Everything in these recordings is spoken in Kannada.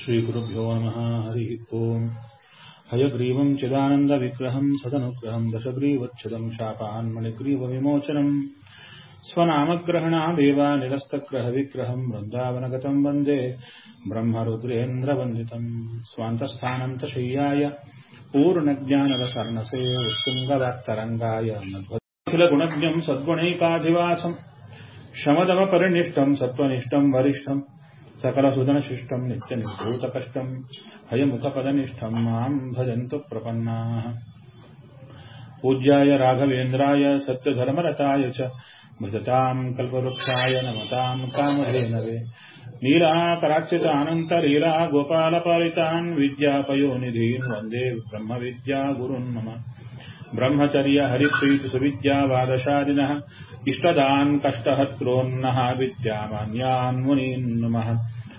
श्रीगुरुभ्यो नमः हरिः ओम् हयग्रीवम् चिदानन्दविग्रहम् सदनुग्रहम् दशग्रीवच्छिदम् शापान्मणिग्रीवविमोचनम् स्वनामग्रहणादेव निरस्तग्रहविग्रहम् वृन्दावनगतम् वन्दे ब्रह्मरुद्रेन्द्रवन्दितम् स्वान्तस्थानन्तशय्याय पूर्णज्ञानरसर्णसे उत्तुङ्गवाक्तरङ्गाय मध्वखिलगुणज्ञम् सद्गुणैकाधिवासम् शमदमपरिनिष्टम् सत्त्वनिष्ठम् वरिष्ठम् सकलसुदनशिष्टम् नित्यनिर्भूतकष्टम् हयमुखपदनिष्ठम् माम् भजन्तु प्रपन्नाः पूज्याय राघवेन्द्राय सत्यधर्मरताय च भजताम् कल्पवृक्षाय नमताम् कामधेनवे नीलाकराक्षितानन्तलीला गोपालपालितान् विद्यापयोनिधीन् वन्दे ब्रह्मविद्या गुरुन् मम ब्रह्मचर्य हरिप्रीतिसुविद्यावादशादिनः इष्टदान् कष्टहत्रोन्नः विद्यामान्यान् मुनीन् नमः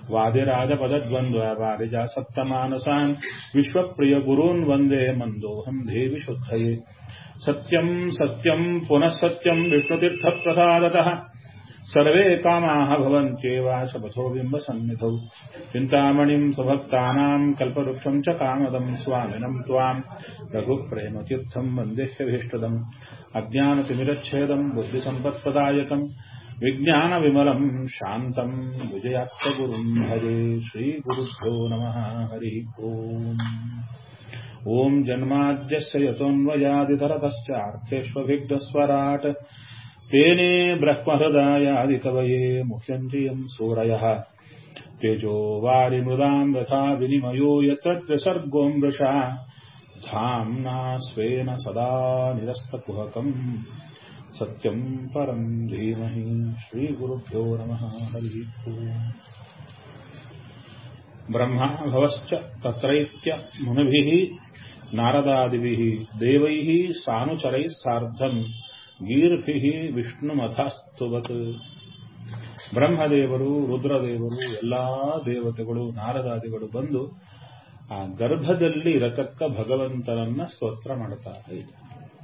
वादिराजपदद्वन्द्ववारिजासप्तमानसान् विश्वप्रियगुरून् वन्दे मन्दोऽहम् देवि शुद्धये सत्यम् सत्यम् पुनः सत्यम् विष्णुतीर्थप्रसादतः सर्वे कामाः भवन्त्येव शपथो बिम्बसन्निधौ चिन्तामणिम् सुभक्तानाम् कल्पवृक्षम् च कामदम् स्वामिनम् त्वाम् रघुप्रेमतीर्थम् वन्देह्यभीष्टदम् अज्ञानतिमिरच्छेदम् बुद्धिसम्पत्प्रदायकम् विज्ञानविमलम् शान्तम् विजयात्तगुरुम् भजे श्रीगुरुभ्यो नमः हरिः ओम् ॐ जन्माद्यस्य यतोऽन्वयादितरतश्चार्थेष्वभिग्धस्वराट् तेने ब्रह्महृदायादिकवये मुह्यन्त्रियम् सूरयः तेजो वारिमृदाम् यथा विनिमयो यत्र त्रिसर्गो मृषा धाम्ना स्वेन सदा निरस्तकुहकम् सत्यम् परम् धीमहि श्रीगुरुभ्यो नमः हरिः ओम् ब्रह्मा भवश्च तत्रैत्य मुनिभिः नारदादिभिः देवैः सानुचरैः सार्धम् ಗೀರ್ಭಿಃ ವಿಷ್ಣುಮಥಸ್ತುವತ್ ಬ್ರಹ್ಮದೇವರು ರುದ್ರದೇವರು ಎಲ್ಲಾ ದೇವತೆಗಳು ನಾರದಾದಿಗಳು ಬಂದು ಆ ಗರ್ಭದಲ್ಲಿ ಇರತಕ್ಕ ಭಗವಂತನನ್ನ ಸ್ತೋತ್ರ ಮಾಡ್ತಾ ಇದ್ದಾರೆ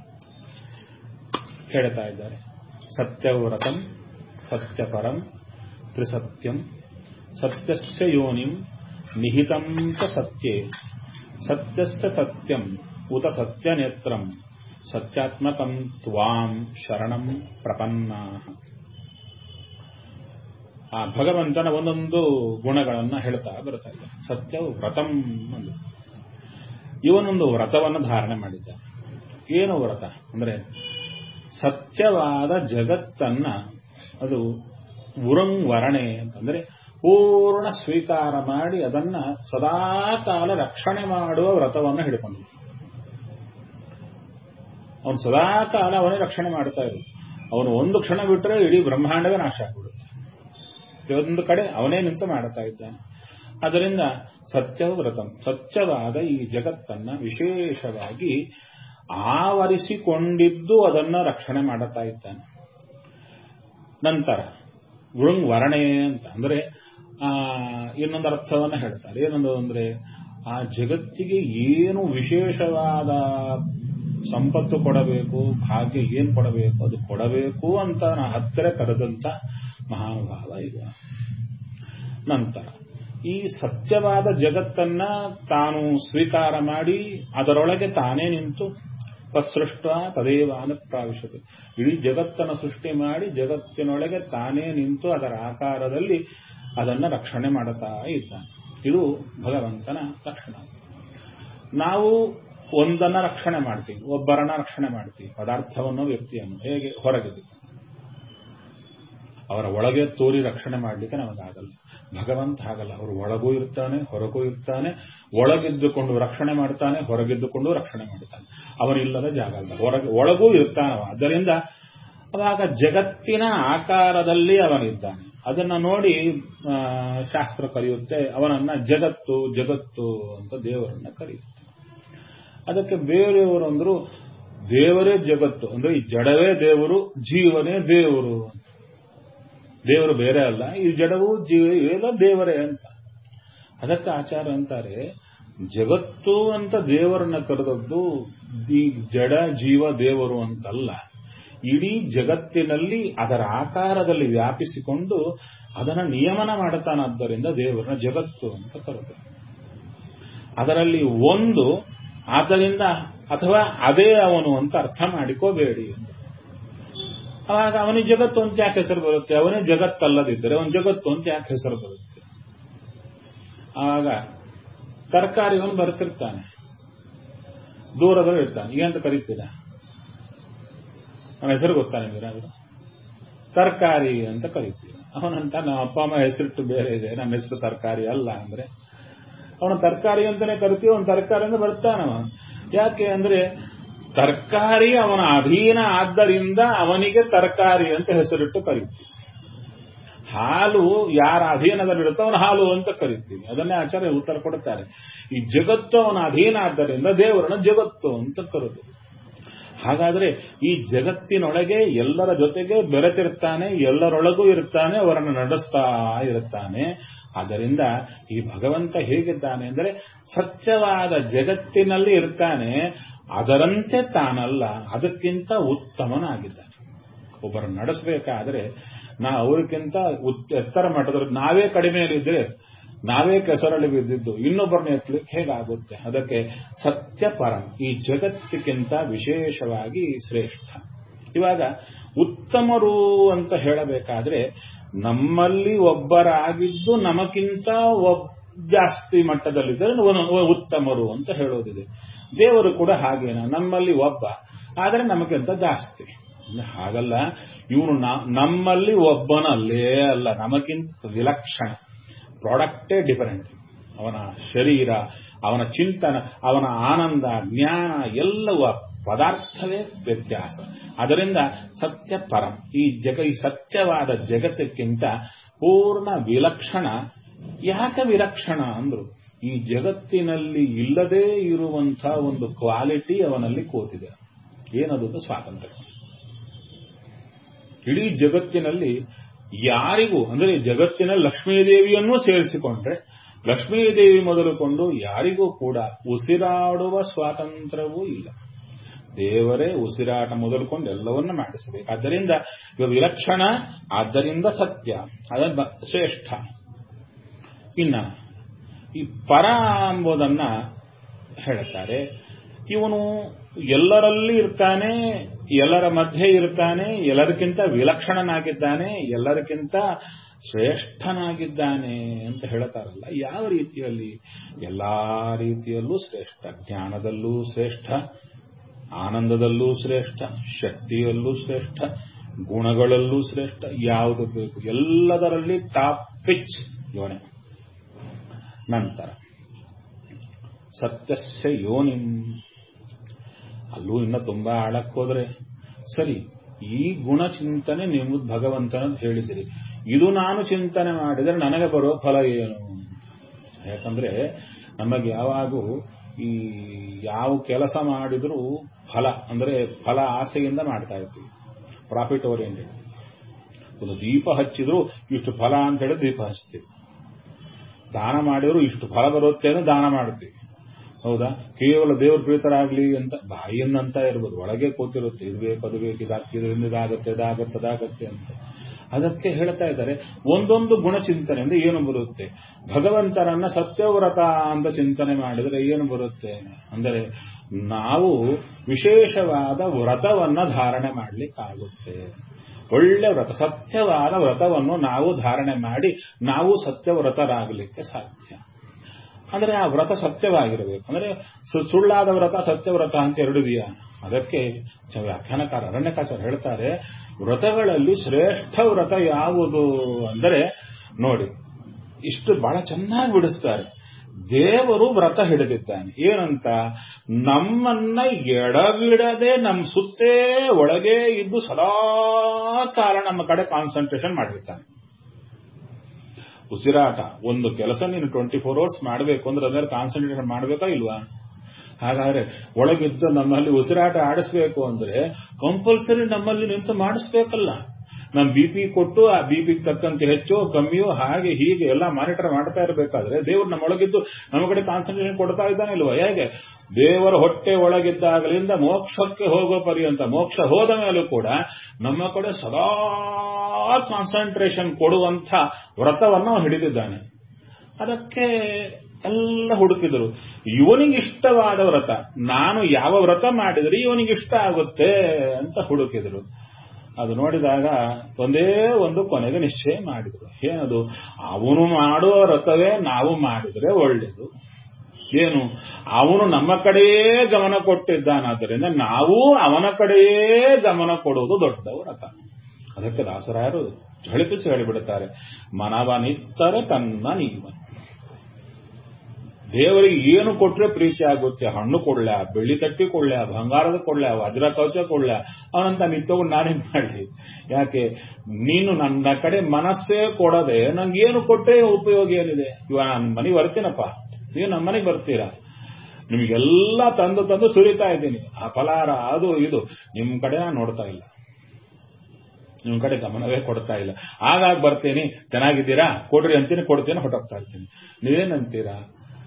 ಹೇಳ್ತಾ ಇದ್ದಾರೆ ಸತ್ಯವ್ರತಂ ಸತ್ಯಪರಂ ತ್ರಿಸತ್ಯಂ ಸತ್ಯಸ್ಯ ಯೋನಿಂ ನಿಹಿತಂ ಚ ಸತ್ಯೇ ಸತ್ಯಸ್ಯ ಸತ್ಯಂ ಉತ ಸತ್ಯನೇತ್ರಂ ಸತ್ಯಾತ್ಮಕಂ ತ್ವಾಂ ಶರಣಂ ಪ್ರಪನ್ನ ಆ ಭಗವಂತನ ಒಂದೊಂದು ಗುಣಗಳನ್ನ ಹೇಳ್ತಾ ಬರ್ತಾ ಇದೆ ಸತ್ಯವು ವ್ರತಂ ಒಂದು ಇವನೊಂದು ವ್ರತವನ್ನು ಧಾರಣೆ ಮಾಡಿದ್ದ ಏನು ವ್ರತ ಅಂದ್ರೆ ಸತ್ಯವಾದ ಜಗತ್ತನ್ನ ಅದು ಉರಂವರಣೆ ಅಂತಂದ್ರೆ ಪೂರ್ಣ ಸ್ವೀಕಾರ ಮಾಡಿ ಅದನ್ನ ಸದಾಕಾಲ ರಕ್ಷಣೆ ಮಾಡುವ ವ್ರತವನ್ನು ಹಿಡ್ಕೊಂಡಿದ್ದ ಅವನು ಸದಾ ಕಾಲ ಅವನೇ ರಕ್ಷಣೆ ಮಾಡ್ತಾ ಇರು ಅವನು ಒಂದು ಕ್ಷಣ ಬಿಟ್ಟರೆ ಇಡೀ ಬ್ರಹ್ಮಾಂಡವೇ ನಾಶ ಆಗಿಬಿಡುತ್ತೆ ಒಂದು ಕಡೆ ಅವನೇ ನಿಂತು ಮಾಡ್ತಾ ಇದ್ದಾನೆ ಅದರಿಂದ ಸತ್ಯವ್ರತಂ ಸತ್ಯವಾದ ಈ ಜಗತ್ತನ್ನ ವಿಶೇಷವಾಗಿ ಆವರಿಸಿಕೊಂಡಿದ್ದು ಅದನ್ನ ರಕ್ಷಣೆ ಮಾಡುತ್ತಾ ಇದ್ದಾನೆ ನಂತರ ಗುರುಂಗ್ ವರ್ಣೆ ಅಂತ ಅಂದ್ರೆ ಆ ಇನ್ನೊಂದು ಅರ್ಥವನ್ನ ಹೇಳ್ತಾರೆ ಏನೊಂದು ಅಂದ್ರೆ ಆ ಜಗತ್ತಿಗೆ ಏನು ವಿಶೇಷವಾದ ಸಂಪತ್ತು ಕೊಡಬೇಕು ಭಾಗ್ಯ ಏನ್ ಕೊಡಬೇಕು ಅದು ಕೊಡಬೇಕು ಅಂತ ನಾ ಹತ್ತಿರ ಕರೆದಂತ ಮಹಾನುಭಾವ ಈಗ ನಂತರ ಈ ಸತ್ಯವಾದ ಜಗತ್ತನ್ನ ತಾನು ಸ್ವೀಕಾರ ಮಾಡಿ ಅದರೊಳಗೆ ತಾನೇ ನಿಂತು ತತ್ಸೃಷ್ಟ ತದೇವಾನ ಪ್ರಾವಿಶತೆ ಇಡೀ ಜಗತ್ತನ್ನು ಸೃಷ್ಟಿ ಮಾಡಿ ಜಗತ್ತಿನೊಳಗೆ ತಾನೇ ನಿಂತು ಅದರ ಆಕಾರದಲ್ಲಿ ಅದನ್ನ ರಕ್ಷಣೆ ಮಾಡುತ್ತಾ ಇದ್ದಾನೆ ಇದು ಭಗವಂತನ ಲಕ್ಷಣ ನಾವು ಒಂದನ್ನ ರಕ್ಷಣೆ ಮಾಡ್ತೀವಿ ಒಬ್ಬರನ್ನ ರಕ್ಷಣೆ ಮಾಡ್ತೀವಿ ಪದಾರ್ಥವನ್ನು ವ್ಯಕ್ತಿಯನ್ನು ಹೇಗೆ ಹೊರಗಿದೆ ಅವರ ಒಳಗೆ ತೋರಿ ರಕ್ಷಣೆ ಮಾಡಲಿಕ್ಕೆ ನಮಗಾಗಲ್ಲ ಭಗವಂತ ಹಾಗಲ್ಲ ಅವರು ಒಳಗೂ ಇರ್ತಾನೆ ಹೊರಗೂ ಇರ್ತಾನೆ ಒಳಗಿದ್ದುಕೊಂಡು ರಕ್ಷಣೆ ಮಾಡ್ತಾನೆ ಹೊರಗಿದ್ದುಕೊಂಡು ರಕ್ಷಣೆ ಮಾಡ್ತಾನೆ ಅವನಿಲ್ಲದ ಜಾಗ ಅಲ್ಲ ಹೊರಗೆ ಒಳಗೂ ಇರ್ತಾನವ ಆದ್ದರಿಂದ ಅವಾಗ ಜಗತ್ತಿನ ಆಕಾರದಲ್ಲಿ ಅವನಿದ್ದಾನೆ ಅದನ್ನ ನೋಡಿ ಶಾಸ್ತ್ರ ಕರೆಯುತ್ತೆ ಅವನನ್ನ ಜಗತ್ತು ಜಗತ್ತು ಅಂತ ದೇವರನ್ನ ಕರೆಯುತ್ತೆ ಅದಕ್ಕೆ ಬೇರೆಯವರು ಅಂದ್ರು ದೇವರೇ ಜಗತ್ತು ಅಂದ್ರೆ ಈ ಜಡವೇ ದೇವರು ಜೀವನೇ ದೇವರು ದೇವರು ಬೇರೆ ಅಲ್ಲ ಈ ಜಡವು ಜೀವ ಎಲ್ಲ ದೇವರೇ ಅಂತ ಅದಕ್ಕೆ ಆಚಾರ ಅಂತಾರೆ ಜಗತ್ತು ಅಂತ ದೇವರನ್ನ ಕರೆದದ್ದು ಈ ಜಡ ಜೀವ ದೇವರು ಅಂತಲ್ಲ ಇಡೀ ಜಗತ್ತಿನಲ್ಲಿ ಅದರ ಆಕಾರದಲ್ಲಿ ವ್ಯಾಪಿಸಿಕೊಂಡು ಅದನ್ನ ನಿಯಮನ ಮಾಡುತ್ತಾನಾದ್ದರಿಂದ ದೇವರನ್ನ ಜಗತ್ತು ಅಂತ ಕರೆದರು ಅದರಲ್ಲಿ ಒಂದು ಆದ್ದರಿಂದ ಅಥವಾ ಅದೇ ಅವನು ಅಂತ ಅರ್ಥ ಮಾಡಿಕೋಬೇಡಿ ಅವಾಗ ಅವನಿಗೆ ಜಗತ್ತು ಅಂತ ಯಾಕೆ ಹೆಸರು ಬರುತ್ತೆ ಅವನೇ ಜಗತ್ತಲ್ಲದಿದ್ದರೆ ಅವನ ಜಗತ್ತು ಅಂತ ಯಾಕೆ ಹೆಸರು ಬರುತ್ತೆ ಆವಾಗ ತರಕಾರಿ ಅವನು ಬರ್ತಿರ್ತಾನೆ ದೂರದಲ್ಲಿ ಇರ್ತಾನೆ ಏನಂತ ಕರೀತೀರ ಅವನ ಹೆಸರು ಗೊತ್ತಾ ನಿಮಗೇನಾದ್ರು ತರಕಾರಿ ಅಂತ ಕರಿತೀವಿ ಅವನಂತ ನಮ್ಮ ಅಪ್ಪ ಅಮ್ಮ ಹೆಸರಿಟ್ಟು ಬೇರೆ ಇದೆ ನಮ್ಮ ಹೆಸರು ತರಕಾರಿ ಅಲ್ಲ ಅಂದ್ರೆ ಅವನ ತರಕಾರಿ ಅಂತಾನೆ ಕರಿತೀವಿ ಅವನ ತರಕಾರಿ ಅಂತ ಬರ್ತಾನವ ಯಾಕೆ ಅಂದ್ರೆ ತರಕಾರಿ ಅವನ ಅಧೀನ ಆದ್ದರಿಂದ ಅವನಿಗೆ ತರಕಾರಿ ಅಂತ ಹೆಸರಿಟ್ಟು ಕರಿತೀವಿ ಹಾಲು ಯಾರ ಅಧೀನದಲ್ಲಿರುತ್ತೋ ಅವನ ಹಾಲು ಅಂತ ಕರಿತೀವಿ ಅದನ್ನೇ ಆಚಾರ್ಯ ಉತ್ತರ ಕೊಡುತ್ತಾರೆ ಈ ಜಗತ್ತು ಅವನ ಅಧೀನ ಆದ್ದರಿಂದ ದೇವರನ್ನ ಜಗತ್ತು ಅಂತ ಕರೆದು ಹಾಗಾದ್ರೆ ಈ ಜಗತ್ತಿನೊಳಗೆ ಎಲ್ಲರ ಜೊತೆಗೆ ಬೆರೆತಿರ್ತಾನೆ ಎಲ್ಲರೊಳಗೂ ಇರ್ತಾನೆ ಅವರನ್ನು ನಡೆಸ್ತಾ ಇರುತ್ತಾನೆ ಆದ್ದರಿಂದ ಈ ಭಗವಂತ ಹೇಗಿದ್ದಾನೆ ಅಂದರೆ ಸತ್ಯವಾದ ಜಗತ್ತಿನಲ್ಲಿ ಇರ್ತಾನೆ ಅದರಂತೆ ತಾನಲ್ಲ ಅದಕ್ಕಿಂತ ಉತ್ತಮನಾಗಿದ್ದಾನೆ ಒಬ್ಬರನ್ನು ನಡೆಸಬೇಕಾದ್ರೆ ನಾ ಅವರಿಗಿಂತ ಎತ್ತರ ಮಟ್ಟದಲ್ಲಿ ನಾವೇ ಕಡಿಮೆಯಲ್ಲಿದ್ದರೆ ನಾವೇ ಕೆಸರಲ್ಲಿ ಬಿದ್ದಿದ್ದು ಇನ್ನೊಬ್ಬರನ್ನ ಎತ್ತಲಿಕ್ಕೆ ಹೇಗಾಗುತ್ತೆ ಅದಕ್ಕೆ ಸತ್ಯಪರ ಈ ಜಗತ್ತಿಗಿಂತ ವಿಶೇಷವಾಗಿ ಶ್ರೇಷ್ಠ ಇವಾಗ ಉತ್ತಮರು ಅಂತ ಹೇಳಬೇಕಾದ್ರೆ ನಮ್ಮಲ್ಲಿ ಒಬ್ಬರಾಗಿದ್ದು ನಮಗಿಂತ ಜಾಸ್ತಿ ಮಟ್ಟದಲ್ಲಿದ್ದರೆ ಉತ್ತಮರು ಅಂತ ಹೇಳೋದಿದೆ ದೇವರು ಕೂಡ ಹಾಗೇನ ನಮ್ಮಲ್ಲಿ ಒಬ್ಬ ಆದರೆ ನಮಗಿಂತ ಜಾಸ್ತಿ ಹಾಗಲ್ಲ ಇವನು ನಮ್ಮಲ್ಲಿ ಒಬ್ಬನಲ್ಲೇ ಅಲ್ಲ ನಮಗಿಂತ ವಿಲಕ್ಷಣ ಪ್ರಾಡಕ್ಟೇ ಡಿಫರೆಂಟ್ ಅವನ ಶರೀರ ಅವನ ಚಿಂತನ ಅವನ ಆನಂದ ಜ್ಞಾನ ಎಲ್ಲವೂ ಪದಾರ್ಥವೇ ವ್ಯತ್ಯಾಸ ಅದರಿಂದ ಸತ್ಯ ಪರಂ ಈ ಜಗ ಈ ಸತ್ಯವಾದ ಜಗತ್ತಕ್ಕಿಂತ ಪೂರ್ಣ ವಿಲಕ್ಷಣ ಯಾಕೆ ವಿಲಕ್ಷಣ ಅಂದ್ರು ಈ ಜಗತ್ತಿನಲ್ಲಿ ಇಲ್ಲದೇ ಇರುವಂತಹ ಒಂದು ಕ್ವಾಲಿಟಿ ಅವನಲ್ಲಿ ಕೂತಿದೆ ಏನದು ಸ್ವಾತಂತ್ರ್ಯ ಇಡೀ ಜಗತ್ತಿನಲ್ಲಿ ಯಾರಿಗೂ ಅಂದರೆ ಜಗತ್ತಿನ ಲಕ್ಷ್ಮೀದೇವಿಯನ್ನೂ ಸೇರಿಸಿಕೊಂಡ್ರೆ ಲಕ್ಷ್ಮೀದೇವಿ ಮೊದಲುಕೊಂಡು ಯಾರಿಗೂ ಕೂಡ ಉಸಿರಾಡುವ ಸ್ವಾತಂತ್ರ್ಯವೂ ಇಲ್ಲ ದೇವರೇ ಉಸಿರಾಟ ಮೊದಲುಕೊಂಡು ಎಲ್ಲವನ್ನ ಮಾಡಿಸಬೇಕು ಆದ್ದರಿಂದ ಇವ ವಿಲಕ್ಷಣ ಆದ್ದರಿಂದ ಸತ್ಯ ಅದ ಶ್ರೇಷ್ಠ ಇನ್ನ ಈ ಪರ ಎಂಬುದನ್ನ ಹೇಳುತ್ತಾರೆ ಇವನು ಎಲ್ಲರಲ್ಲಿ ಇರ್ತಾನೆ ಎಲ್ಲರ ಮಧ್ಯೆ ಇರ್ತಾನೆ ಎಲ್ಲರಿಗಿಂತ ವಿಲಕ್ಷಣನಾಗಿದ್ದಾನೆ ಎಲ್ಲರಿಗಿಂತ ಶ್ರೇಷ್ಠನಾಗಿದ್ದಾನೆ ಅಂತ ಹೇಳ್ತಾರಲ್ಲ ಯಾವ ರೀತಿಯಲ್ಲಿ ಎಲ್ಲಾ ರೀತಿಯಲ್ಲೂ ಶ್ರೇಷ್ಠ ಜ್ಞಾನದಲ್ಲೂ ಶ್ರೇಷ್ಠ ಆನಂದದಲ್ಲೂ ಶ್ರೇಷ್ಠ ಶಕ್ತಿಯಲ್ಲೂ ಶ್ರೇಷ್ಠ ಗುಣಗಳಲ್ಲೂ ಶ್ರೇಷ್ಠ ಯಾವುದು ಬೇಕು ಎಲ್ಲದರಲ್ಲಿ ಟಾಪ್ ಪಿಚ್ ಯೋನೆ ನಂತರ ಸತ್ಯಸ್ಯ ಯೋನಿಂ ಅಲ್ಲೂ ಇನ್ನ ತುಂಬಾ ಆಳಕ್ಕೆ ಹೋದ್ರೆ ಸರಿ ಈ ಗುಣ ಚಿಂತನೆ ನೀವು ಭಗವಂತನದ್ದು ಹೇಳಿದಿರಿ ಇದು ನಾನು ಚಿಂತನೆ ಮಾಡಿದರೆ ನನಗೆ ಬರೋ ಫಲ ಏನು ಯಾಕಂದ್ರೆ ನಮಗೆ ಯಾವಾಗೂ ಈ ಯಾವ ಕೆಲಸ ಮಾಡಿದರೂ ಫಲ ಅಂದ್ರೆ ಫಲ ಆಸೆಯಿಂದ ಮಾಡ್ತಾ ಇರ್ತೀವಿ ಪ್ರಾಫಿಟ್ ಓರಿಯೆಂಟೆಡ್ ಒಂದು ದೀಪ ಹಚ್ಚಿದ್ರು ಇಷ್ಟು ಫಲ ಅಂತ ಹೇಳಿ ದೀಪ ಹಚ್ತೀವಿ ದಾನ ಮಾಡಿದ್ರು ಇಷ್ಟು ಫಲ ಬರುತ್ತೆ ಅಂತ ದಾನ ಮಾಡ್ತೀವಿ ಹೌದಾ ಕೇವಲ ದೇವ್ರ ಪ್ರೀತರಾಗ್ಲಿ ಅಂತ ಬಾಯಿಯನ್ನಂತ ಇರ್ಬೋದು ಒಳಗೆ ಕೂತಿರುತ್ತೆ ಇದು ಬೇಕು ಅದು ಬೇಕು ಇದರಿಂದ ಇದಾಗತ್ತೆ ಇದಾಗತ್ತೆ ಅದಾಗತ್ತೆ ಅಂತ ಅದಕ್ಕೆ ಹೇಳ್ತಾ ಇದ್ದಾರೆ ಒಂದೊಂದು ಗುಣ ಚಿಂತನೆ ಅಂದ್ರೆ ಏನು ಬರುತ್ತೆ ಭಗವಂತನನ್ನ ಸತ್ಯವ್ರತ ಅಂತ ಚಿಂತನೆ ಮಾಡಿದ್ರೆ ಏನು ಬರುತ್ತೆ ಅಂದರೆ ನಾವು ವಿಶೇಷವಾದ ವ್ರತವನ್ನ ಧಾರಣೆ ಮಾಡ್ಲಿಕ್ಕಾಗುತ್ತೆ ಒಳ್ಳೆ ವ್ರತ ಸತ್ಯವಾದ ವ್ರತವನ್ನು ನಾವು ಧಾರಣೆ ಮಾಡಿ ನಾವು ಸತ್ಯವ್ರತರಾಗಲಿಕ್ಕೆ ಸಾಧ್ಯ ಅಂದ್ರೆ ಆ ವ್ರತ ಸತ್ಯವಾಗಿರಬೇಕು ಅಂದ್ರೆ ಸುಳ್ಳಾದ ವ್ರತ ಸತ್ಯವ್ರತ ಅಂತ ಎರಡು ಇದೆಯಾ ಅದಕ್ಕೆ ವ್ಯಾಖ್ಯಾನಕಾರ ಅರಣ್ಯಕಾಚಾರ ಹೇಳ್ತಾರೆ ವ್ರತಗಳಲ್ಲಿ ಶ್ರೇಷ್ಠ ವ್ರತ ಯಾವುದು ಅಂದರೆ ನೋಡಿ ಇಷ್ಟು ಬಹಳ ಚೆನ್ನಾಗಿ ಬಿಡಿಸ್ತಾರೆ ದೇವರು ವ್ರತ ಹಿಡಿದಿದ್ದಾನೆ ಏನಂತ ನಮ್ಮನ್ನ ಎಡಬಿಡದೆ ನಮ್ಮ ಸುತ್ತೇ ಒಳಗೆ ಇದ್ದು ಸದಾ ಕಾಲ ನಮ್ಮ ಕಡೆ ಕಾನ್ಸಂಟ್ರೇಷನ್ ಮಾಡಿರ್ತಾನೆ ಉಸಿರಾಟ ಒಂದು ಕೆಲಸ ನೀನು ಟ್ವೆಂಟಿ ಫೋರ್ ಅವರ್ಸ್ ಮಾಡಬೇಕು ಅಂದ್ರೆ ಅದರ ಕಾನ್ಸಂಟ್ರೇಷನ್ ಮಾಡಬೇಕಾ ಇಲ್ವಾ ಹಾಗಾದ್ರೆ ಒಳಗಿದ್ದು ನಮ್ಮಲ್ಲಿ ಉಸಿರಾಟ ಆಡಿಸ್ಬೇಕು ಅಂದ್ರೆ ಕಂಪಲ್ಸರಿ ನಮ್ಮಲ್ಲಿ ನಿಂತು ಮಾಡಿಸ್ಬೇಕಲ್ಲ ನಮ್ ಬಿ ಪಿ ಕೊಟ್ಟು ಆ ಬಿ ಪಿ ತಕ್ಕಂತೆ ಹೆಚ್ಚು ಕಮ್ಮಿಯೋ ಹಾಗೆ ಹೀಗೆ ಎಲ್ಲ ಮಾನಿಟರ್ ಮಾಡ್ತಾ ಇರಬೇಕಾದ್ರೆ ದೇವರು ನಮ್ಮೊಳಗಿದ್ದು ನಮ್ಮ ಕಡೆ ಕಾನ್ಸಂಟ್ರೇಷನ್ ಕೊಡ್ತಾ ಇದ್ದಾನೆ ಇಲ್ವಾ ಹೇಗೆ ದೇವರ ಹೊಟ್ಟೆ ಒಳಗಿದ್ದಾಗಲಿಂದ ಮೋಕ್ಷಕ್ಕೆ ಹೋಗೋ ಪರ್ಯಂತ ಮೋಕ್ಷ ಹೋದ ಮೇಲೂ ಕೂಡ ನಮ್ಮ ಕಡೆ ಸದಾ ಕಾನ್ಸಂಟ್ರೇಷನ್ ಕೊಡುವಂಥ ವ್ರತವನ್ನು ಹಿಡಿದಿದ್ದಾನೆ ಅದಕ್ಕೆ ಎಲ್ಲ ಹುಡುಕಿದರು ಇವನಿಗೆ ಇಷ್ಟವಾದ ವ್ರತ ನಾನು ಯಾವ ವ್ರತ ಮಾಡಿದರೆ ಇವನಿಗೆ ಇಷ್ಟ ಆಗುತ್ತೆ ಅಂತ ಹುಡುಕಿದರು ಅದು ನೋಡಿದಾಗ ಒಂದೇ ಒಂದು ಕೊನೆಗೆ ನಿಶ್ಚಯ ಮಾಡಿದರು ಏನದು ಅವನು ಮಾಡುವ ವ್ರತವೇ ನಾವು ಮಾಡಿದರೆ ಒಳ್ಳೆಯದು ಏನು ಅವನು ನಮ್ಮ ಕಡೆಯೇ ಗಮನ ಕೊಟ್ಟಿದ್ದಾನಾದ್ದರಿಂದ ನಾವು ಅವನ ಕಡೆಯೇ ಗಮನ ಕೊಡುವುದು ದೊಡ್ಡ ವ್ರತ ಅದಕ್ಕೆ ದಾಸರಾಯರು ಝಳಿಪಿಸಿ ಹೇಳಿಬಿಡುತ್ತಾರೆ ಮನವನಿತ್ತರೆ ತನ್ನ ನೀವ ದೇವರಿಗೆ ಏನು ಕೊಟ್ರೆ ಪ್ರೀತಿ ಆಗುತ್ತೆ ಹಣ್ಣು ಕೊಡ್ಲ ಬೆಳ್ಳಿ ತಟ್ಟಿ ಕೊಡ್ಲ ಬಂಗಾರದ ಕೊಡ್ಲ ವಜ್ರ ಕವಚ ಕೊಡ್ಲ ಅವನಂತ ನೀನ್ ತಗೊಂಡು ನಾನೇನ್ ಮಾಡಲಿ ಯಾಕೆ ನೀನು ನನ್ನ ಕಡೆ ಮನಸ್ಸೇ ಕೊಡದೆ ನಂಗೇನು ಕೊಟ್ಟರೆ ಉಪಯೋಗ ಏನಿದೆ ಇವಾಗ ನಾನು ಮನೆಗೆ ಬರ್ತೀನಪ್ಪ ನೀವು ನಮ್ಮ ಮನೆಗೆ ಬರ್ತೀರಾ ನಿಮಗೆಲ್ಲ ತಂದು ತಂದು ಸುರಿತಾ ಇದ್ದೀನಿ ಆ ಫಲಾರ ಅದು ಇದು ನಿಮ್ ಕಡೆ ನಾನು ನೋಡ್ತಾ ಇಲ್ಲ ನಿಮ್ ಕಡೆ ಗಮನವೇ ಕೊಡ್ತಾ ಇಲ್ಲ ಆಗಾಗ ಬರ್ತೀನಿ ಚೆನ್ನಾಗಿದ್ದೀರಾ ಕೊಡ್ರಿ ಅಂತೀನಿ ಕೊಡ್ತೀನಿ ಹೊಟ್ಟೋಗ್ತಾ ಇರ್ತೀನಿ ನೀವೇನಂತೀರಾ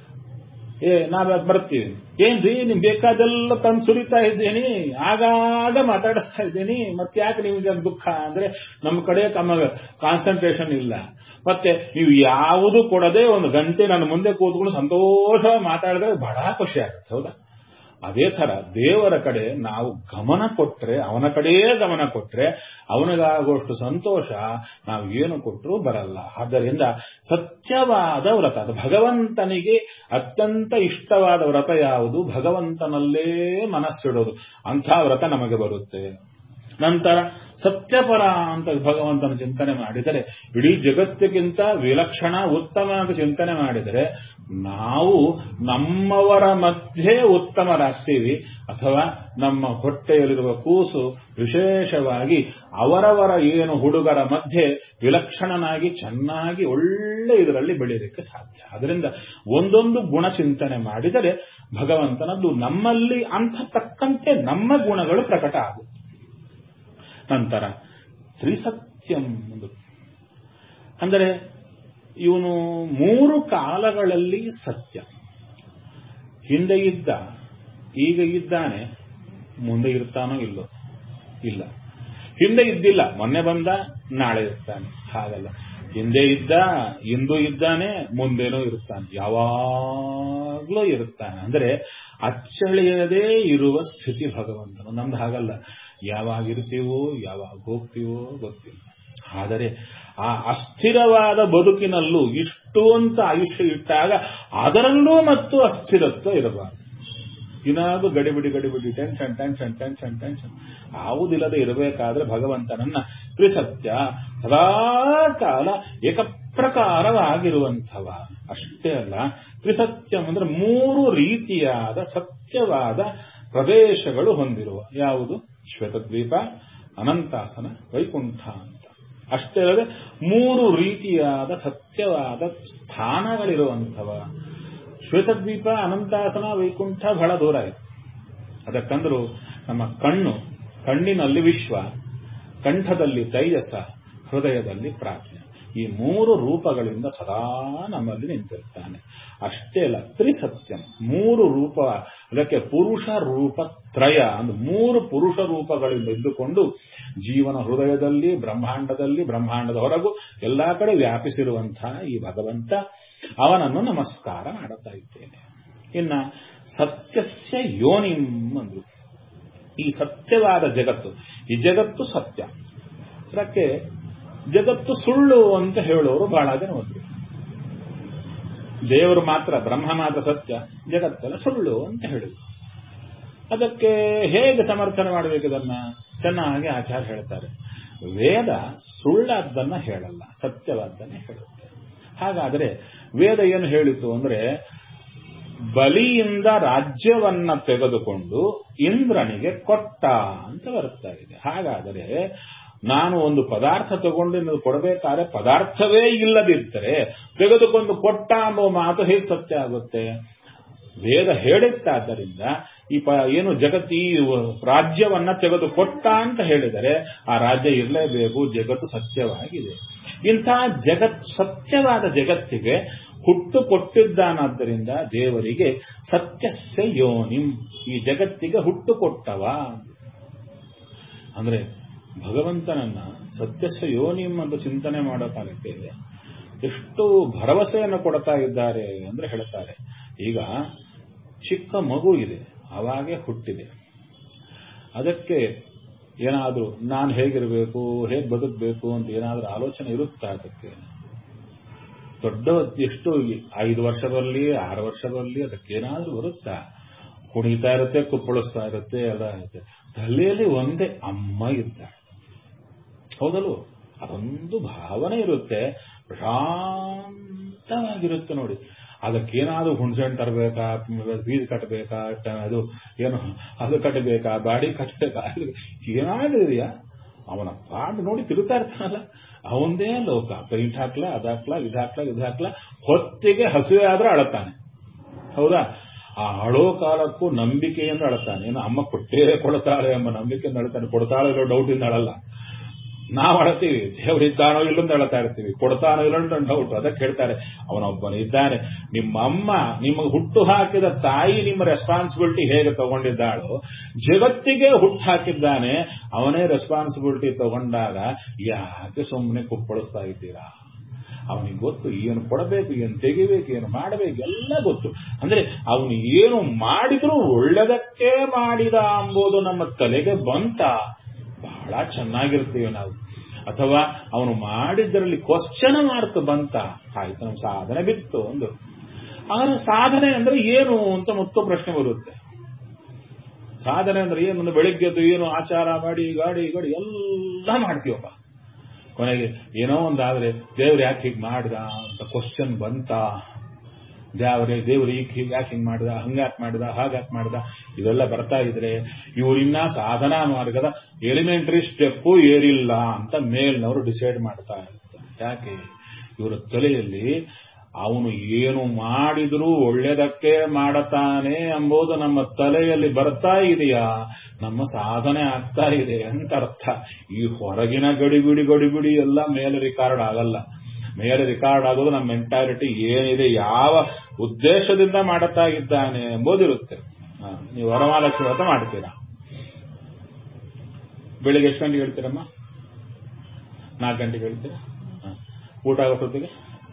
ಏ ನಾವ್ ಬರ್ತೀವಿ ಏನ್ರಿ ನಿಮ್ ಬೇಕಾದೆಲ್ಲ ತಂದು ಸುರಿತಾ ಇದ್ದೀನಿ ಆಗಾಗ ಮಾತಾಡಿಸ್ತಾ ಇದ್ದೀನಿ ಮತ್ತೆ ಯಾಕೆ ನಿಮಗೆ ದುಃಖ ಅಂದ್ರೆ ನಮ್ಮ ಕಡೆ ಕಮ್ಮ ಕಾನ್ಸಂಟ್ರೇಷನ್ ಇಲ್ಲ ಮತ್ತೆ ನೀವು ಯಾವುದು ಕೊಡದೆ ಒಂದು ಗಂಟೆ ನನ್ನ ಮುಂದೆ ಕೂತ್ಕೊಂಡು ಸಂತೋಷವಾಗಿ ಮಾತಾಡಿದ್ರೆ ಬಹಳ ಖುಷಿ ಆಗುತ್ತೆ ಹೌದಾ ಅದೇ ತರ ದೇವರ ಕಡೆ ನಾವು ಗಮನ ಕೊಟ್ರೆ ಅವನ ಕಡೆಯೇ ಗಮನ ಕೊಟ್ರೆ ಅವನಿಗಾಗುವಷ್ಟು ಸಂತೋಷ ನಾವು ಏನು ಕೊಟ್ಟರೂ ಬರಲ್ಲ ಆದ್ದರಿಂದ ಸತ್ಯವಾದ ವ್ರತ ಅದು ಭಗವಂತನಿಗೆ ಅತ್ಯಂತ ಇಷ್ಟವಾದ ವ್ರತ ಯಾವುದು ಭಗವಂತನಲ್ಲೇ ಮನಸ್ಸಿಡೋದು ಅಂಥ ವ್ರತ ನಮಗೆ ಬರುತ್ತೆ ನಂತರ ಸತ್ಯಪರ ಅಂತ ಭಗವಂತನ ಚಿಂತನೆ ಮಾಡಿದರೆ ಇಡೀ ಜಗತ್ತಿಗಿಂತ ವಿಲಕ್ಷಣ ಉತ್ತಮ ಅಂತ ಚಿಂತನೆ ಮಾಡಿದರೆ ನಾವು ನಮ್ಮವರ ಮಧ್ಯೆ ಉತ್ತಮರಾಗ್ತೀವಿ ಅಥವಾ ನಮ್ಮ ಹೊಟ್ಟೆಯಲ್ಲಿರುವ ಕೂಸು ವಿಶೇಷವಾಗಿ ಅವರವರ ಏನು ಹುಡುಗರ ಮಧ್ಯೆ ವಿಲಕ್ಷಣನಾಗಿ ಚೆನ್ನಾಗಿ ಒಳ್ಳೆ ಇದರಲ್ಲಿ ಬೆಳೆಯಲಿಕ್ಕೆ ಸಾಧ್ಯ ಅದರಿಂದ ಒಂದೊಂದು ಗುಣ ಚಿಂತನೆ ಮಾಡಿದರೆ ಭಗವಂತನದ್ದು ನಮ್ಮಲ್ಲಿ ಅಂಥ ತಕ್ಕಂತೆ ನಮ್ಮ ಗುಣಗಳು ಪ್ರಕಟ ಆಗುತ್ತೆ ನಂತರ ತ್ರಿಸತ್ಯಂ ಒಂದು ಅಂದರೆ ಇವನು ಮೂರು ಕಾಲಗಳಲ್ಲಿ ಸತ್ಯ ಹಿಂದೆ ಇದ್ದ ಈಗ ಇದ್ದಾನೆ ಮುಂದೆ ಇರ್ತಾನೋ ಇಲ್ಲೋ ಇಲ್ಲ ಹಿಂದೆ ಇದ್ದಿಲ್ಲ ಮೊನ್ನೆ ಬಂದ ನಾಳೆ ಇರ್ತಾನೆ ಹಾಗಲ್ಲ ಹಿಂದೆ ಇದ್ದ ಇಂದು ಇದ್ದಾನೆ ಮುಂದೇನೂ ಇರ್ತಾನೆ ಯಾವಾಗ್ಲೂ ಇರುತ್ತಾನೆ ಅಂದ್ರೆ ಅಚ್ಚಳಿಯದೇ ಇರುವ ಸ್ಥಿತಿ ಭಗವಂತನು ನಮ್ದು ಹಾಗಲ್ಲ ಯಾವಾಗ ಇರ್ತೀವೋ ಯಾವಾಗ ಹೋಗ್ತೀವೋ ಗೊತ್ತಿಲ್ಲ ಆದರೆ ಆ ಅಸ್ಥಿರವಾದ ಬದುಕಿನಲ್ಲೂ ಇಷ್ಟು ಅಂತ ಆಯುಷ್ಯ ಇಟ್ಟಾಗ ಅದರಲ್ಲೂ ಮತ್ತು ಅಸ್ಥಿರತ್ವ ಇರಬಾರದು ದಿನಾಗೂ ಗಡಿಬಿಡಿ ಗಡಿಬಿಡಿ ಟೆನ್ಷನ್ ಟೆನ್ಷನ್ ಟೆನ್ಷನ್ ಟೆನ್ಷನ್ ಯಾವುದಿಲ್ಲದೆ ಇರಬೇಕಾದ್ರೆ ಭಗವಂತನನ್ನ ತ್ರಿಸತ್ಯ ಸದಾ ಕಾಲ ಏಕಪ್ರಕಾರವಾಗಿರುವಂಥವ ಅಷ್ಟೇ ಅಲ್ಲ ತ್ರಿಸತ್ಯಂ ಅಂದ್ರೆ ಮೂರು ರೀತಿಯಾದ ಸತ್ಯವಾದ ಪ್ರದೇಶಗಳು ಹೊಂದಿರುವ ಯಾವುದು ಶ್ವೇತದ್ವೀಪ ಅನಂತಾಸನ ವೈಕುಂಠ ಅಂತ ಅಷ್ಟೇ ಅಲ್ಲದೆ ಮೂರು ರೀತಿಯಾದ ಸತ್ಯವಾದ ಸ್ಥಾನಗಳಿರುವಂಥವ ಶ್ವೇತದ್ವೀಪ ಅನಂತಾಸನ ವೈಕುಂಠ ಬಹಳ ದೂರ ಇದೆ ಅದಕ್ಕಂದ್ರು ನಮ್ಮ ಕಣ್ಣು ಕಣ್ಣಿನಲ್ಲಿ ವಿಶ್ವ ಕಂಠದಲ್ಲಿ ತೈಜಸ ಹೃದಯದಲ್ಲಿ ಪ್ರಾಜ್ಞೆ ಈ ಮೂರು ರೂಪಗಳಿಂದ ಸದಾ ನಮ್ಮಲ್ಲಿ ನಿಂತಿರ್ತಾನೆ ಅಷ್ಟೇ ಅಲ್ಲ ತ್ರಿಸತ್ಯಂ ಮೂರು ರೂಪ ಅದಕ್ಕೆ ಪುರುಷ ರೂಪ ತ್ರಯ ಅಂದ್ರೆ ಮೂರು ಪುರುಷ ರೂಪಗಳಿಂದ ಇದ್ದುಕೊಂಡು ಜೀವನ ಹೃದಯದಲ್ಲಿ ಬ್ರಹ್ಮಾಂಡದಲ್ಲಿ ಬ್ರಹ್ಮಾಂಡದ ಹೊರಗು ಎಲ್ಲಾ ಕಡೆ ವ್ಯಾಪಿಸಿರುವಂತಹ ಈ ಭಗವಂತ ಅವನನ್ನು ನಮಸ್ಕಾರ ಮಾಡುತ್ತಾ ಇದ್ದೇನೆ ಇನ್ನ ಸತ್ಯಸ್ಯ ಯೋನಿಂ ಅಂದ್ರು ಈ ಸತ್ಯವಾದ ಜಗತ್ತು ಈ ಜಗತ್ತು ಸತ್ಯ ಅದಕ್ಕೆ ಜಗತ್ತು ಸುಳ್ಳು ಅಂತ ಹೇಳೋರು ಬಹಳ ಜನ ಒಂದು ದೇವರು ಮಾತ್ರ ಬ್ರಹ್ಮ ಮಾತ್ರ ಸತ್ಯ ಜಗತ್ತೆಲ್ಲ ಸುಳ್ಳು ಅಂತ ಹೇಳಿದ್ರು ಅದಕ್ಕೆ ಹೇಗೆ ಸಮರ್ಥನೆ ಮಾಡಬೇಕು ಇದನ್ನ ಚೆನ್ನಾಗಿ ಆಚಾರ್ಯ ಹೇಳ್ತಾರೆ ವೇದ ಸುಳ್ಳಾದ್ದನ್ನ ಹೇಳಲ್ಲ ಸತ್ಯವಾದ್ದನ್ನೇ ಹೇಳುತ್ತೆ ಹಾಗಾದ್ರೆ ವೇದ ಏನು ಹೇಳಿತು ಅಂದ್ರೆ ಬಲಿಯಿಂದ ರಾಜ್ಯವನ್ನ ತೆಗೆದುಕೊಂಡು ಇಂದ್ರನಿಗೆ ಕೊಟ್ಟ ಅಂತ ಬರ್ತಾ ಇದೆ ಹಾಗಾದರೆ ನಾನು ಒಂದು ಪದಾರ್ಥ ತಗೊಂಡು ನೀವು ಕೊಡಬೇಕಾದ್ರೆ ಪದಾರ್ಥವೇ ಇಲ್ಲದಿದ್ದರೆ ತೆಗೆದುಕೊಂಡು ಕೊಟ್ಟ ಅನ್ನೋ ಮಾತು ಹೇಗೆ ಸತ್ಯ ಆಗುತ್ತೆ ವೇದ ಹೇಳಿತ್ತಾದ್ದರಿಂದ ಈ ಪ ಏನು ಜಗತ್ತಿ ರಾಜ್ಯವನ್ನ ತೆಗೆದುಕೊಟ್ಟ ಅಂತ ಹೇಳಿದರೆ ಆ ರಾಜ್ಯ ಇರಲೇಬೇಕು ಜಗತ್ತು ಸತ್ಯವಾಗಿದೆ ಇಂಥ ಜಗತ್ ಸತ್ಯವಾದ ಜಗತ್ತಿಗೆ ಹುಟ್ಟು ಕೊಟ್ಟಿದ್ದಾನಾದ್ದರಿಂದ ದೇವರಿಗೆ ಸತ್ಯಸ್ಯ ಯೋನಿಂ ಈ ಜಗತ್ತಿಗೆ ಹುಟ್ಟು ಕೊಟ್ಟವ ಅಂದ್ರೆ ಭಗವಂತನನ್ನ ಸತ್ಯಸ್ಯ ಯೋನಿಂ ಅಂತ ಚಿಂತನೆ ಮಾಡೋ ಕಾಲಕ್ಕೆ ಎಷ್ಟು ಭರವಸೆಯನ್ನು ಕೊಡ್ತಾ ಇದ್ದಾರೆ ಅಂದ್ರೆ ಹೇಳ್ತಾರೆ ಈಗ ಚಿಕ್ಕ ಮಗು ಇದೆ ಅವಾಗೆ ಹುಟ್ಟಿದೆ ಅದಕ್ಕೆ ಏನಾದರೂ ನಾನು ಹೇಗಿರಬೇಕು ಹೇಗೆ ಬದುಕಬೇಕು ಅಂತ ಏನಾದರೂ ಆಲೋಚನೆ ಇರುತ್ತಾ ಅದಕ್ಕೆ ದೊಡ್ಡ ಎಷ್ಟು ಐದು ವರ್ಷದಲ್ಲಿ ಆರು ವರ್ಷದಲ್ಲಿ ಅದಕ್ಕೇನಾದ್ರೂ ಬರುತ್ತಾ ಕುಣಿತಾ ಇರುತ್ತೆ ಕುಪ್ಪಳಿಸ್ತಾ ಇರುತ್ತೆ ಎಲ್ಲ ಇರುತ್ತೆ ತಲೆಯಲ್ಲಿ ಒಂದೇ ಅಮ್ಮ ಇದ್ದಾಳೆ ಹೌದಲ್ವ ಅದೊಂದು ಭಾವನೆ ಇರುತ್ತೆ ಪ್ರಶಾಂತವಾಗಿರುತ್ತೆ ನೋಡಿ ಅದಕ್ಕೇನಾದ್ರೂ ಹುಣಸೆಹಣ್ಣು ತರಬೇಕಾ ಬೀಜ ಕಟ್ಟಬೇಕಾ ಅದು ಏನು ಅದು ಕಟ್ಟಬೇಕಾ ಬಾಡಿ ಕಟ್ಟಬೇಕಾ ಏನಾದ್ರೂ ಇದೆಯಾ ಅವನ ಪಾಡ್ ನೋಡಿ ತಿರುತ್ತಾ ಇರ್ತಾನಲ್ಲ ಅವಂದೇ ಲೋಕ ಪೈಂಟ್ ಹಾಕ್ಲಾ ಅದಾಕ್ಲಾ ಇದಾಕ್ಲಾ ಇದಾಕ್ಲಾ ಹೊತ್ತಿಗೆ ಹಸುವೆ ಆದ್ರೆ ಅಳತಾನೆ ಹೌದಾ ಆ ಅಳೋ ಕಾಲಕ್ಕೂ ನಂಬಿಕೆಯಿಂದ ಅಳತಾನೆ ಏನು ಅಮ್ಮ ಕೊಟ್ಟೇ ಕೊಡ್ತಾಳೆ ಎಂಬ ನಂಬಿಕೆಯಿಂದ ಅಳತಾನೆ ಕೊಡ್ತಾಳೆ ಇರೋ ಡೌಟ್ ಇಂದ ಅಳಲ್ಲ ನಾವು ಅಳತೀವಿ ದೇವರಿದ್ದಾನೋ ಇಲ್ಲೊಂದು ಅಳತಾ ಇರ್ತೀವಿ ಕೊಡ್ತಾನೋ ಇಲ್ಲೊಂದು ಡೌಟ್ ಅದಕ್ಕೆ ಹೇಳ್ತಾರೆ ಅವನೊಬ್ಬನಿದ್ದಾನೆ ನಿಮ್ಮಮ್ಮ ನಿಮಗೆ ಹುಟ್ಟು ಹಾಕಿದ ತಾಯಿ ನಿಮ್ಮ ರೆಸ್ಪಾನ್ಸಿಬಿಲಿಟಿ ಹೇಗೆ ತಗೊಂಡಿದ್ದಾಳೋ ಜಗತ್ತಿಗೆ ಹುಟ್ಟು ಹಾಕಿದ್ದಾನೆ ಅವನೇ ರೆಸ್ಪಾನ್ಸಿಬಿಲಿಟಿ ತಗೊಂಡಾಗ ಯಾಕೆ ಸುಮ್ಮನೆ ಕುಪ್ಪಳಿಸ್ತಾ ಇದ್ದೀರಾ ಅವನಿಗೆ ಗೊತ್ತು ಏನು ಕೊಡಬೇಕು ಏನು ತೆಗಿಬೇಕು ಏನು ಮಾಡಬೇಕು ಎಲ್ಲ ಗೊತ್ತು ಅಂದ್ರೆ ಅವನು ಏನು ಮಾಡಿದ್ರೂ ಒಳ್ಳೆದಕ್ಕೆ ಮಾಡಿದ ಎಂಬುದು ನಮ್ಮ ತಲೆಗೆ ಬಂತ ಬಹಳ ಚೆನ್ನಾಗಿರ್ತೀವಿ ನಾವು ಅಥವಾ ಅವನು ಮಾಡಿದ್ದರಲ್ಲಿ ಕ್ವಶನ್ ಮಾರ್ಕ್ ಬಂತ ಆಯ್ತು ನಮ್ಮ ಸಾಧನೆ ಬಿತ್ತು ಒಂದು ಅವರ ಸಾಧನೆ ಅಂದ್ರೆ ಏನು ಅಂತ ಮತ್ತೊಂದು ಪ್ರಶ್ನೆ ಬರುತ್ತೆ ಸಾಧನೆ ಅಂದ್ರೆ ಏನು ಒಂದು ಬೆಳಿಗ್ಗೆದ್ದು ಏನು ಆಚಾರ ಮಾಡಿ ಗಾಡಿ ಗಾಡಿ ಎಲ್ಲ ಮಾಡ್ತೀವಪ್ಪ ಕೊನೆಗೆ ಏನೋ ಒಂದಾದ್ರೆ ದೇವ್ರು ಯಾಕೆ ಹೀಗೆ ಮಾಡ್ದ ಅಂತ ಕ್ವಶನ್ ಬಂತ ದೇವ್ರೆ ದೇವ್ರು ಈಗ ಹೀಗೆ ಯಾಕೆ ಹಿಂಗೆ ಮಾಡಿದ ಹಂಗ್ಯಾಕೆ ಮಾಡಿದ ಹಾಗ್ಯಾಕೆ ಮಾಡಿದ ಇದೆಲ್ಲ ಬರ್ತಾ ಇದ್ರೆ ಇವರಿನ್ನ ಸಾಧನಾ ಮಾರ್ಗದ ಎಲಿಮೆಂಟರಿ ಸ್ಟೆಪ್ಪು ಏರಿಲ್ಲ ಅಂತ ಮೇಲ್ನವರು ಡಿಸೈಡ್ ಮಾಡ್ತಾ ಇರ್ತಾರೆ ಯಾಕೆ ಇವರ ತಲೆಯಲ್ಲಿ ಅವನು ಏನು ಮಾಡಿದ್ರೂ ಒಳ್ಳೆದಕ್ಕೆ ಮಾಡತಾನೆ ಎಂಬುದು ನಮ್ಮ ತಲೆಯಲ್ಲಿ ಬರ್ತಾ ಇದೆಯಾ ನಮ್ಮ ಸಾಧನೆ ಆಗ್ತಾ ಇದೆ ಅಂತ ಅರ್ಥ ಈ ಹೊರಗಿನ ಗಡಿಬಿಡಿ ಗಡಿಬಿಡಿ ಎಲ್ಲ ಮೇಲೆ ರಿಕಾರ್ಡ್ ಆಗಲ್ಲ ಮೇಲೆ ರಿಕಾರ್ಡ್ ಆಗೋದು ನಮ್ಮ ಮೆಂಟಾಲಿಟಿ ಏನಿದೆ ಯಾವ ಉದ್ದೇಶದಿಂದ ಮಾಡುತ್ತಾ ಇದ್ದಾನೆ ಎಂಬುದಿರುತ್ತೆ ನೀವು ವರಮಹಾಲಕ್ಷ್ಮಿ ವ್ರತ ಮಾಡ್ತೀರಾ ಬೆಳಿಗ್ಗೆ ಎಷ್ಟು ಗಂಟೆಗೆ ಹೇಳ್ತೀರಮ್ಮ ನಾಲ್ಕು ಗಂಟೆಗೆ ಹೇಳ್ತೀರಾ ಊಟ ಆಗೋ ಹೊತ್ತಿಗೆ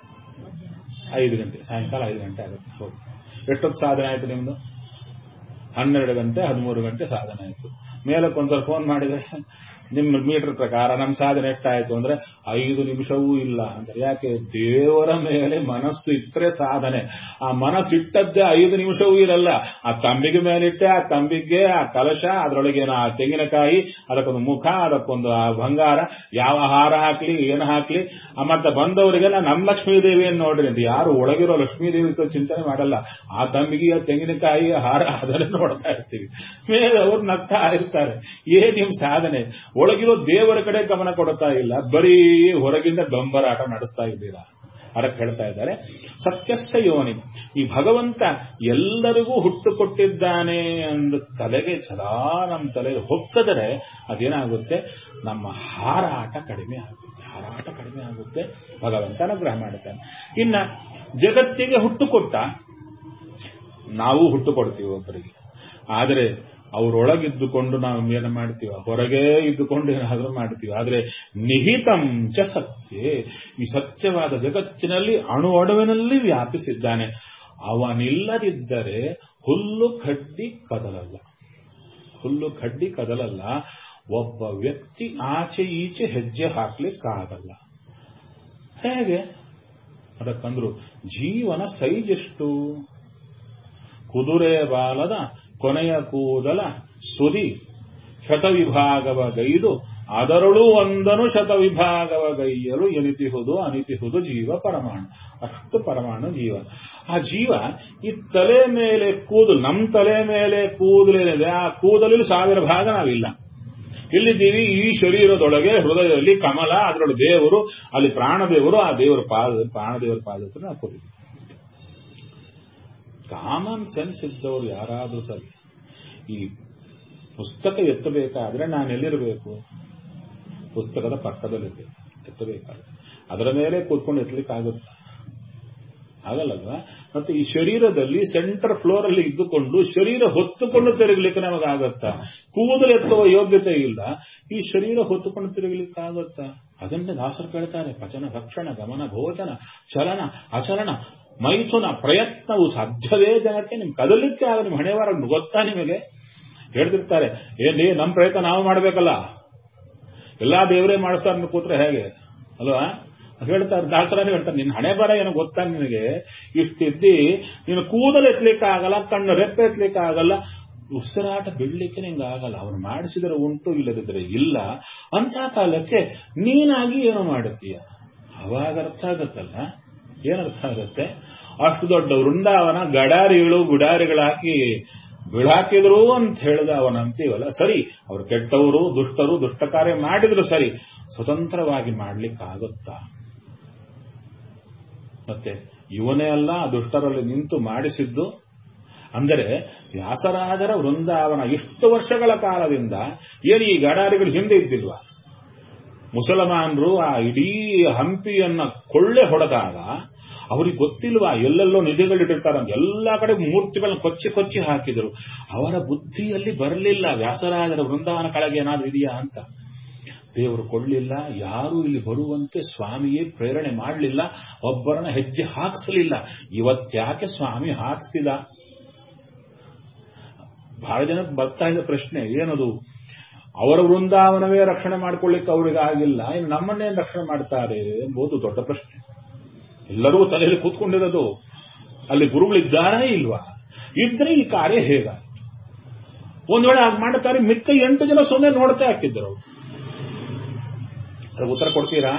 ಐದು ಗಂಟೆ ಸಾಯಂಕಾಲ ಐದು ಗಂಟೆ ಆಗುತ್ತೆ ಹೋಗಿ ಎಷ್ಟೊತ್ತು ಸಾಧನೆ ಆಯ್ತು ನಿಮ್ದು ಹನ್ನೆರಡು ಗಂಟೆ ಹದಿಮೂರು ಗಂಟೆ ಸಾಧನೆ ಆಯ್ತು ಮೇಲಕ್ಕೆ ಒಂದ್ಸಲ ಫೋನ್ ಮಾಡಿದ್ರೆ ನಿಮ್ಮ ಮೀಟರ್ ಪ್ರಕಾರ ನಮ್ಮ ಸಾಧನೆ ಎಷ್ಟಾಯ್ತು ಅಂದ್ರೆ ಐದು ನಿಮಿಷವೂ ಇಲ್ಲ ಅಂತ ಯಾಕೆ ದೇವರ ಮೇಲೆ ಮನಸ್ಸು ಇಟ್ಟರೆ ಸಾಧನೆ ಆ ಮನಸ್ಸು ಇಟ್ಟದ್ದೇ ಐದು ನಿಮಿಷವೂ ಇರಲ್ಲ ಆ ತಂಬಿಗೆ ಮೇಲಿಟ್ಟೆ ಆ ತಂಬಿಗೆ ಆ ಕಲಶ ಅದರೊಳಗೆ ಆ ತೆಂಗಿನಕಾಯಿ ಅದಕ್ಕೊಂದು ಮುಖ ಅದಕ್ಕೊಂದು ಆ ಬಂಗಾರ ಯಾವ ಹಾರ ಹಾಕ್ಲಿ ಏನು ಹಾಕ್ಲಿ ಮತ್ತೆ ಬಂದವರಿಗೆಲ್ಲ ನಮ್ಮ ಲಕ್ಷ್ಮೀ ದೇವಿಯನ್ನು ನೋಡ್ರಿ ಅಂತ ಯಾರು ಒಳಗಿರೋ ಲಕ್ಷ್ಮೀ ದೇವಿ ಚಿಂತನೆ ಮಾಡಲ್ಲ ಆ ತಂಬಿಗೆ ಆ ತೆಂಗಿನಕಾಯಿ ಹಾರ ಅದನ್ನೇ ನೋಡ್ತಾ ಇರ್ತೀವಿ ಮೇಲೆ ಅವ್ರು ನಗ್ತಾ ಇರ್ತಾರೆ ಏನ್ ನಿಮ್ ಸಾಧನೆ ಒಳಗಿರೋ ದೇವರ ಕಡೆ ಗಮನ ಕೊಡ್ತಾ ಇಲ್ಲ ಬರೀ ಹೊರಗಿಂದ ಡೊಂಬರಾಟ ನಡೆಸ್ತಾ ಇದ್ದೀರಾ ಅದಕ್ಕೆ ಹೇಳ್ತಾ ಇದ್ದಾರೆ ಸತ್ಯಸ್ಥ ಯೋನಿ ಈ ಭಗವಂತ ಎಲ್ಲರಿಗೂ ಹುಟ್ಟು ಕೊಟ್ಟಿದ್ದಾನೆ ಅಂದ ತಲೆಗೆ ಸದಾ ನಮ್ಮ ತಲೆಗೆ ಹೊಕ್ಕದರೆ ಅದೇನಾಗುತ್ತೆ ನಮ್ಮ ಹಾರಾಟ ಕಡಿಮೆ ಆಗುತ್ತೆ ಹಾರಾಟ ಕಡಿಮೆ ಆಗುತ್ತೆ ಭಗವಂತ ಅನುಗ್ರಹ ಮಾಡುತ್ತಾನೆ ಇನ್ನ ಜಗತ್ತಿಗೆ ಹುಟ್ಟು ಕೊಟ್ಟ ನಾವು ಹುಟ್ಟು ಕೊಡ್ತೀವಿ ಒಬ್ಬರಿಗೆ ಆದರೆ ಅವರೊಳಗಿದ್ದುಕೊಂಡು ನಾವು ಏನು ಮಾಡ್ತೀವ ಹೊರಗೆ ಇದ್ದುಕೊಂಡು ಏನಾದರೂ ಮಾಡ್ತೀವಿ ಆದರೆ ನಿಹಿತಂ ಚ ಸತ್ಯೆ ಈ ಸತ್ಯವಾದ ಜಗತ್ತಿನಲ್ಲಿ ಅಣು ಅಣುವಿನಲ್ಲಿ ವ್ಯಾಪಿಸಿದ್ದಾನೆ ಅವನಿಲ್ಲದಿದ್ದರೆ ಹುಲ್ಲು ಕಡ್ಡಿ ಕದಲಲ್ಲ ಹುಲ್ಲು ಕಡ್ಡಿ ಕದಲಲ್ಲ ಒಬ್ಬ ವ್ಯಕ್ತಿ ಆಚೆ ಈಚೆ ಹೆಜ್ಜೆ ಹಾಕ್ಲಿಕ್ಕಾಗಲ್ಲ ಹೇಗೆ ಅದಕ್ಕಂದ್ರು ಜೀವನ ಸೈಜ್ ಎಷ್ಟು ಕುದುರೆ ಬಾಲದ ಕೊನೆಯ ಕೂದಲ ತುದಿ ಶತವಿಭಾಗವ ಗೈದು ಅದರಳು ಒಂದನು ಶತವಿಭಾಗವ ಗೈಯಲು ಎನಿತಿಹುದು ಅನಿತಿಹುದು ಜೀವ ಪರಮಾಣು ಅಷ್ಟು ಪರಮಾಣು ಜೀವ ಆ ಜೀವ ಈ ತಲೆ ಮೇಲೆ ಕೂದಲು ನಮ್ಮ ತಲೆ ಮೇಲೆ ಕೂದಲೇನಿದೆ ಆ ಕೂದಲಲ್ಲಿ ಸಾವಿರ ಭಾಗ ನಾವಿಲ್ಲ ಇಲ್ಲಿದ್ದೀವಿ ಈ ಶರೀರದೊಳಗೆ ಹೃದಯದಲ್ಲಿ ಕಮಲ ಅದರೊಳಗೆ ದೇವರು ಅಲ್ಲಿ ಪ್ರಾಣದೇವರು ಆ ದೇವರ ಪಾದ ಪ್ರಾಣದೇವರ ಪಾದ ಹತ್ರ ನಾವು ಕೂತಿದ್ದೀವಿ ಕಾಮನ್ ಸೆನ್ಸ್ ಇದ್ದವರು ಯಾರಾದರೂ ಸರಿ ಈ ಪುಸ್ತಕ ಎತ್ತಬೇಕಾದ್ರೆ ನಾನು ಎಲ್ಲಿರಬೇಕು ಪುಸ್ತಕದ ಪಕ್ಕದಲ್ಲಿರಬೇಕು ಎತ್ತಬೇಕಾದ್ರೆ ಅದರ ಮೇಲೆ ಕೂತ್ಕೊಂಡು ಎತ್ತಲಿಕ್ಕಾಗುತ್ತೆ ಆಗಲ್ಲಲ್ವಾ ಮತ್ತೆ ಈ ಶರೀರದಲ್ಲಿ ಸೆಂಟರ್ ಫ್ಲೋರ್ ಅಲ್ಲಿ ಇದ್ದುಕೊಂಡು ಶರೀರ ಹೊತ್ತುಕೊಂಡು ತಿರುಗಲಿಕ್ಕೆ ನಮಗಾಗತ್ತಾ ಕೂದಲು ಎತ್ತುವ ಯೋಗ್ಯತೆ ಇಲ್ಲ ಈ ಶರೀರ ಹೊತ್ತುಕೊಂಡು ತಿರುಗಲಿಕ್ಕಾಗತ್ತಾ ಅದನ್ನೇ ದಾಸರು ಕೇಳ್ತಾರೆ ಪಚನ ಭಕ್ಷಣ ಗಮನ ಭೋಜನ ಚಲನ ಅಚಲನ ಮೈಥುನ ಪ್ರಯತ್ನವು ಸಾಧ್ಯವೇ ಜನಕ್ಕೆ ನಿಮ್ ಕದಲಿಕ್ಕೆ ಆಗ ನಿಮ್ಮ ಹಣೆವಾರ ಗೊತ್ತಾ ನಿಮಗೆ ಹೇಳ್ತಿರ್ತಾರೆ ಏನ್ರಿ ನಮ್ಮ ಪ್ರಯತ್ನ ನಾವು ಮಾಡಬೇಕಲ್ಲ ಎಲ್ಲಾ ದೇವರೇ ಮಾಡಿಸ್ತಾರೆ ಕೂತ್ರೆ ಹೇಗೆ ಅಲ್ವಾ ಹೇಳ್ತಾರೆ ದಾಸರೇ ಹೇಳ್ತಾರೆ ನಿನ್ನ ಹಣೆ ಬರ ಏನೋ ಗೊತ್ತಾ ನಿನಗೆ ಇಷ್ಟಿದ್ದಿ ನೀನು ಕೂದಲು ಎತ್ತಲಿಕ್ಕೆ ಆಗಲ್ಲ ಕಣ್ಣು ರೆಪ್ಪೆ ಎತ್ತಲಿಕ್ಕೆ ಆಗಲ್ಲ ಉಸಿರಾಟ ಬಿಡ್ಲಿಕ್ಕೆ ನಿಂಗೆ ಆಗಲ್ಲ ಅವನು ಮಾಡಿಸಿದರೆ ಉಂಟು ಇಲ್ಲದಿದ್ರೆ ಇಲ್ಲ ಅಂತ ಕಾಲಕ್ಕೆ ನೀನಾಗಿ ಏನು ಮಾಡುತ್ತೀಯ ಅವಾಗ ಅರ್ಥ ಆಗತ್ತಲ್ಲ ಏನರ್ಥ ಆಗುತ್ತೆ ಅಷ್ಟು ದೊಡ್ಡ ವೃಂದಾವನ ಗಡಾರಿಗಳು ಗುಡಾರಿಗಳಾಕಿ ಬಿಡಾಕಿದ್ರು ಅಂತ ಹೇಳಿದ ಅವನ ಅಂತೀವಲ್ಲ ಸರಿ ಅವ್ರು ಕೆಟ್ಟವರು ದುಷ್ಟರು ದುಷ್ಟ ಕಾರ್ಯ ಮಾಡಿದ್ರು ಸರಿ ಸ್ವತಂತ್ರವಾಗಿ ಮಾಡ್ಲಿಕ್ಕಾಗುತ್ತಾ ಮತ್ತೆ ಇವನೇ ಅಲ್ಲ ದುಷ್ಟರಲ್ಲಿ ನಿಂತು ಮಾಡಿಸಿದ್ದು ಅಂದರೆ ವ್ಯಾಸರಾಜರ ವೃಂದಾವನ ಇಷ್ಟು ವರ್ಷಗಳ ಕಾಲದಿಂದ ಏನು ಈ ಗಡಾರಿಗಳು ಹಿಂದೆ ಇದ್ದಿಲ್ವಾ ಮುಸಲ್ಮಾನರು ಆ ಇಡೀ ಹಂಪಿಯನ್ನ ಕೊಳ್ಳೆ ಹೊಡೆದಾಗ ಅವ್ರಿಗೆ ಗೊತ್ತಿಲ್ವಾ ಎಲ್ಲೆಲ್ಲೋ ನಿಧಿಗಳಿಟ್ಟಿರ್ತಾರಂತ ಎಲ್ಲಾ ಕಡೆ ಮೂರ್ತಿಗಳನ್ನ ಕೊಚ್ಚಿ ಕೊಚ್ಚಿ ಹಾಕಿದ್ರು ಅವರ ಬುದ್ಧಿಯಲ್ಲಿ ಬರಲಿಲ್ಲ ವ್ಯಾಸರಾಜರ ವೃಂದಾವನ ಕೆಳಗೆ ಏನಾದ್ರೂ ಇದೆಯಾ ಅಂತ ದೇವರು ಕೊಳ್ಳಿಲ್ಲ ಯಾರೂ ಇಲ್ಲಿ ಬರುವಂತೆ ಸ್ವಾಮಿಯೇ ಪ್ರೇರಣೆ ಮಾಡಲಿಲ್ಲ ಒಬ್ಬರನ್ನ ಹೆಜ್ಜೆ ಹಾಕಿಸಲಿಲ್ಲ ಇವತ್ತ್ಯಾಕೆ ಸ್ವಾಮಿ ಹಾಕಿಸಿದ ಬಹಳ ಜನಕ್ಕೆ ಬರ್ತಾ ಇದೆ ಪ್ರಶ್ನೆ ಏನದು ಅವರ ವೃಂದಾವನವೇ ರಕ್ಷಣೆ ಮಾಡ್ಕೊಳ್ಳಿಕ್ಕೆ ಅವರಿಗೆ ಆಗಿಲ್ಲ ಇನ್ನು ನಮ್ಮನ್ನೇನು ರಕ್ಷಣೆ ಮಾಡ್ತಾರೆ ಎಂಬುದು ದೊಡ್ಡ ಪ್ರಶ್ನೆ ಎಲ್ಲರೂ ತಲೆಯಲ್ಲಿ ಕೂತ್ಕೊಂಡಿರೋದು ಅಲ್ಲಿ ಗುರುಗಳಿದ್ದಾರಾ ಇಲ್ವಾ ಇದ್ರೆ ಈ ಕಾರ್ಯ ಹೇಗಾಯ್ತು ಒಂದ್ ವೇಳೆ ಹಾಗೆ ಮಾಡ್ತಾರೆ ಮಿಕ್ಕ ಎಂಟು ಜನ ಸುಮ್ಮನೆ ನೋಡ್ತಾ ಹಾಕಿದ್ರು ಅದಕ್ಕೆ ಉತ್ತರ ಕೊಡ್ತೀರಾ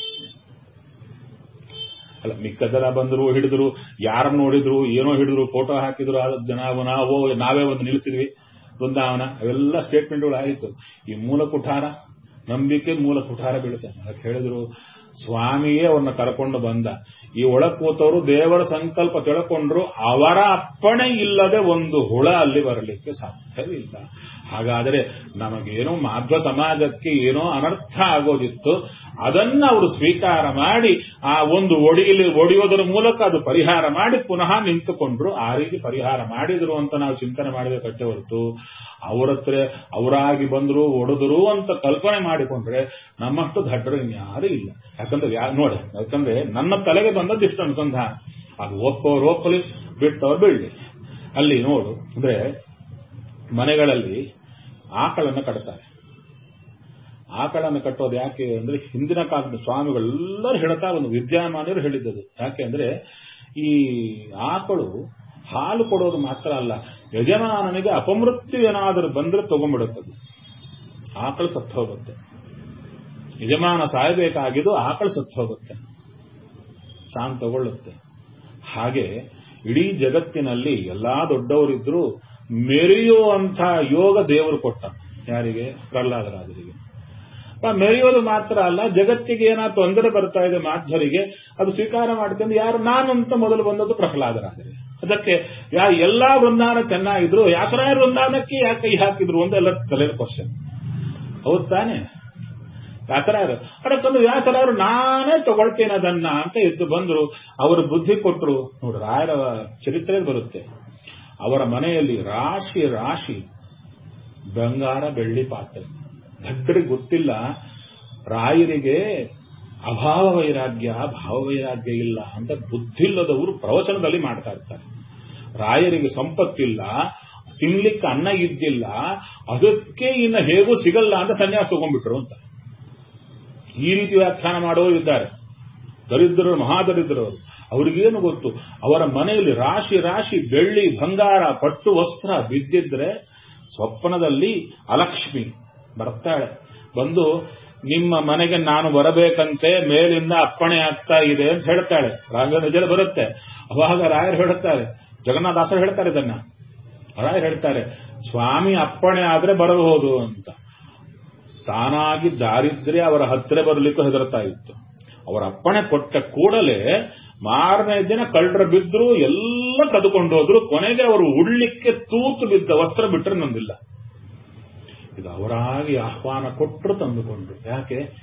ಅಲ್ಲ ಮಿಕ್ಕದೆಲ್ಲ ಬಂದರು ಹಿಡಿದ್ರು ಯಾರನ್ನು ನೋಡಿದ್ರು ಏನೋ ಹಿಡಿದ್ರು ಫೋಟೋ ಹಾಕಿದ್ರು ಆದ ನಾವು ನಾವು ನಾವೇ ಒಂದು ನಿಲ್ಲಿಸಿದ್ವಿ ವೃಂದಾವನ ಅವೆಲ್ಲ ಸ್ಟೇಟ್ಮೆಂಟ್ಗಳು ಆಯಿತು ಈ ಮೂಲ ಕುಠಾರ ನಂಬಿಕೆ ಮೂಲ ಕುಠಾರ ಬೀಳುತ್ತೆ ಅದಕ್ಕೆ ಹೇಳಿದ್ರು ಸ್ವಾಮಿಯೇ ಅವ್ರನ್ನ ಕರ್ಕೊಂಡು ಬಂದ ಈ ಒಳ ಕೂತವರು ದೇವರ ಸಂಕಲ್ಪ ತಿಳ್ಕೊಂಡ್ರು ಅವರ ಅಪ್ಪಣೆ ಇಲ್ಲದೆ ಒಂದು ಹುಳ ಅಲ್ಲಿ ಬರಲಿಕ್ಕೆ ಸಾಧ್ಯವಿಲ್ಲ ಹಾಗಾದರೆ ನಮಗೇನೋ ಮಾಧ್ವ ಸಮಾಜಕ್ಕೆ ಏನೋ ಅನರ್ಥ ಆಗೋದಿತ್ತು ಅದನ್ನ ಅವರು ಸ್ವೀಕಾರ ಮಾಡಿ ಆ ಒಂದು ಒಡಿಯಲ್ಲಿ ಒಡೆಯೋದರ ಮೂಲಕ ಅದು ಪರಿಹಾರ ಮಾಡಿ ಪುನಃ ನಿಂತುಕೊಂಡ್ರು ಆ ರೀತಿ ಪರಿಹಾರ ಮಾಡಿದ್ರು ಅಂತ ನಾವು ಚಿಂತನೆ ಮಾಡಬೇಕಷ್ಟೇ ಹೊರತು ಅವರ ಹತ್ರ ಅವರಾಗಿ ಬಂದ್ರು ಒಡೆದ್ರು ಅಂತ ಕಲ್ಪನೆ ಮಾಡಿಕೊಂಡ್ರೆ ನಮ್ಮಷ್ಟು ದಡ್ಡರು ಇನ್ಯಾರು ಇಲ್ಲ ಯಾಕಂದ್ರೆ ಯಾ ನೋಡಿ ಯಾಕಂದ್ರೆ ನನ್ನ ತಲೆಗೆ ಬಂದದ್ದು ಇಷ್ಟು ಅನುಸಂಧಾನ ಅದು ಒಪ್ಪೋರು ಒಪ್ಪಲಿ ಬಿಟ್ಟವ್ರು ಬೀಳಲಿ ಅಲ್ಲಿ ನೋಡು ಅಂದ್ರೆ ಮನೆಗಳಲ್ಲಿ ಆಕಳನ್ನು ಕಟ್ತಾರೆ ಆಕಳನ್ನು ಕಟ್ಟೋದು ಯಾಕೆ ಅಂದ್ರೆ ಹಿಂದಿನ ಕಾಲದ ಸ್ವಾಮಿಗಳೆಲ್ಲರೂ ಹೇಳ್ತಾ ಒಂದು ವಿದ್ಯಾಮಾನ್ಯರು ಹೇಳಿದ್ದದು ಯಾಕೆ ಅಂದ್ರೆ ಈ ಆಕಳು ಹಾಲು ಕೊಡೋದು ಮಾತ್ರ ಅಲ್ಲ ಯಜಮಾನನಿಗೆ ಅಪಮೃತ್ಯು ಏನಾದರೂ ಬಂದ್ರೆ ತಗೊಂಡ್ಬಿಡುತ್ತದೆ ಆಕಳು ಸತ್ತು ಹೋಗುತ್ತೆ ಯಜಮಾನ ಸಾಯಬೇಕಾಗಿದ್ದು ಆಕಳು ಸತ್ತು ಹೋಗುತ್ತೆ ತಾನು ತಗೊಳ್ಳುತ್ತೆ ಹಾಗೆ ಇಡೀ ಜಗತ್ತಿನಲ್ಲಿ ಎಲ್ಲಾ ದೊಡ್ಡವರಿದ್ರು ಮೆರೆಯುವಂಥ ಯೋಗ ದೇವರು ಕೊಟ್ಟ ಯಾರಿಗೆ ಪ್ರಹ್ಲಾದರಾಜರಿಗೆ ಮೆರೆಯೋದು ಮಾತ್ರ ಅಲ್ಲ ಜಗತ್ತಿಗೆ ಏನಾದ್ರು ತೊಂದರೆ ಬರ್ತಾ ಇದೆ ಮಾಧ್ವರಿಗೆ ಅದು ಸ್ವೀಕಾರ ಮಾಡ್ಕೊಂಡು ಯಾರು ನಾನು ಅಂತ ಮೊದಲು ಬಂದದ್ದು ಪ್ರಹ್ಲಾದರಾಜರೇ ಅದಕ್ಕೆ ಯಾ ಎಲ್ಲಾ ವೃಂದಾವನ ಚೆನ್ನಾಗಿದ್ರು ಯಾಸರಾಯ ವೃಂದಾವನಕ್ಕೆ ಯಾಕೆ ಕೈ ಹಾಕಿದ್ರು ಅಂತ ಎಲ್ಲ ತಲೆ ಕ್ವಶನ್ ಹೌದು ತಾನೆ ವ್ಯಾಸರಾಯರು ಅದಕ್ಕೊಂದು ವ್ಯಾಸರಾಯರು ನಾನೇ ತಗೊಳ್ತೇನೆ ಅದನ್ನ ಅಂತ ಎದ್ದು ಬಂದ್ರು ಅವರು ಬುದ್ಧಿ ಕೊಟ್ಟರು ನೋಡಿ ರಾಯರ ಚರಿತ್ರೆ ಬರುತ್ತೆ ಅವರ ಮನೆಯಲ್ಲಿ ರಾಶಿ ರಾಶಿ ಬಂಗಾರ ಬೆಳ್ಳಿ ಪಾತ್ರೆ ದಡ್ಡರಿಗೆ ಗೊತ್ತಿಲ್ಲ ರಾಯರಿಗೆ ಅಭಾವ ವೈರಾಗ್ಯ ಭಾವ ವೈರಾಗ್ಯ ಇಲ್ಲ ಅಂತ ಬುದ್ಧಿಲ್ಲದವರು ಪ್ರವಚನದಲ್ಲಿ ಮಾಡ್ತಾ ಇರ್ತಾರೆ ರಾಯರಿಗೆ ಸಂಪತ್ತಿಲ್ಲ ತಿನ್ಲಿಕ್ಕೆ ಅನ್ನ ಇದ್ದಿಲ್ಲ ಅದಕ್ಕೆ ಇನ್ನು ಹೇಗೂ ಸಿಗಲ್ಲ ಅಂತ ಸನ್ಯಾಸ ತಗೊಂಡ್ಬಿಟ್ರು ಅಂತ ಈ ರೀತಿ ವ್ಯಾಖ್ಯಾನ ಮಾಡೋರು ಇದ್ದಾರೆ ದರಿದ್ರರು ಮಹಾದರಿದ್ರರು ಅವ್ರಿಗೇನು ಗೊತ್ತು ಅವರ ಮನೆಯಲ್ಲಿ ರಾಶಿ ರಾಶಿ ಬೆಳ್ಳಿ ಬಂಗಾರ ಪಟ್ಟು ವಸ್ತ್ರ ಬಿದ್ದಿದ್ರೆ ಸ್ವಪ್ನದಲ್ಲಿ ಅಲಕ್ಷ್ಮಿ ಬರ್ತಾಳೆ ಬಂದು ನಿಮ್ಮ ಮನೆಗೆ ನಾನು ಬರಬೇಕಂತೆ ಮೇಲಿಂದ ಅಪ್ಪಣೆ ಆಗ್ತಾ ಇದೆ ಅಂತ ಹೇಳ್ತಾಳೆ ರಾಘವನಜಲ ಬರುತ್ತೆ ಅವಾಗ ರಾಯರು ಹೇಳುತ್ತಾರೆ ಜಗನ್ನಾಥಾಸರು ಹೇಳ್ತಾರೆ ಇದನ್ನ ರಾಯರು ಹೇಳ್ತಾರೆ ಸ್ವಾಮಿ ಅಪ್ಪಣೆ ಆದ್ರೆ ಬರಬಹುದು ಅಂತ ತಾನಾಗಿ ದಾರಿದ್ರೆ ಅವರ ಹತ್ತಿರ ಬರಲಿಕ್ಕೂ ಹೆದರ್ತಾ ಇತ್ತು ಅವರ ಅಪ್ಪಣೆ ಕೊಟ್ಟ ಕೂಡಲೇ ಮಾರನೇ ದಿನ ಕಳ್ಳರ ಬಿದ್ರು ಎಲ್ಲ ಕದ್ಕೊಂಡೋದ್ರು ಕೊನೆಗೆ ಅವರು ಉಡ್ಲಿಕ್ಕೆ ತೂತು ಬಿದ್ದ ವಸ್ತ್ರ ಬಿಟ್ಟರೆ ನಂದಿಲ್ಲ ಇದು ಅವರಾಗಿ ಆಹ್ವಾನ ಕೊಟ್ಟರು ತಂದುಕೊಂಡ್ರು ಯಾಕೆ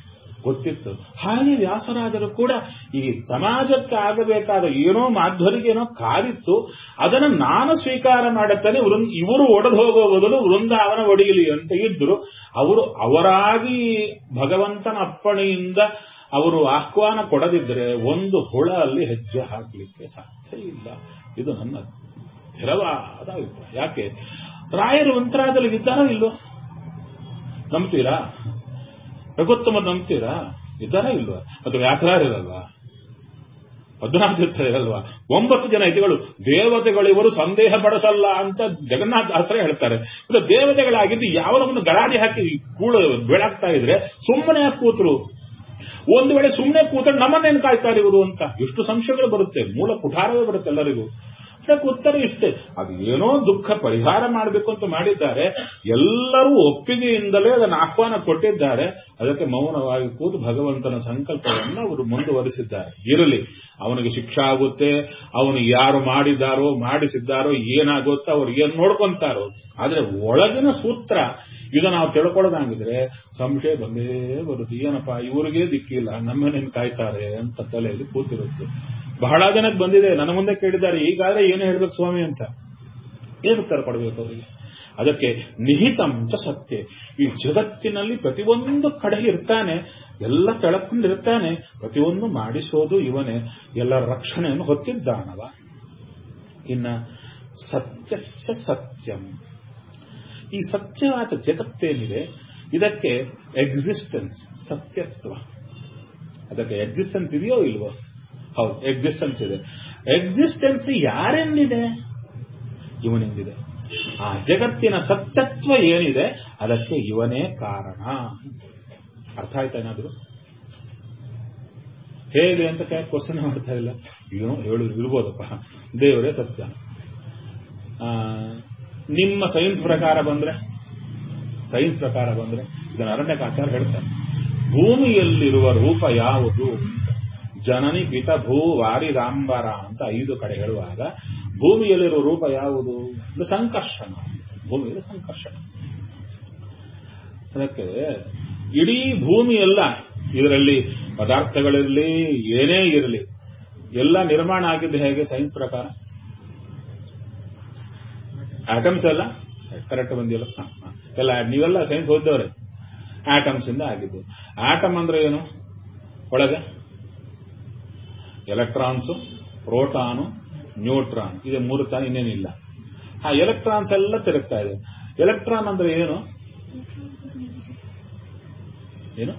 ಗೊತ್ತಿತ್ತು ಹಾಗೆ ವ್ಯಾಸರಾಜರು ಕೂಡ ಈ ಸಮಾಜಕ್ಕೆ ಆಗಬೇಕಾದ ಏನೋ ಮಾಧ್ವರಿಗೆ ಏನೋ ಕಾದಿತ್ತು ಅದನ್ನು ನಾನು ಸ್ವೀಕಾರ ಮಾಡುತ್ತೇನೆ ಇವರು ಒಡೆದು ಹೋಗೋ ಬದಲು ವೃಂದಾವನ ಒಡೆಯಲಿ ಅಂತ ಇದ್ರು ಅವರು ಅವರಾಗಿ ಭಗವಂತನ ಅಪ್ಪಣೆಯಿಂದ ಅವರು ಆಹ್ವಾನ ಕೊಡದಿದ್ರೆ ಒಂದು ಹುಳ ಅಲ್ಲಿ ಹೆಜ್ಜೆ ಹಾಕಲಿಕ್ಕೆ ಸಾಧ್ಯ ಇಲ್ಲ ಇದು ನನ್ನ ಸ್ಥಿರವಾದ ಅಭಿಪ್ರಾಯ ಯಾಕೆ ರಾಯರು ಮಂತ್ರಾದಲ್ಲಿ ಇದ್ದಾರೋ ಇಲ್ಲೋ ನಂಬ್ತೀರಾ ರಘುತ್ತಮ ನಂಬ್ತೀರಾ ಇದ್ದಾರಾ ಇಲ್ವಾ ಮತ್ತು ವ್ಯಾಸರಾರಿರಲ್ವಾ ಪದ್ಮನಾಭ ಇರಲ್ವಾ ಒಂಬತ್ತು ಜನ ಇತಿಗಳು ದೇವತೆಗಳಿವರು ಸಂದೇಹ ಪಡಿಸಲ್ಲ ಅಂತ ಜಗನ್ನಾಥ ದಾಸರೇ ಹೇಳ್ತಾರೆ ಇದು ದೇವತೆಗಳಾಗಿದ್ದು ಯಾವನೊಂದು ಗಲಾಟೆ ಹಾಕಿ ಕೂಳು ಬೆಳಗ್ತಾ ಇದ್ರೆ ಸುಮ್ಮನೆ ಕೂತರು ಒಂದು ವೇಳೆ ಸುಮ್ಮನೆ ಕೂತ್ರೆ ನಮ್ಮನ್ನೇನು ಕಾಯ್ತಾರೆ ಇವರು ಅಂತ ಎಷ್ಟು ಸಂಶಯಗಳು ಬರುತ್ತೆ ಮೂಲ ಕುಠಾರವೇ ಬರುತ್ತೆ ಎಲ್ಲರಿಗೂ ಅದಕ್ಕೆ ಉತ್ತರ ಇಷ್ಟೇ ಅದು ಏನೋ ದುಃಖ ಪರಿಹಾರ ಮಾಡಬೇಕು ಅಂತ ಮಾಡಿದ್ದಾರೆ ಎಲ್ಲರೂ ಒಪ್ಪಿಗೆಯಿಂದಲೇ ಅದನ್ನು ಆಹ್ವಾನ ಕೊಟ್ಟಿದ್ದಾರೆ ಅದಕ್ಕೆ ಮೌನವಾಗಿ ಕೂತು ಭಗವಂತನ ಸಂಕಲ್ಪವನ್ನು ಅವರು ಮುಂದುವರಿಸಿದ್ದಾರೆ ಇರಲಿ ಅವನಿಗೆ ಶಿಕ್ಷೆ ಆಗುತ್ತೆ ಅವನು ಯಾರು ಮಾಡಿದ್ದಾರೋ ಮಾಡಿಸಿದ್ದಾರೋ ಏನಾಗುತ್ತೋ ಅವ್ರು ಏನ್ ನೋಡ್ಕೊಂತಾರೋ ಆದ್ರೆ ಒಳಗಿನ ಸೂತ್ರ ಈಗ ನಾವು ತಿಳ್ಕೊಳ್ಳೋದಾಗಿದ್ರೆ ಸಂಶಯ ಬಂದೇ ಬರುತ್ತೆ ಏನಪ್ಪಾ ಇವರಿಗೆ ದಿಕ್ಕಿಲ್ಲ ನಮ್ಮನೇನು ಕಾಯ್ತಾರೆ ಅಂತ ತಲೆಯಲ್ಲಿ ಕೂತಿರುತ್ತೆ ಬಹಳ ಜನಕ್ಕೆ ಬಂದಿದೆ ನನ್ನ ಮುಂದೆ ಕೇಳಿದ್ದಾರೆ ಈಗಾದ್ರೆ ಏನು ಹೇಳ್ಬೇಕು ಸ್ವಾಮಿ ಅಂತ ಏನು ಉತ್ತರ ಕೊಡಬೇಕು ಅವರಿಗೆ ಅದಕ್ಕೆ ನಿಹಿತಂತ ಸತ್ಯ ಈ ಜಗತ್ತಿನಲ್ಲಿ ಪ್ರತಿಯೊಂದು ಕಡೆ ಇರ್ತಾನೆ ಎಲ್ಲ ತೆಳಕೊಂಡಿರ್ತಾನೆ ಪ್ರತಿಯೊಂದು ಮಾಡಿಸೋದು ಇವನೇ ಎಲ್ಲರ ರಕ್ಷಣೆಯನ್ನು ಹೊತ್ತಿದ್ದಾನವ ಇನ್ನ ಸತ್ಯಸ್ಯ ಸತ್ಯಂ ಈ ಸತ್ಯವಾದ ಜಗತ್ತೇನಿದೆ ಇದಕ್ಕೆ ಎಕ್ಸಿಸ್ಟೆನ್ಸ್ ಸತ್ಯತ್ವ ಅದಕ್ಕೆ ಎಕ್ಸಿಸ್ಟೆನ್ಸ್ ಇದೆಯೋ ಇಲ್ವೋ ಹೌದು ಎಕ್ಸಿಸ್ಟೆನ್ಸ್ ಇದೆ ಎಕ್ಸಿಸ್ಟೆನ್ಸ್ ಯಾರೆಂದಿದೆ ಇವನಿಂದಿದೆ ಆ ಜಗತ್ತಿನ ಸತ್ಯತ್ವ ಏನಿದೆ ಅದಕ್ಕೆ ಇವನೇ ಕಾರಣ ಅರ್ಥ ಆಯ್ತಾ ಏನಾದ್ರು ಹೇಗೆ ಅಂತ ಕ್ವಶನ್ ಮಾಡ್ತಾ ಇಲ್ಲ ಏನೋ ಹೇಳು ಇರ್ಬೋದಪ್ಪ ದೇವರೇ ಸತ್ಯ ನಿಮ್ಮ ಸೈನ್ಸ್ ಪ್ರಕಾರ ಬಂದ್ರೆ ಸೈನ್ಸ್ ಪ್ರಕಾರ ಬಂದ್ರೆ ಇದನ್ನ ಅರಣ್ಯಕಾಚಾರ ಹೇಳ್ತಾರೆ ಭೂಮಿಯಲ್ಲಿರುವ ರೂಪ ಯಾವುದು ಜನನಿ ಪಿತ ಭೂ ವಾರಿದಾಂಬರ ಅಂತ ಐದು ಕಡೆ ಹೇಳುವಾಗ ಭೂಮಿಯಲ್ಲಿರುವ ರೂಪ ಯಾವುದು ಇದು ಸಂಕರ್ಷಣ ಭೂಮಿಯಲ್ಲಿ ಸಂಕರ್ಷಣ ಅದಕ್ಕೆ ಇಡೀ ಭೂಮಿಯೆಲ್ಲ ಇದರಲ್ಲಿ ಪದಾರ್ಥಗಳಿರಲಿ ಏನೇ ಇರಲಿ ಎಲ್ಲ ನಿರ್ಮಾಣ ಆಗಿದ್ದು ಹೇಗೆ ಸೈನ್ಸ್ ಪ್ರಕಾರ ಆಟಮ್ಸ್ ಎಲ್ಲ ಕರೆಕ್ಟ್ ಬಂದಿಲ್ಲ ಎಲ್ಲ ನೀವೆಲ್ಲ ಸೈನ್ಸ್ ಓದಿದವ್ರೆ ಆಟಮ್ಸ್ ಇಂದ ಆಗಿದ್ದು ಆಟಮ್ ಅಂದ್ರೆ ಏನು ಒಳಗೆ ಎಲೆಕ್ಟ್ರಾನ್ಸು ಪ್ರೋಟಾನು ನ್ಯೂಟ್ರಾನ್ ಇದೆ ಮೂರು ತಾನು ಇನ್ನೇನಿಲ್ಲ ಆ ಎಲೆಕ್ಟ್ರಾನ್ಸ್ ಎಲ್ಲ ತಿರುಗ್ತಾ ಇದೆ ಎಲೆಕ್ಟ್ರಾನ್ ಅಂದ್ರೆ ಏನು ಏನು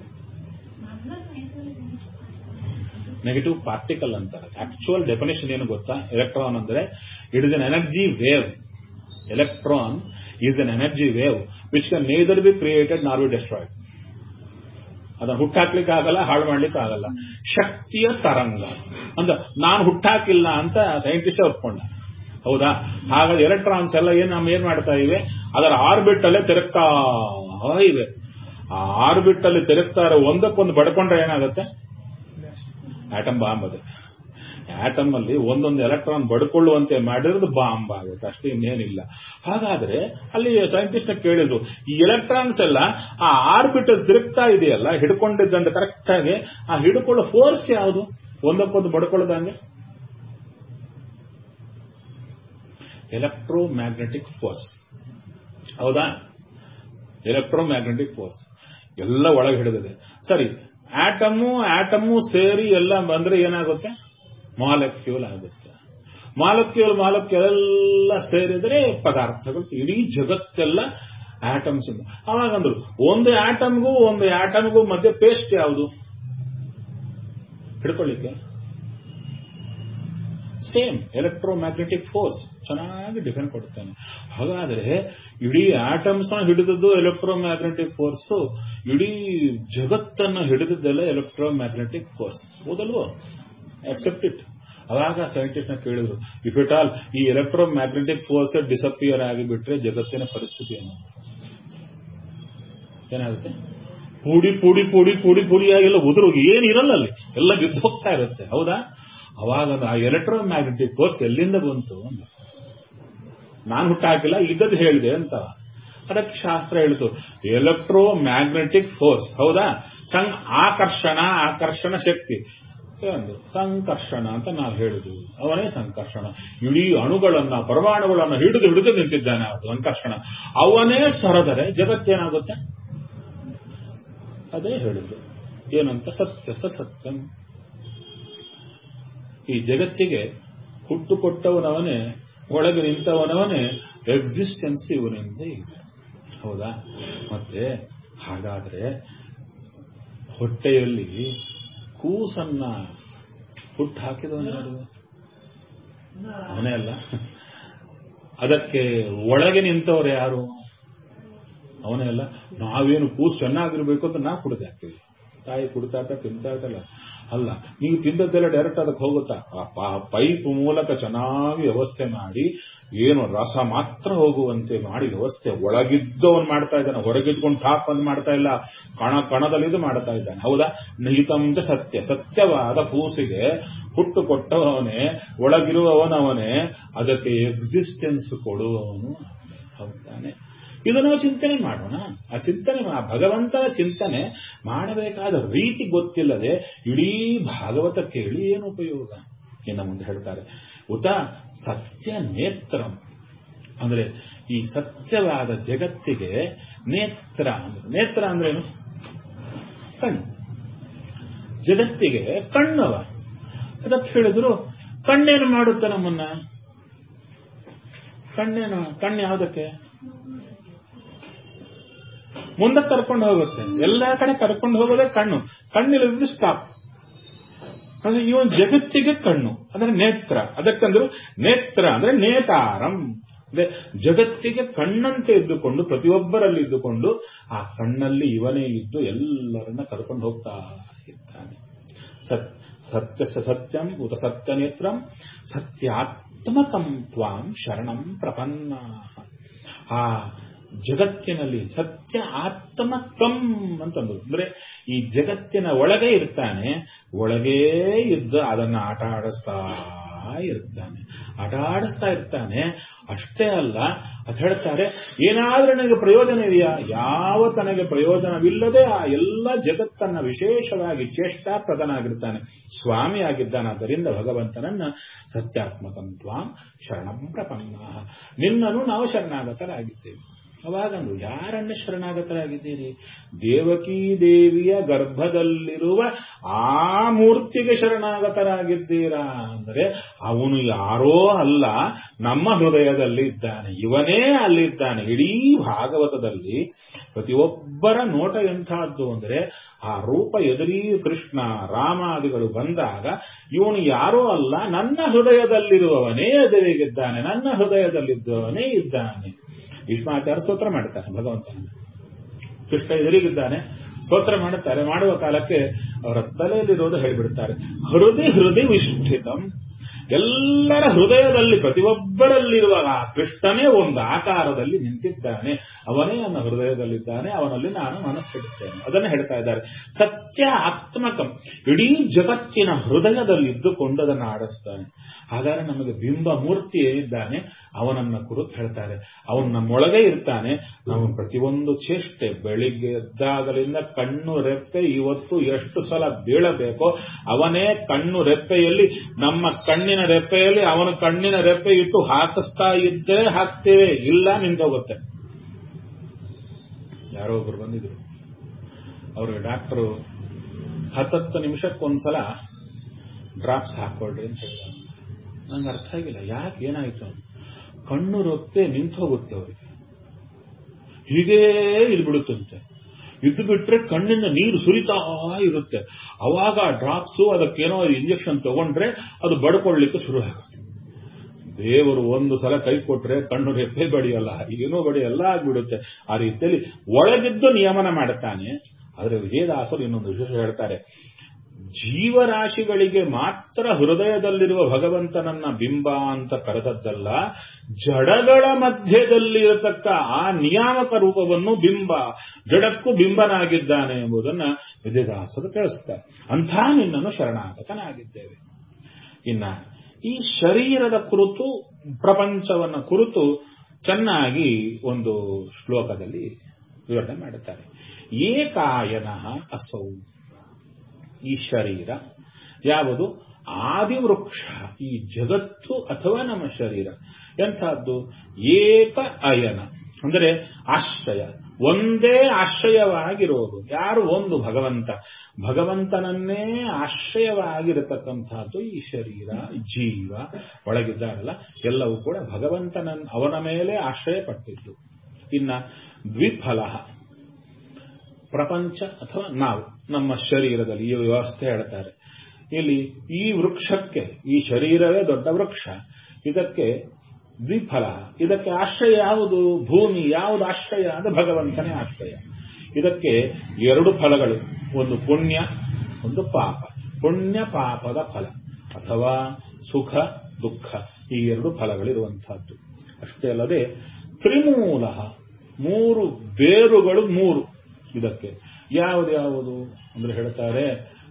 ನೆಗೆಟಿವ್ ಪಾರ್ಟಿಕಲ್ ಅಂತಾರೆ ಆಕ್ಚುಯಲ್ ಡೆಫಿನೇಷನ್ ಏನು ಗೊತ್ತಾ ಎಲೆಕ್ಟ್ರಾನ್ ಅಂದ್ರೆ it is an energy wave electron is an energy wave which can neither be created nor be destroyed ಅದನ್ನು ಹುಟ್ಟಾಕ್ಲಿಕ್ಕೆ ಆಗಲ್ಲ ಹಾಳು ಮಾಡ್ಲಿಕ್ಕೆ ಆಗಲ್ಲ ಶಕ್ತಿಯ ತರಂಗ ಅಂದ್ರೆ ನಾನು ಹುಟ್ಟಾಕಿಲ್ಲ ಅಂತ ಸೈಂಟಿಸ್ಟ್ ಒಪ್ಕೊಂಡ ಹೌದಾ ಹಾಗಾಗಿ ಎಲೆಕ್ಟ್ರಾನ್ಸ್ ಎಲ್ಲ ಏನ್ ನಮ್ಮ ಏನ್ ಮಾಡ್ತಾ ಇವೆ ಅದರ ಆರ್ಬಿಟ್ ಅಲ್ಲೇ ತಿರುಗ್ತಾ ಇವೆ ಆ ಆರ್ಬಿಟ್ ಅಲ್ಲಿ ತಿರುಗ್ತಾರೆ ಒಂದಕ್ಕೊಂದು ಬಡ್ಕೊಂಡ್ರೆ ಏನಾಗುತ್ತೆ ಆಟಮ್ ಬಾಂಬ್ ಅದೇ ಆಟಮ್ ಅಲ್ಲಿ ಒಂದೊಂದು ಎಲೆಕ್ಟ್ರಾನ್ ಬಡ್ಕೊಳ್ಳುವಂತೆ ಮಾಡಿರೋದು ಬಾಂಬ್ ಆಗುತ್ತೆ ಅಷ್ಟೇ ಇನ್ನೇನಿಲ್ಲ ಹಾಗಾದ್ರೆ ಅಲ್ಲಿ ಸೈಂಟಿಸ್ಟ್ ಕೇಳಿದ್ರು ಈ ಎಲೆಕ್ಟ್ರಾನ್ಸ್ ಎಲ್ಲ ಆ ಆರ್ಬಿಟಲ್ ತಿರುಗ್ತಾ ಇದೆಯಲ್ಲ ಹಿಡ್ಕೊಂಡಿದ್ದಂತ ಕರೆಕ್ಟ್ ಆಗಿ ಆ ಹಿಡ್ಕೊಳ್ಳೋ ಫೋರ್ಸ್ ಯಾವುದು ಒಂದಕ್ಕೊಂದು ಬಡ್ಕೊಳ್ಳೋದಂಗೆ ಎಲೆಕ್ಟ್ರೋ ಮ್ಯಾಗ್ನೆಟಿಕ್ ಫೋರ್ಸ್ ಹೌದಾ ಎಲೆಕ್ಟ್ರೋ ಮ್ಯಾಗ್ನೆಟಿಕ್ ಫೋರ್ಸ್ ಎಲ್ಲ ಒಳಗೆ ಹಿಡಿದಿದೆ ಸರಿ ಆಟಮು ಆಟಮು ಸೇರಿ ಎಲ್ಲ ಬಂದ್ರೆ ಏನಾಗುತ್ತೆ ಮಾಲಕ್ಯೂಲ್ ಆಗುತ್ತೆ ಮಾಲಕ್ಯೂಲ್ ಮಾಲಕ್ಯೂಲ್ ಎಲ್ಲ ಸೇರಿದ್ರೆ ಪದಾರ್ಥಗಳು ಇಡೀ ಜಗತ್ತೆಲ್ಲ ಆಟಮ್ಸ್ ಅವಾಗಂದ್ರು ಒಂದು ಆಟಮ್ಗೂ ಒಂದು ಆಟಮ್ಗೂ ಮಧ್ಯೆ ಪೇಸ್ಟ್ ಯಾವುದು ಹಿಡ್ಕೊಳ್ಳಿಕ್ಕೆ ಸೇಮ್ ಎಲೆಕ್ಟ್ರೋ ಮ್ಯಾಗ್ನೆಟಿಕ್ ಫೋರ್ಸ್ ಚೆನ್ನಾಗಿ ಡಿಫೆಂಡ್ ಕೊಡ್ತಾನೆ ಹಾಗಾದ್ರೆ ಇಡೀ ಆಟಮ್ಸ್ ಹಿಡಿದದ್ದು ಎಲೆಕ್ಟ್ರೋ ಮ್ಯಾಗ್ನೆಟಿಕ್ ಫೋರ್ಸ್ ಇಡೀ ಜಗತ್ತನ್ನು ಹಿಡಿದದ್ದೆಲ್ಲ ಎಲೆಕ್ಟ್ರೋ ಮ್ಯಾಗ್ನೆಟಿಕ್ ಫೋರ್ಸ್ ಹೌದಲ್ವೋ ಅಕ್ಸೆಪ್ಟ್ ಇಟ್ ಅವಾಗ ಸೈಂಟಿಸ್ಟ್ ನ ಕೇಳಿದ್ರು ಇಫ್ ಇಟ್ ಆಲ್ ಈ ಎಲೆಕ್ಟ್ರೋ ಮ್ಯಾಗ್ನೆಟಿಕ್ ಫೋರ್ಸ್ ಡಿಸಪಿಯರ್ ಆಗಿಬಿಟ್ರೆ ಜಗತ್ತಿನ ಪರಿಸ್ಥಿತಿ ಏನು ಏನಾಗುತ್ತೆ ಪೂಡಿ ಪೂಡಿ ಪೂಡಿ ಪೂಡಿ ಪೂಡಿಯಾಗೆಲ್ಲ ಉದುರು ಏನಿರಲ್ಲ ಅಲ್ಲಿ ಎಲ್ಲ ಬಿದ್ದು ಹೋಗ್ತಾ ಇರುತ್ತೆ ಹೌದಾ ಅವಾಗ ಆ ಎಲೆಕ್ಟ್ರೋ ಮ್ಯಾಗ್ನೆಟಿಕ್ ಫೋರ್ಸ್ ಎಲ್ಲಿಂದ ಬಂತು ನಾನು ಹುಟ್ಟ ಹಾಕಿಲ್ಲ ಇದ್ದದ್ದು ಹೇಳಿದೆ ಅಂತ ಅದಕ್ಕೆ ಶಾಸ್ತ್ರ ಹೇಳಿತು ಎಲೆಕ್ಟ್ರೋ ಮ್ಯಾಗ್ನೆಟಿಕ್ ಫೋರ್ಸ್ ಹೌದಾ ಸಂ ಆಕರ್ಷಣ ಆಕರ್ಷಣ ಶಕ್ತಿ ಒಂದು ಸಂಕರ್ಷಣ ಅಂತ ನಾವು ಹೇಳಿದ್ವಿ ಅವನೇ ಸಂಕರ್ಷಣ ಇಡೀ ಅಣುಗಳನ್ನ ಪರಮಾಣುಗಳನ್ನ ಹಿಡಿದು ಹಿಡಿದು ನಿಂತಿದ್ದಾನೆ ಅವನು ಸಂಕರ್ಷಣ ಅವನೇ ಸರದರೆ ಜಗತ್ತೇನಾಗುತ್ತೆ ಅದೇ ಹೇಳಿದ್ರು ಏನಂತ ಸತ್ಯ ಸ ಸತ್ಯಂ ಈ ಜಗತ್ತಿಗೆ ಹುಟ್ಟು ಕೊಟ್ಟವನವನೇ ಒಳಗೆ ನಿಂತವನವನೇ ಎಕ್ಸಿಸ್ಟೆನ್ಸ್ ಇವನಿಂದ ಇದೆ ಹೌದಾ ಮತ್ತೆ ಹಾಗಾದ್ರೆ ಹೊಟ್ಟೆಯಲ್ಲಿ ಕೂಸನ್ನ ಹುಟ್ಟು ಹಾಕಿದವನು ಯಾರು ಅವನೇ ಅಲ್ಲ ಅದಕ್ಕೆ ಒಳಗೆ ನಿಂತವರು ಯಾರು ಅವನೇ ಅಲ್ಲ ನಾವೇನು ಕೂಸು ಚೆನ್ನಾಗಿರ್ಬೇಕು ಅಂತ ನಾವು ಕುಡಿದು ಹಾಕ್ತೀವಿ ತಾಯಿ ಕುಡ್ತಾ ಇರ್ತಾ ತಿಂತಾ ಇರ್ತಲ್ಲ ಅಲ್ಲ ನೀವು ತಿಂದದ್ದೆಲ್ಲ ಡೈರೆಕ್ಟ್ ಅದಕ್ಕೆ ಹೋಗುತ್ತಾ ಆ ಪೈಪ್ ಮೂಲಕ ಚೆನ್ನಾಗಿ ವ್ಯವಸ್ಥೆ ಮಾಡಿ ಏನು ರಸ ಮಾತ್ರ ಹೋಗುವಂತೆ ಮಾಡಿ ವ್ಯವಸ್ಥೆ ಒಳಗಿದ್ದವನು ಮಾಡ್ತಾ ಇದ್ದಾನೆ ಹೊರಗಿದ್ಕೊಂಡು ಟಾಪ್ ಅಂತ ಮಾಡ್ತಾ ಇಲ್ಲ ಕಣ ಕಣದಲ್ಲಿದ್ದು ಮಾಡ್ತಾ ಇದ್ದಾನೆ ಹೌದಾ ನಹಿತಂಚ ಸತ್ಯ ಸತ್ಯವಾದ ಕೂಸಿಗೆ ಹುಟ್ಟು ಕೊಟ್ಟವನೇ ಒಳಗಿರುವವನವನೇ ಅದಕ್ಕೆ ಎಕ್ಸಿಸ್ಟೆನ್ಸ್ ಕೊಡುವವನು ಹೌದಾನೆ ಇದು ನಾವು ಚಿಂತನೆ ಮಾಡೋಣ ಆ ಚಿಂತನೆ ಆ ಭಗವಂತನ ಚಿಂತನೆ ಮಾಡಬೇಕಾದ ರೀತಿ ಗೊತ್ತಿಲ್ಲದೆ ಇಡೀ ಭಾಗವತ ಕೇಳಿ ಏನು ಉಪಯೋಗ ಇನ್ನು ಮುಂದೆ ಹೇಳ್ತಾರೆ ಉತ ಸತ್ಯ ನೇತ್ರಂ ಅಂದ್ರೆ ಈ ಸತ್ಯವಾದ ಜಗತ್ತಿಗೆ ನೇತ್ರ ಅಂದ್ರೆ ನೇತ್ರ ಅಂದ್ರೇನು ಕಣ್ಣು ಜಗತ್ತಿಗೆ ಕಣ್ಣವ ಅದಕ್ಕೆ ಹೇಳಿದ್ರು ಕಣ್ಣೇನು ಮಾಡುತ್ತೆ ನಮ್ಮನ್ನ ಕಣ್ಣೇನು ಕಣ್ಣು ಯಾವುದಕ್ಕೆ ಮುಂದೆ ಕರ್ಕೊಂಡು ಹೋಗುತ್ತೆ ಎಲ್ಲಾ ಕಡೆ ಕರ್ಕೊಂಡು ಹೋಗೋದೇ ಕಣ್ಣು ಕಣ್ಣಿಲ್ಲದ್ರೆ ಸ್ಟಾಪ್ ಅಂದ್ರೆ ಇವನ್ ಜಗತ್ತಿಗೆ ಕಣ್ಣು ಅಂದ್ರೆ ನೇತ್ರ ಅದಕ್ಕಂದ್ರು ನೇತ್ರ ಅಂದ್ರೆ ನೇತಾರಂ ಅಂದ್ರೆ ಜಗತ್ತಿಗೆ ಕಣ್ಣಂತೆ ಇದ್ದುಕೊಂಡು ಪ್ರತಿಯೊಬ್ಬರಲ್ಲಿ ಇದ್ದುಕೊಂಡು ಆ ಕಣ್ಣಲ್ಲಿ ಇವನೇ ಇದ್ದು ಎಲ್ಲರನ್ನ ಕರ್ಕೊಂಡು ಹೋಗ್ತಾ ಇದ್ದಾನೆ ಸತ್ಯ ಸತ್ಯಂ ಉತ ಸತ್ಯ ನೇತ್ರಂ ಸತ್ಯಾತ್ಮಕಂ ತ್ವಾಂ ಶರಣಂ ಪ್ರಪನ್ನ ಆ ಜಗತ್ತಿನಲ್ಲಿ ಸತ್ಯ ಆತ್ಮ ಕಂ ಅಂತಂದ್ರು ಅಂದ್ರೆ ಈ ಜಗತ್ತಿನ ಒಳಗೆ ಇರ್ತಾನೆ ಒಳಗೇ ಇದ್ದು ಅದನ್ನ ಆಟ ಆಡಿಸ್ತಾ ಇರ್ತಾನೆ ಆಟ ಆಡಿಸ್ತಾ ಇರ್ತಾನೆ ಅಷ್ಟೇ ಅಲ್ಲ ಅದು ಹೇಳ್ತಾರೆ ಏನಾದ್ರೂ ನನಗೆ ಪ್ರಯೋಜನ ಇದೆಯಾ ಯಾವ ತನಗೆ ಪ್ರಯೋಜನವಿಲ್ಲದೆ ಆ ಎಲ್ಲ ಜಗತ್ತನ್ನ ವಿಶೇಷವಾಗಿ ಚೇಷ್ಟಾಪ್ರದನಾಗಿರ್ತಾನೆ ಸ್ವಾಮಿ ಆಗಿದ್ದಾನೆ ಆದ್ದರಿಂದ ಭಗವಂತನನ್ನ ಸತ್ಯಾತ್ಮಕಂ ತ್ವಾಂ ಶರಣಂ ಪ್ರಪನ್ನ ನಿನ್ನನ್ನು ನಾವು ಶರಣಾಗತರಾಗಿದ್ದೇವೆ ಅವಾಗಂದು ಯಾರನ್ನ ಶರಣಾಗತರಾಗಿದ್ದೀರಿ ದೇವಕೀ ದೇವಿಯ ಗರ್ಭದಲ್ಲಿರುವ ಆ ಮೂರ್ತಿಗೆ ಶರಣಾಗತರಾಗಿದ್ದೀರಾ ಅಂದರೆ ಅವನು ಯಾರೋ ಅಲ್ಲ ನಮ್ಮ ಹೃದಯದಲ್ಲಿ ಇದ್ದಾನೆ ಇವನೇ ಅಲ್ಲಿದ್ದಾನೆ ಇಡೀ ಭಾಗವತದಲ್ಲಿ ಪ್ರತಿಯೊಬ್ಬರ ನೋಟ ಎಂಥದ್ದು ಅಂದರೆ ಆ ರೂಪ ಎದುರೀ ಕೃಷ್ಣ ರಾಮಾದಿಗಳು ಬಂದಾಗ ಇವನು ಯಾರೋ ಅಲ್ಲ ನನ್ನ ಹೃದಯದಲ್ಲಿರುವವನೇ ಎದುರಿಗಿದ್ದಾನೆ ನನ್ನ ಹೃದಯದಲ್ಲಿದ್ದವನೇ ಇದ್ದಾನೆ ಭೀಷ್ಮಾಚಾರ್ಯ ಸ್ತೋತ್ರ ಮಾಡ್ತಾರೆ ಭಗವಂತನ ಕೃಷ್ಣ ಎದುರಿಗಿದ್ದಾನೆ ಸ್ತೋತ್ರ ಮಾಡುತ್ತಾರೆ ಮಾಡುವ ಕಾಲಕ್ಕೆ ಅವರ ತಲೆಯಲ್ಲಿರೋದು ಹೇಳಿಬಿಡ್ತಾರೆ ಹೃದಯ ಹೃದಯ ವಿಷ್ಠಿತಂ ಎಲ್ಲರ ಹೃದಯದಲ್ಲಿ ಪ್ರತಿಯೊಬ್ಬರಲ್ಲಿರುವ ಆ ಕೃಷ್ಣನೇ ಒಂದು ಆಕಾರದಲ್ಲಿ ನಿಂತಿದ್ದಾನೆ ಅವನೇ ನನ್ನ ಹೃದಯದಲ್ಲಿದ್ದಾನೆ ಅವನಲ್ಲಿ ನಾನು ಮನಸ್ಸಿಡುತ್ತೇನೆ ಅದನ್ನು ಹೇಳ್ತಾ ಇದ್ದಾರೆ ಸತ್ಯ ಆತ್ಮಕಂ ಇಡೀ ಜಗತ್ತಿನ ಹೃದಯದಲ್ಲಿ ಇದ್ದುಕೊಂಡು ಅದನ್ನು ಆಡಿಸ್ತಾನೆ ಹಾಗಾದ್ರೆ ನಮಗೆ ಬಿಂಬ ಮೂರ್ತಿ ಏನಿದ್ದಾನೆ ಅವನನ್ನ ಕುರಿತು ಹೇಳ್ತಾರೆ ಅವನು ನಮ್ಮೊಳಗೆ ಇರ್ತಾನೆ ನಾವು ಪ್ರತಿಯೊಂದು ಚೇಷ್ಟೆ ಬೆಳಿಗ್ಗೆ ಎದ್ದಾಗಲಿಂದ ಕಣ್ಣು ರೆಪ್ಪೆ ಇವತ್ತು ಎಷ್ಟು ಸಲ ಬೀಳಬೇಕೋ ಅವನೇ ಕಣ್ಣು ರೆಪ್ಪೆಯಲ್ಲಿ ನಮ್ಮ ಕಣ್ಣಿನ ರೆಪ್ಪೆಯಲ್ಲಿ ಅವನ ಕಣ್ಣಿನ ರೆಪ್ಪೆ ಇಟ್ಟು ಹಾಕಿಸ್ತಾ ಇದ್ದರೆ ಹಾಕ್ತೇವೆ ಇಲ್ಲ ನಿಂತೋಗುತ್ತೆ ಯಾರೋ ಒಬ್ರು ಬಂದಿದ್ರು ಅವ್ರಿಗೆ ಡಾಕ್ಟರು ಹತ್ತತ್ತು ನಿಮಿಷಕ್ಕೊಂದ್ಸಲ ಡ್ರಾಪ್ಸ್ ಹಾಕೊಳ್ರಿ ಅಂತ ಹೇಳಿದ ನಂಗೆ ಅರ್ಥ ಆಗಿಲ್ಲ ಯಾಕೆ ಏನಾಯ್ತು ಕಣ್ಣು ರೊಪ್ಪೆ ನಿಂತು ಹೋಗುತ್ತೆ ಅವರಿಗೆ ಹೀಗೇ ಇದ್ಬಿಡುತ್ತಂತೆ ಇದ್ದು ಬಿಟ್ರೆ ಕಣ್ಣಿಂದ ನೀರು ಸುರಿತಾ ಇರುತ್ತೆ ಅವಾಗ ಡ್ರಾಪ್ಸು ಅದಕ್ಕೇನೋ ಇಂಜೆಕ್ಷನ್ ತಗೊಂಡ್ರೆ ಅದು ಬಡ್ಕೊಳ್ಳಿಕ್ಕೆ ಶುರು ಆಗುತ್ತೆ ದೇವರು ಒಂದು ಸಲ ಕೈ ಕೊಟ್ರೆ ಕಣ್ಣು ರೆಪ್ಪೆ ಬಡಿಯಲ್ಲ ಏನೋ ಬಡಿಯಲ್ಲ ಆಗ್ಬಿಡುತ್ತೆ ಆ ರೀತಿಯಲ್ಲಿ ಒಳಗಿದ್ದು ನಿಯಮನ ಮಾಡುತ್ತಾನೆ ಆದರೆ ವಿಜಯದಾಸರು ಇನ್ನೊಂದು ವಿಶೇಷ ಹೇಳ್ತಾರೆ ಜೀವರಾಶಿಗಳಿಗೆ ಮಾತ್ರ ಹೃದಯದಲ್ಲಿರುವ ಭಗವಂತನನ್ನ ಬಿಂಬ ಅಂತ ಕರೆದದ್ದಲ್ಲ ಜಡಗಳ ಮಧ್ಯದಲ್ಲಿರತಕ್ಕ ಆ ನಿಯಾಮಕ ರೂಪವನ್ನು ಬಿಂಬ ಜಡಕ್ಕೂ ಬಿಂಬನಾಗಿದ್ದಾನೆ ಎಂಬುದನ್ನ ವಿಜಯದಾಸರು ತಿಳಿಸುತ್ತಾರೆ ಅಂಥ ನಿನ್ನನ್ನು ಶರಣಾಗತನಾಗಿದ್ದೇವೆ ಇನ್ನ ಈ ಶರೀರದ ಕುರಿತು ಪ್ರಪಂಚವನ್ನ ಕುರಿತು ಚೆನ್ನಾಗಿ ಒಂದು ಶ್ಲೋಕದಲ್ಲಿ ವಿವರಣೆ ಮಾಡುತ್ತಾರೆ ಏಕಾಯನ ಅಸೌ ಈ ಶರೀರ ಯಾವುದು ಆದಿವೃಕ್ಷ ಈ ಜಗತ್ತು ಅಥವಾ ನಮ್ಮ ಶರೀರ ಎಂಥದ್ದು ಏಕ ಅಯನ ಅಂದರೆ ಆಶ್ರಯ ಒಂದೇ ಆಶ್ರಯವಾಗಿರೋದು ಯಾರು ಒಂದು ಭಗವಂತ ಭಗವಂತನನ್ನೇ ಆಶ್ರಯವಾಗಿರತಕ್ಕಂಥದ್ದು ಈ ಶರೀರ ಜೀವ ಒಳಗಿದ್ದಾರಲ್ಲ ಎಲ್ಲವೂ ಕೂಡ ಭಗವಂತನ ಅವನ ಮೇಲೆ ಆಶ್ರಯ ಪಟ್ಟಿದ್ದು ಇನ್ನ ದ್ವಿಫಲ ಪ್ರಪಂಚ ಅಥವಾ ನಾವು ನಮ್ಮ ಶರೀರದಲ್ಲಿ ಈ ವ್ಯವಸ್ಥೆ ಹೇಳ್ತಾರೆ ಇಲ್ಲಿ ಈ ವೃಕ್ಷಕ್ಕೆ ಈ ಶರೀರವೇ ದೊಡ್ಡ ವೃಕ್ಷ ಇದಕ್ಕೆ ದ್ವಿಫಲ ಇದಕ್ಕೆ ಆಶ್ರಯ ಯಾವುದು ಭೂಮಿ ಯಾವುದು ಆಶ್ರಯ ಅಂದ್ರೆ ಭಗವಂತನೇ ಆಶ್ರಯ ಇದಕ್ಕೆ ಎರಡು ಫಲಗಳು ಒಂದು ಪುಣ್ಯ ಒಂದು ಪಾಪ ಪುಣ್ಯ ಪಾಪದ ಫಲ ಅಥವಾ ಸುಖ ದುಃಖ ಈ ಎರಡು ಫಲಗಳಿರುವಂತಹದ್ದು ಅಷ್ಟೇ ಅಲ್ಲದೆ ತ್ರಿಮೂಲ ಮೂರು ಬೇರುಗಳು ಮೂರು ಇದಕ್ಕೆ ಯಾವುದು ಯಾವುದು ಅಂದ್ರೆ ಹೇಳ್ತಾರೆ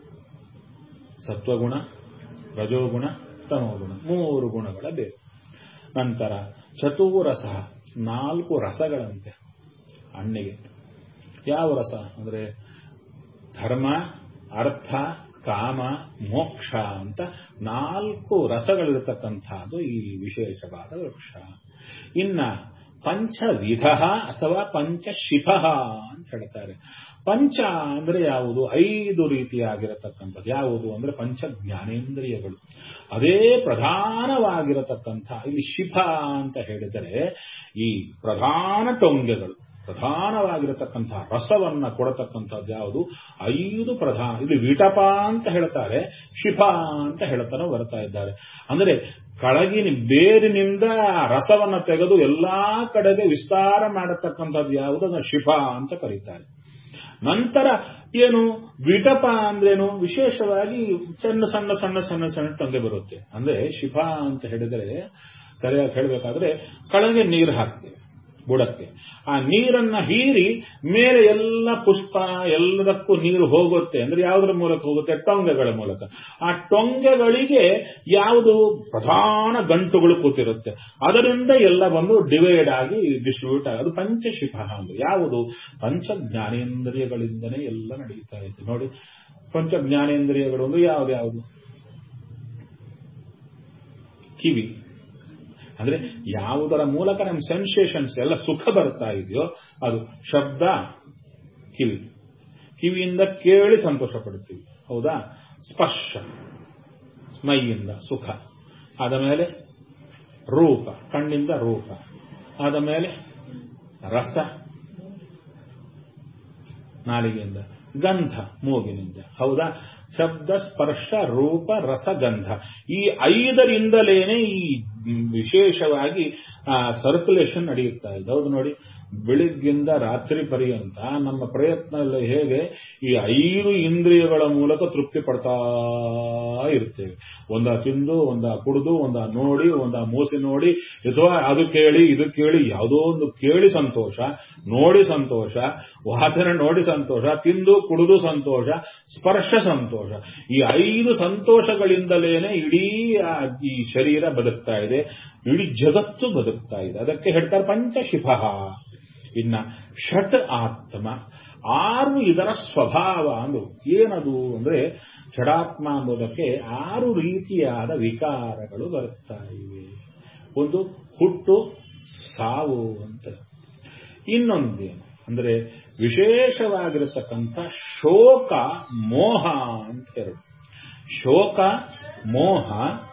ಸತ್ವಗುಣ ರಜೋಗುಣ ತಮೋಗುಣ ಮೂರು ಗುಣಗಳ ಬೇರು ನಂತರ ಚತುರಸ ನಾಲ್ಕು ರಸಗಳಂತೆ ಹಣ್ಣಿಗೆ ಯಾವ ರಸ ಅಂದ್ರೆ ಧರ್ಮ ಅರ್ಥ ಕಾಮ ಮೋಕ್ಷ ಅಂತ ನಾಲ್ಕು ರಸಗಳಿರತಕ್ಕಂಥದ್ದು ಈ ವಿಶೇಷವಾದ ವೃಕ್ಷ ಇನ್ನ ಪಂಚವಿಧ ಅಥವಾ ಪಂಚಶಿಫ ಅಂತ ಹೇಳ್ತಾರೆ ಪಂಚ ಅಂದ್ರೆ ಯಾವುದು ಐದು ರೀತಿಯಾಗಿರತಕ್ಕಂಥದ್ದು ಯಾವುದು ಅಂದ್ರೆ ಪಂಚ ಜ್ಞಾನೇಂದ್ರಿಯಗಳು ಅದೇ ಪ್ರಧಾನವಾಗಿರತಕ್ಕಂಥ ಇಲ್ಲಿ ಶಿಫ ಅಂತ ಹೇಳಿದರೆ ಈ ಪ್ರಧಾನ ಟೊಂಗೆಗಳು ಪ್ರಧಾನವಾಗಿರತಕ್ಕಂತಹ ರಸವನ್ನ ಕೊಡತಕ್ಕಂಥದ್ದು ಯಾವುದು ಐದು ಪ್ರಧಾನ ಇಲ್ಲಿ ವಿಟಪ ಅಂತ ಹೇಳ್ತಾರೆ ಶಿಫ ಅಂತ ಹೇಳ್ತಾನೆ ಬರ್ತಾ ಇದ್ದಾರೆ ಅಂದರೆ ಕಳಗಿನ ಬೇರಿನಿಂದ ರಸವನ್ನ ತೆಗೆದು ಎಲ್ಲಾ ಕಡೆಗೆ ವಿಸ್ತಾರ ಮಾಡತಕ್ಕಂಥದ್ದು ಯಾವುದು ಅದನ್ನು ಶಿಫ ಅಂತ ಕರೀತಾರೆ ನಂತರ ಏನು ವಿಟಪ ಅಂದ್ರೇನು ವಿಶೇಷವಾಗಿ ಸಣ್ಣ ಸಣ್ಣ ಸಣ್ಣ ಸಣ್ಣ ಸಣ್ಣ ಟೊಂಗೆ ಬರುತ್ತೆ ಅಂದ್ರೆ ಶಿಫ ಅಂತ ಹೇಳಿದರೆ ಕರೆಯಾಗಿ ಹೇಳಬೇಕಾದ್ರೆ ಕಳಗೆ ನೀರು ಹಾಕ್ತೇವೆ ಬುಡಕ್ಕೆ ಆ ನೀರನ್ನ ಹೀರಿ ಮೇಲೆ ಎಲ್ಲ ಪುಷ್ಪ ಎಲ್ಲದಕ್ಕೂ ನೀರು ಹೋಗುತ್ತೆ ಅಂದ್ರೆ ಯಾವುದರ ಮೂಲಕ ಹೋಗುತ್ತೆ ಟೊಂಗೆಗಳ ಮೂಲಕ ಆ ಟೊಂಗೆಗಳಿಗೆ ಯಾವುದು ಪ್ರಧಾನ ಗಂಟುಗಳು ಕೂತಿರುತ್ತೆ ಅದರಿಂದ ಎಲ್ಲ ಬಂದು ಡಿವೈಡ್ ಆಗಿ ಡಿಸ್ಟ್ರಿಬ್ಯೂಟ್ ಆಗಿ ಅದು ಪಂಚಶಿಫ ಅಂದ್ರೆ ಯಾವುದು ಪಂಚ ಜ್ಞಾನೇಂದ್ರಿಯಗಳಿಂದನೇ ಎಲ್ಲ ನಡೀತಾ ಇದೆ ನೋಡಿ ಪಂಚ ಜ್ಞಾನೇಂದ್ರಿಯಗಳು ಅಂದ್ರೆ ಯಾವ್ದು ಯಾವುದು ಕಿವಿ ಅಂದ್ರೆ ಯಾವುದರ ಮೂಲಕ ನಮ್ಮ ಸೆನ್ಸೇಷನ್ಸ್ ಎಲ್ಲ ಸುಖ ಬರ್ತಾ ಇದೆಯೋ ಅದು ಶಬ್ದ ಕಿವಿ ಕಿವಿಯಿಂದ ಕೇಳಿ ಸಂತೋಷ ಪಡ್ತೀವಿ ಹೌದಾ ಸ್ಪರ್ಶ ಮೈಯಿಂದ ಸುಖ ಆದ ಮೇಲೆ ರೂಪ ಕಣ್ಣಿಂದ ರೂಪ ಆದ ಮೇಲೆ ರಸ ನಾಲಿಗೆಯಿಂದ ಗಂಧ ಮೂಗಿನಿಂದ ಹೌದಾ ಶಬ್ದ ಸ್ಪರ್ಶ ರೂಪ ರಸ ಗಂಧ ಈ ಐದರಿಂದಲೇನೆ ಈ ವಿಶೇಷವಾಗಿ ಸರ್ಕ್ಯುಲೇಷನ್ ನಡೆಯುತ್ತಾ ಇದೆ ಹೌದು ನೋಡಿ ಬೆಳಿಗ್ಗಿಂದ ರಾತ್ರಿ ಪರ್ಯಂತ ನಮ್ಮ ಪ್ರಯತ್ನ ಎಲ್ಲ ಹೇಗೆ ಈ ಐದು ಇಂದ್ರಿಯಗಳ ಮೂಲಕ ತೃಪ್ತಿ ಪಡ್ತಾ ಇರ್ತೇವೆ ಒಂದ ತಿಂದು ಒಂದ ಕುಡಿದು ಒಂದ ನೋಡಿ ಒಂದ ಮೂಸಿ ನೋಡಿ ಅಥವಾ ಅದು ಕೇಳಿ ಇದು ಕೇಳಿ ಯಾವುದೋ ಒಂದು ಕೇಳಿ ಸಂತೋಷ ನೋಡಿ ಸಂತೋಷ ವಾಸನೆ ನೋಡಿ ಸಂತೋಷ ತಿಂದು ಕುಡಿದು ಸಂತೋಷ ಸ್ಪರ್ಶ ಸಂತೋಷ ಈ ಐದು ಸಂತೋಷಗಳಿಂದಲೇನೆ ಇಡೀ ಈ ಶರೀರ ಬದುಕ್ತಾ ಇದೆ ಇಡೀ ಜಗತ್ತು ಬದುಕ್ತಾ ಇದೆ ಅದಕ್ಕೆ ಹೇಳ್ತಾರೆ ಪಂಚಶಿಫ ಇನ್ನ ಷಟ್ ಆತ್ಮ ಆರು ಇದರ ಸ್ವಭಾವ ಅಂದು ಏನದು ಅಂದ್ರೆ ಷಡಾತ್ಮ ಅನ್ನೋದಕ್ಕೆ ಆರು ರೀತಿಯಾದ ವಿಕಾರಗಳು ಬರುತ್ತಾ ಇವೆ ಒಂದು ಹುಟ್ಟು ಸಾವು ಅಂತ ಇನ್ನೊಂದೇನು ಅಂದ್ರೆ ವಿಶೇಷವಾಗಿರತಕ್ಕಂಥ ಶೋಕ ಮೋಹ ಅಂತ ಎರಡು ಶೋಕ ಮೋಹ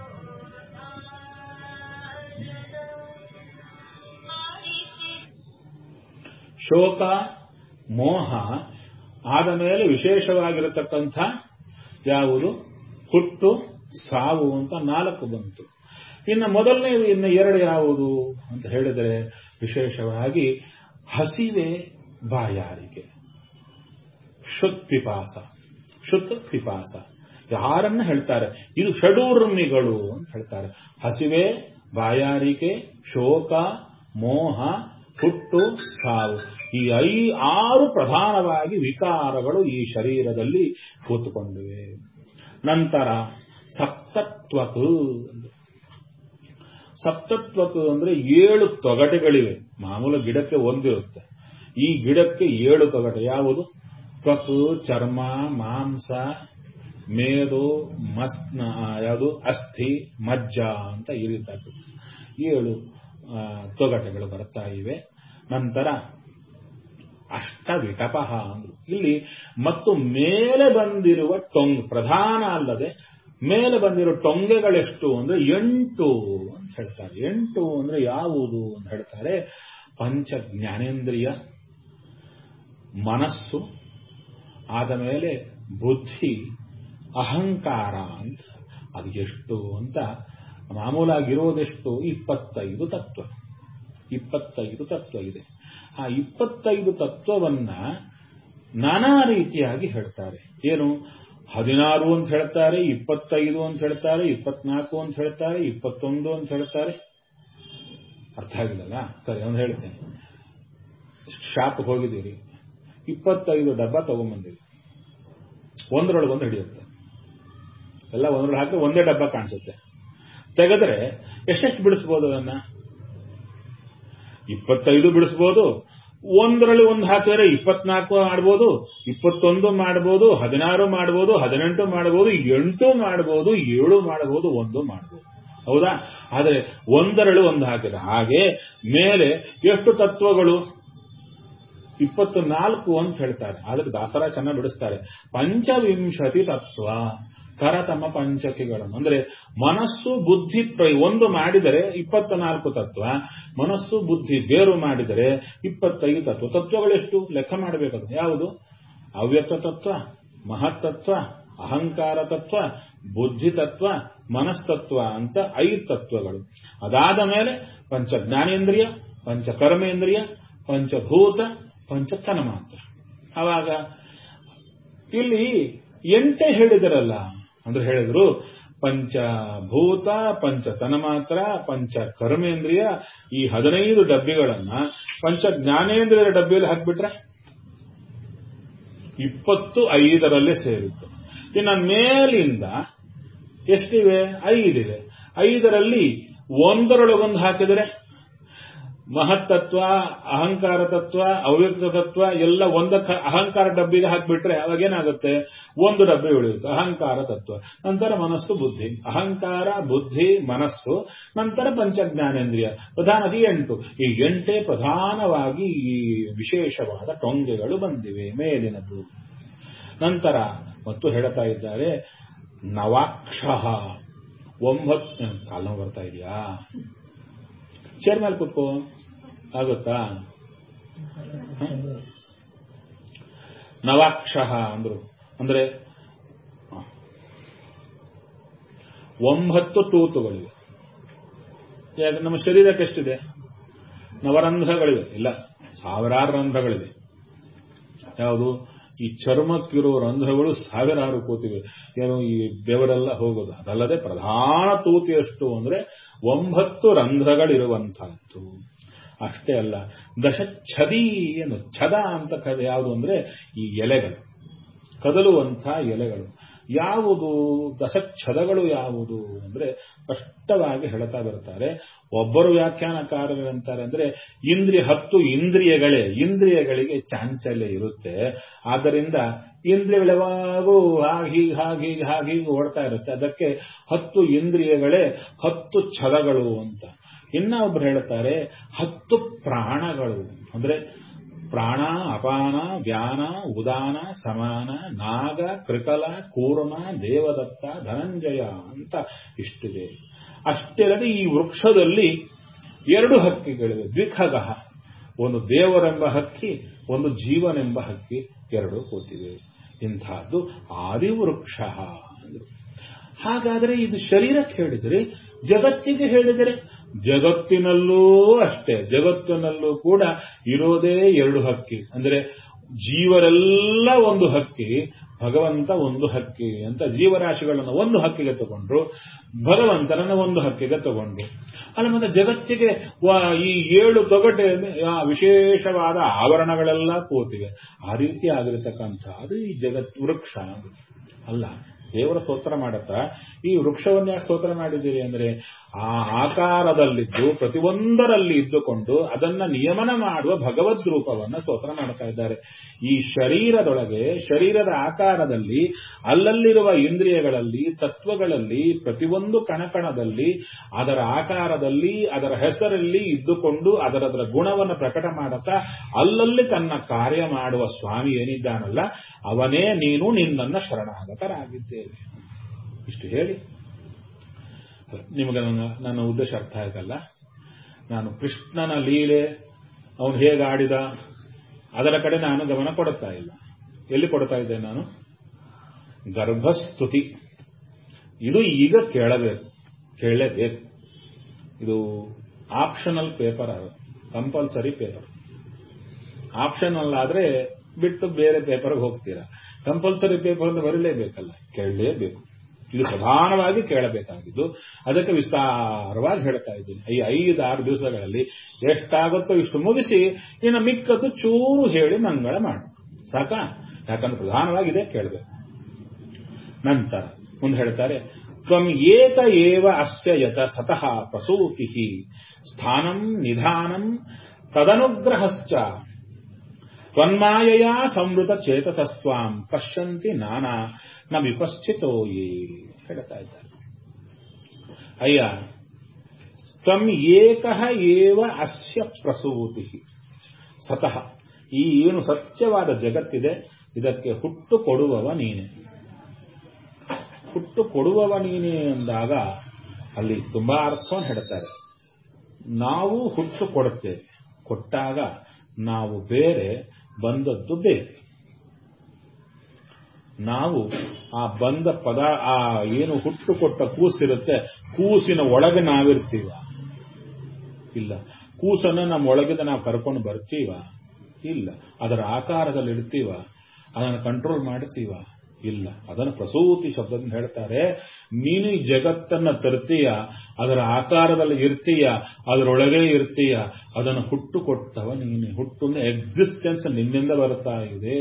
ಶೋಕ ಮೋಹ ಆದ ಮೇಲೆ ವಿಶೇಷವಾಗಿರತಕ್ಕಂಥ ಯಾವುದು ಹುಟ್ಟು ಸಾವು ಅಂತ ನಾಲ್ಕು ಬಂತು ಇನ್ನು ಮೊದಲನೇ ಇನ್ನು ಎರಡು ಯಾವುದು ಅಂತ ಹೇಳಿದರೆ ವಿಶೇಷವಾಗಿ ಹಸಿವೆ ಬಾಯಾರಿಕೆ ಶುತ್ ಪಿಪಾಸ ಶುತ್ ಪಿಪಾಸ ಯಾರನ್ನ ಹೇಳ್ತಾರೆ ಇದು ಷಡೂರ್ಮಿಗಳು ಅಂತ ಹೇಳ್ತಾರೆ ಹಸಿವೆ ಬಾಯಾರಿಕೆ ಶೋಕ ಮೋಹ ಹುಟ್ಟು ಸಾವು ಈ ಐ ಆರು ಪ್ರಧಾನವಾಗಿ ವಿಕಾರಗಳು ಈ ಶರೀರದಲ್ಲಿ ಕೂತುಕೊಂಡಿವೆ ನಂತರ ಸಪ್ತತ್ವಕ್ ಸಪ್ತತ್ವಕ ಅಂದ್ರೆ ಏಳು ತೊಗಟೆಗಳಿವೆ ಮಾಮೂಲು ಗಿಡಕ್ಕೆ ಒಂದಿರುತ್ತೆ ಈ ಗಿಡಕ್ಕೆ ಏಳು ತೊಗಟೆ ಯಾವುದು ತ್ವಕು ಚರ್ಮ ಮಾಂಸ ಮೇದು ಮಸ್ನ ಯಾವುದು ಅಸ್ಥಿ ಮಜ್ಜ ಅಂತ ಈ ರೀತಿ ಏಳು ತೊಗಟೆಗಳು ಬರ್ತಾ ಇವೆ ನಂತರ ಅಷ್ಟವಿಟಪಹ ಅಂದ್ರು ಇಲ್ಲಿ ಮತ್ತು ಮೇಲೆ ಬಂದಿರುವ ಟೊಂಗ್ ಪ್ರಧಾನ ಅಲ್ಲದೆ ಮೇಲೆ ಬಂದಿರೋ ಟೊಂಗೆಗಳೆಷ್ಟು ಅಂದ್ರೆ ಎಂಟು ಅಂತ ಹೇಳ್ತಾರೆ ಎಂಟು ಅಂದ್ರೆ ಯಾವುದು ಅಂತ ಹೇಳ್ತಾರೆ ಪಂಚ ಜ್ಞಾನೇಂದ್ರಿಯ ಮನಸ್ಸು ಆದ ಮೇಲೆ ಬುದ್ಧಿ ಅಹಂಕಾರ ಅಂತ ಅದು ಎಷ್ಟು ಅಂತ ಮಾಮೂಲಾಗಿರೋದೆಷ್ಟು ಇಪ್ಪತ್ತೈದು ತತ್ವ ಇಪ್ಪತ್ತೈದು ತತ್ವ ಇದೆ ಆ ಇಪ್ಪತ್ತೈದು ತತ್ವವನ್ನ ನಾನಾ ರೀತಿಯಾಗಿ ಹೇಳ್ತಾರೆ ಏನು ಹದಿನಾರು ಅಂತ ಹೇಳ್ತಾರೆ ಇಪ್ಪತ್ತೈದು ಅಂತ ಹೇಳ್ತಾರೆ ಇಪ್ಪತ್ನಾಲ್ಕು ಅಂತ ಹೇಳ್ತಾರೆ ಇಪ್ಪತ್ತೊಂದು ಅಂತ ಹೇಳ್ತಾರೆ ಅರ್ಥ ಆಗಿಲ್ಲಲ್ಲ ಸರಿ ಒಂದು ಹೇಳ್ತೇನೆ ಶಾಪ್ ಹೋಗಿದ್ದೀರಿ ಇಪ್ಪತ್ತೈದು ಡಬ್ಬ ತಗೊಂಬಂದಿರಿ ಒಂದರೊಳಗೆ ಒಂದು ಹಿಡಿಯುತ್ತೆ ಎಲ್ಲ ಒಂದರೊಳಗೆ ಹಾಕಿ ಒಂದೇ ಡಬ್ಬ ಕಾಣಿಸುತ್ತೆ ತೆಗೆದ್ರೆ ಎಷ್ಟೆಷ್ಟು ಬಿಡಿಸ್ಬೋದು ಅದನ್ನ ಇಪ್ಪತ್ತೈದು ಬಿಡಿಸ್ಬೋದು ಒಂದರಲ್ಲಿ ಒಂದು ಹಾಕಿದ್ರೆ ಇಪ್ಪತ್ನಾಲ್ಕು ಮಾಡ್ಬೋದು ಇಪ್ಪತ್ತೊಂದು ಮಾಡ್ಬೋದು ಹದಿನಾರು ಮಾಡ್ಬೋದು ಹದಿನೆಂಟು ಮಾಡ್ಬೋದು ಎಂಟು ಮಾಡ್ಬೋದು ಏಳು ಮಾಡ್ಬೋದು ಒಂದು ಮಾಡ್ಬೋದು ಹೌದಾ ಆದರೆ ಒಂದರಳು ಒಂದು ಹಾಕಿದ್ರೆ ಹಾಗೆ ಮೇಲೆ ಎಷ್ಟು ತತ್ವಗಳು ಇಪ್ಪತ್ತು ನಾಲ್ಕು ಅಂತ ಹೇಳ್ತಾರೆ ಅದಕ್ಕೆ ದಾಸರ ಚೆನ್ನಾಗಿ ಬಿಡಿಸ್ತಾರೆ ಪಂಚವಿಂಶತಿ ತತ್ವ ಕರತಮ ಪಂಚಕಿಗಳನ್ನು ಅಂದ್ರೆ ಮನಸ್ಸು ಬುದ್ಧಿ ಒಂದು ಮಾಡಿದರೆ ಇಪ್ಪತ್ತ ನಾಲ್ಕು ತತ್ವ ಮನಸ್ಸು ಬುದ್ಧಿ ಬೇರು ಮಾಡಿದರೆ ಇಪ್ಪತ್ತೈದು ತತ್ವ ತತ್ವಗಳೆಷ್ಟು ಲೆಕ್ಕ ಮಾಡಬೇಕದು ಯಾವುದು ಅವ್ಯಕ್ತ ತತ್ವ ಮಹತ್ತತ್ವ ಅಹಂಕಾರ ತತ್ವ ಬುದ್ಧಿ ತತ್ವ ಮನಸ್ತತ್ವ ಅಂತ ಐದು ತತ್ವಗಳು ಅದಾದ ಮೇಲೆ ಪಂಚ ಜ್ಞಾನೇಂದ್ರಿಯ ಪಂಚ ಕರ್ಮೇಂದ್ರಿಯ ಪಂಚಭೂತ ಪಂಚತನ ಮಾತ್ರ ಅವಾಗ ಇಲ್ಲಿ ಎಂಟೇ ಹೇಳಿದರಲ್ಲ ಅಂದ್ರೆ ಹೇಳಿದ್ರು ಪಂಚಭೂತ ಪಂಚತನ ಮಾತ್ರ ಪಂಚ ಕರ್ಮೇಂದ್ರಿಯ ಈ ಹದಿನೈದು ಡಬ್ಬಿಗಳನ್ನ ಪಂಚ ಜ್ಞಾನೇಂದ್ರಿಯರ ಡಬ್ಬಿಯಲ್ಲಿ ಹಾಕ್ಬಿಟ್ರೆ ಇಪ್ಪತ್ತು ಐದರಲ್ಲೇ ಸೇರಿತ್ತು ಇನ್ನು ಮೇಲಿಂದ ಎಷ್ಟಿವೆ ಐದಿವೆ ಐದರಲ್ಲಿ ಒಂದರೊಳಗೊಂದು ಹಾಕಿದರೆ ಮಹತ್ತತ್ವ ಅಹಂಕಾರ ತತ್ವ ಅವ್ಯಕ್ತ ತತ್ವ ಎಲ್ಲ ಒಂದ ಅಹಂಕಾರ ಡಬ್ಬಿಗೆ ಹಾಕಿಬಿಟ್ರೆ ಅವಾಗೇನಾಗುತ್ತೆ ಒಂದು ಡಬ್ಬಿ ಉಳಿಯುತ್ತೆ ಅಹಂಕಾರ ತತ್ವ ನಂತರ ಮನಸ್ಸು ಬುದ್ಧಿ ಅಹಂಕಾರ ಬುದ್ಧಿ ಮನಸ್ಸು ನಂತರ ಪಂಚಜ್ಞಾನೇಂದ್ರಿಯ ಪ್ರಧಾನ ಎಂಟು ಈ ಎಂಟೇ ಪ್ರಧಾನವಾಗಿ ಈ ವಿಶೇಷವಾದ ಟೊಂಗೆಗಳು ಬಂದಿವೆ ಮೇಲಿನದು ನಂತರ ಮತ್ತು ಹೇಳ್ತಾ ಇದ್ದಾರೆ ನವಾಕ್ಷ ಒಂಬತ್ತು ಕಾಲ ಬರ್ತಾ ಇದೆಯಾ ಚೇರ್ ಮೇಲೆ ಕೂತ್ಕೋ ಆಗುತ್ತಾ ನವಾಕ್ಷ ಅಂದ್ರು ಅಂದ್ರೆ ಒಂಬತ್ತು ತೂತುಗಳಿವೆ ಯಾಕೆ ನಮ್ಮ ಶರೀರಕ್ಕೆ ಎಷ್ಟಿದೆ ನವರಂಧ್ರಗಳಿವೆ ಇಲ್ಲ ಸಾವಿರಾರು ರಂಧ್ರಗಳಿವೆ ಯಾವುದು ಈ ಚರ್ಮಕ್ಕಿರೋ ರಂಧ್ರಗಳು ಸಾವಿರಾರು ಕೂತಿವೆ ಏನು ಈ ಬೆವರೆಲ್ಲ ಹೋಗೋದು ಅದಲ್ಲದೆ ಪ್ರಧಾನ ತೂತು ಎಷ್ಟು ಅಂದ್ರೆ ಒಂಬತ್ತು ರಂಧ್ರಗಳಿರುವಂತಹದ್ದು ಅಷ್ಟೇ ಅಲ್ಲ ದಶಚ್ಛದಿ ಏನು ಛದ ಅಂತ ಕದ ಯಾವುದು ಅಂದ್ರೆ ಈ ಎಲೆಗಳು ಕದಲುವಂಥ ಎಲೆಗಳು ಯಾವುದು ದಶಚ್ಛದಗಳು ಯಾವುದು ಅಂದ್ರೆ ಸ್ಪಷ್ಟವಾಗಿ ಹೇಳ್ತಾ ಬರ್ತಾರೆ ಒಬ್ಬರು ವ್ಯಾಖ್ಯಾನಕಾರರಂತಾರೆ ಅಂದ್ರೆ ಇಂದ್ರಿಯ ಹತ್ತು ಇಂದ್ರಿಯಗಳೇ ಇಂದ್ರಿಯಗಳಿಗೆ ಚಾಂಚಲ್ಯ ಇರುತ್ತೆ ಆದ್ದರಿಂದ ಇಂದ್ರಿಯಗಳು ಯಾವಾಗೂ ಹಾಗೀಗ ಹಾಗೀಗ ಹಾಗೀಗ ಓಡ್ತಾ ಇರುತ್ತೆ ಅದಕ್ಕೆ ಹತ್ತು ಇಂದ್ರಿಯಗಳೇ ಹತ್ತು ಛದಗಳು ಅಂತ ಇನ್ನ ಒಬ್ರು ಹೇಳ್ತಾರೆ ಹತ್ತು ಪ್ರಾಣಗಳು ಅಂದ್ರೆ ಪ್ರಾಣ ಅಪಾನ ವ್ಯಾನ ಉದಾನ ಸಮಾನ ನಾಗ ಕೃಕಲ ಕೂರ್ಮ ದೇವದತ್ತ ಧನಂಜಯ ಅಂತ ಇಷ್ಟಿದೆ ಅಷ್ಟೇ ಅಲ್ಲದೆ ಈ ವೃಕ್ಷದಲ್ಲಿ ಎರಡು ಹಕ್ಕಿಗಳಿವೆ ದ್ವಿಖಗ ಒಂದು ದೇವರೆಂಬ ಹಕ್ಕಿ ಒಂದು ಜೀವನೆಂಬ ಹಕ್ಕಿ ಎರಡು ಕೂತಿವೆ ಇಂಥದ್ದು ಆದಿವೃಕ್ಷ ಅಂದರು ಹಾಗಾದರೆ ಇದು ಶರೀರಕ್ಕೆ ಹೇಳಿದರೆ ಜಗತ್ತಿಗೆ ಹೇಳಿದರೆ ಜಗತ್ತಿನಲ್ಲೂ ಅಷ್ಟೇ ಜಗತ್ತಿನಲ್ಲೂ ಕೂಡ ಇರೋದೇ ಎರಡು ಹಕ್ಕಿ ಅಂದ್ರೆ ಜೀವರೆಲ್ಲ ಒಂದು ಹಕ್ಕಿ ಭಗವಂತ ಒಂದು ಹಕ್ಕಿ ಅಂತ ಜೀವರಾಶಿಗಳನ್ನು ಒಂದು ಹಕ್ಕಿಗೆ ತಗೊಂಡ್ರು ಭಗವಂತನನ್ನ ಒಂದು ಹಕ್ಕಿಗೆ ತಗೊಂಡ್ರು ಅಲ್ಲ ಮತ್ತೆ ಜಗತ್ತಿಗೆ ಈ ಏಳು ತೊಗಟೆ ವಿಶೇಷವಾದ ಆವರಣಗಳೆಲ್ಲ ಕೂತಿವೆ ಆ ರೀತಿ ಆಗಿರತಕ್ಕಂಥ ಅದು ಈ ಜಗತ್ ವೃಕ್ಷ ಅಲ್ಲ ದೇವರ ಸ್ತೋತ್ರ ಮಾಡತ್ತ ಈ ವೃಕ್ಷವನ್ನು ಯಾಕೆ ಸ್ತೋತ್ರ ಮಾಡಿದ್ದೀರಿ ಅಂದ್ರೆ ಆ ಆಕಾರದಲ್ಲಿದ್ದು ಪ್ರತಿಯೊಂದರಲ್ಲಿ ಇದ್ದುಕೊಂಡು ಅದನ್ನ ನಿಯಮನ ಮಾಡುವ ಭಗವದ್ ರೂಪವನ್ನ ಸ್ತೋತ್ರ ಮಾಡ್ತಾ ಇದ್ದಾರೆ ಈ ಶರೀರದೊಳಗೆ ಶರೀರದ ಆಕಾರದಲ್ಲಿ ಅಲ್ಲಲ್ಲಿರುವ ಇಂದ್ರಿಯಗಳಲ್ಲಿ ತತ್ವಗಳಲ್ಲಿ ಪ್ರತಿಯೊಂದು ಕಣಕಣದಲ್ಲಿ ಅದರ ಆಕಾರದಲ್ಲಿ ಅದರ ಹೆಸರಲ್ಲಿ ಇದ್ದುಕೊಂಡು ಅದರದರ ಗುಣವನ್ನು ಪ್ರಕಟ ಮಾಡತಾ ಅಲ್ಲಲ್ಲಿ ತನ್ನ ಕಾರ್ಯ ಮಾಡುವ ಸ್ವಾಮಿ ಏನಿದ್ದಾನಲ್ಲ ಅವನೇ ನೀನು ನಿನ್ನನ್ನ ಶರಣಾಗತರಾಗಿದ್ದೇವೆ ಇಷ್ಟು ಹೇಳಿ ನಿಮಗೆ ನನ್ನ ನನ್ನ ಉದ್ದೇಶ ಅರ್ಥ ಆಯ್ತಲ್ಲ ನಾನು ಕೃಷ್ಣನ ಲೀಲೆ ಅವನು ಹೇಗೆ ಆಡಿದ ಅದರ ಕಡೆ ನಾನು ಗಮನ ಕೊಡುತ್ತಾ ಇಲ್ಲ ಎಲ್ಲಿ ಕೊಡ್ತಾ ಇದ್ದೇನೆ ನಾನು ಗರ್ಭಸ್ತುತಿ ಇದು ಈಗ ಕೇಳಬೇಕು ಕೇಳಲೇಬೇಕು ಇದು ಆಪ್ಷನಲ್ ಪೇಪರ್ ಅದು ಕಂಪಲ್ಸರಿ ಪೇಪರ್ ಆಪ್ಷನಲ್ ಆದ್ರೆ ಬಿಟ್ಟು ಬೇರೆ ಪೇಪರ್ಗೆ ಹೋಗ್ತೀರಾ ಕಂಪಲ್ಸರಿ ಪೇಪರ್ ಅಂತ ಬರೀಲೇಬೇಕಲ್ಲ ಕೇಳಲೇಬೇಕು ಇದು ಪ್ರಧಾನವಾಗಿ ಕೇಳಬೇಕಾಗಿದ್ದು ಅದಕ್ಕೆ ವಿಸ್ತಾರವಾಗಿ ಹೇಳ್ತಾ ಇದ್ದೀನಿ ಈ ಐದು ಆರು ದಿವಸಗಳಲ್ಲಿ ಎಷ್ಟಾಗುತ್ತೋ ಇಷ್ಟು ಮುಗಿಸಿ ಇನ್ನು ಮಿಕ್ಕದ್ದು ಚೂರು ಹೇಳಿ ಮಂಗಳ ಮಾಡು ಸಾಕ ಯಾಕಂದ್ರೆ ಪ್ರಧಾನವಾಗಿದೆ ಕೇಳಬೇಕು ನಂತರ ಮುಂದೆ ಹೇಳ್ತಾರೆ ತ್ವಂ ಏಕ ಏವ ಅಸ್ಯ ಯತ ಸತಃ ಪ್ರಸೂತಿ ಸ್ಥಾನಂ ನಿಧಾನಂ ತದನುಗ್ರಹಶ್ಚ ತ್ವನ್ಮಾಯೆಯ ಸಂವೃತ ಚೇತಸಸ್ವಾಂ ಪಶ್ಯಂತಿ ನಾನಾ ನ ವಿಪಶ್ಚಿತೋ ಯೇ ಹೇಳ್ತಾ ಇದ್ದಾರೆ ಅಯ್ಯ ತ್ವಂ ಏಕ ಏವ ಅಸ್ಯ ಪ್ರಸೂತಿ ಸತಃ ಈ ಏನು ಸತ್ಯವಾದ ಜಗತ್ತಿದೆ ಇದಕ್ಕೆ ಹುಟ್ಟು ಕೊಡುವವ ನೀನೆ ಹುಟ್ಟು ಕೊಡುವವ ನೀನೆ ಎಂದಾಗ ಅಲ್ಲಿ ತುಂಬಾ ಅರ್ಥವನ್ನು ಹೇಳ್ತಾರೆ ನಾವು ಹುಟ್ಟು ಕೊಡುತ್ತೇವೆ ಕೊಟ್ಟಾಗ ನಾವು ಬೇರೆ ಬಂದದ್ದು ಬೇರೆ ನಾವು ಆ ಬಂದ ಪದ ಆ ಏನು ಹುಟ್ಟು ಕೊಟ್ಟ ಕೂಸಿರುತ್ತೆ ಕೂಸಿನ ಒಳಗೆ ನಾವಿರ್ತೀವ ಇಲ್ಲ ಕೂಸನ್ನು ನಮ್ಮ ಒಳಗಿಂದ ನಾವು ಕರ್ಕೊಂಡು ಬರ್ತೀವ ಇಲ್ಲ ಅದರ ಆಕಾರದಲ್ಲಿ ಇಡ್ತೀವ ಅದನ್ನು ಕಂಟ್ರೋಲ್ ಮಾಡ್ತೀವ ಇಲ್ಲ ಅದನ್ನು ಪ್ರಸೂತಿ ಶಬ್ದದಿಂದ ಹೇಳ್ತಾರೆ ನೀನು ಈ ಜಗತ್ತನ್ನ ತರ್ತೀಯ ಅದರ ಆಕಾರದಲ್ಲಿ ಇರ್ತೀಯ ಅದರೊಳಗೆ ಇರ್ತೀಯ ಅದನ್ನು ಹುಟ್ಟು ಕೊಟ್ಟವ ನೀನೆ ಹುಟ್ಟು ಎಕ್ಸಿಸ್ಟೆನ್ಸ್ ನಿನ್ನಿಂದ ಬರ್ತಾ ಇದೆ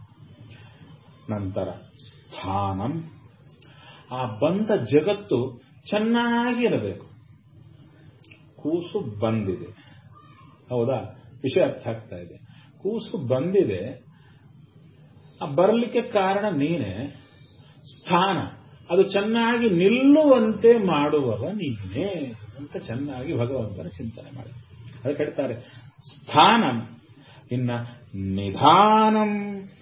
ನಂತರ ಸ್ಥಾನಂ ಆ ಬಂದ ಜಗತ್ತು ಚೆನ್ನಾಗಿರಬೇಕು ಕೂಸು ಬಂದಿದೆ ಹೌದಾ ವಿಷಯ ಅರ್ಥ ಆಗ್ತಾ ಇದೆ ಕೂಸು ಬಂದಿದೆ ಆ ಬರಲಿಕ್ಕೆ ಕಾರಣ ನೀನೆ ಸ್ಥಾನ ಅದು ಚೆನ್ನಾಗಿ ನಿಲ್ಲುವಂತೆ ಮಾಡುವವ ನೀನೇ ಅಂತ ಚೆನ್ನಾಗಿ ಭಗವಂತನ ಚಿಂತನೆ ಮಾಡಿ ಅದಕ್ಕೆ ಹೇಳ್ತಾರೆ ಸ್ಥಾನಂ ಇನ್ನ ನಿಧಾನಂ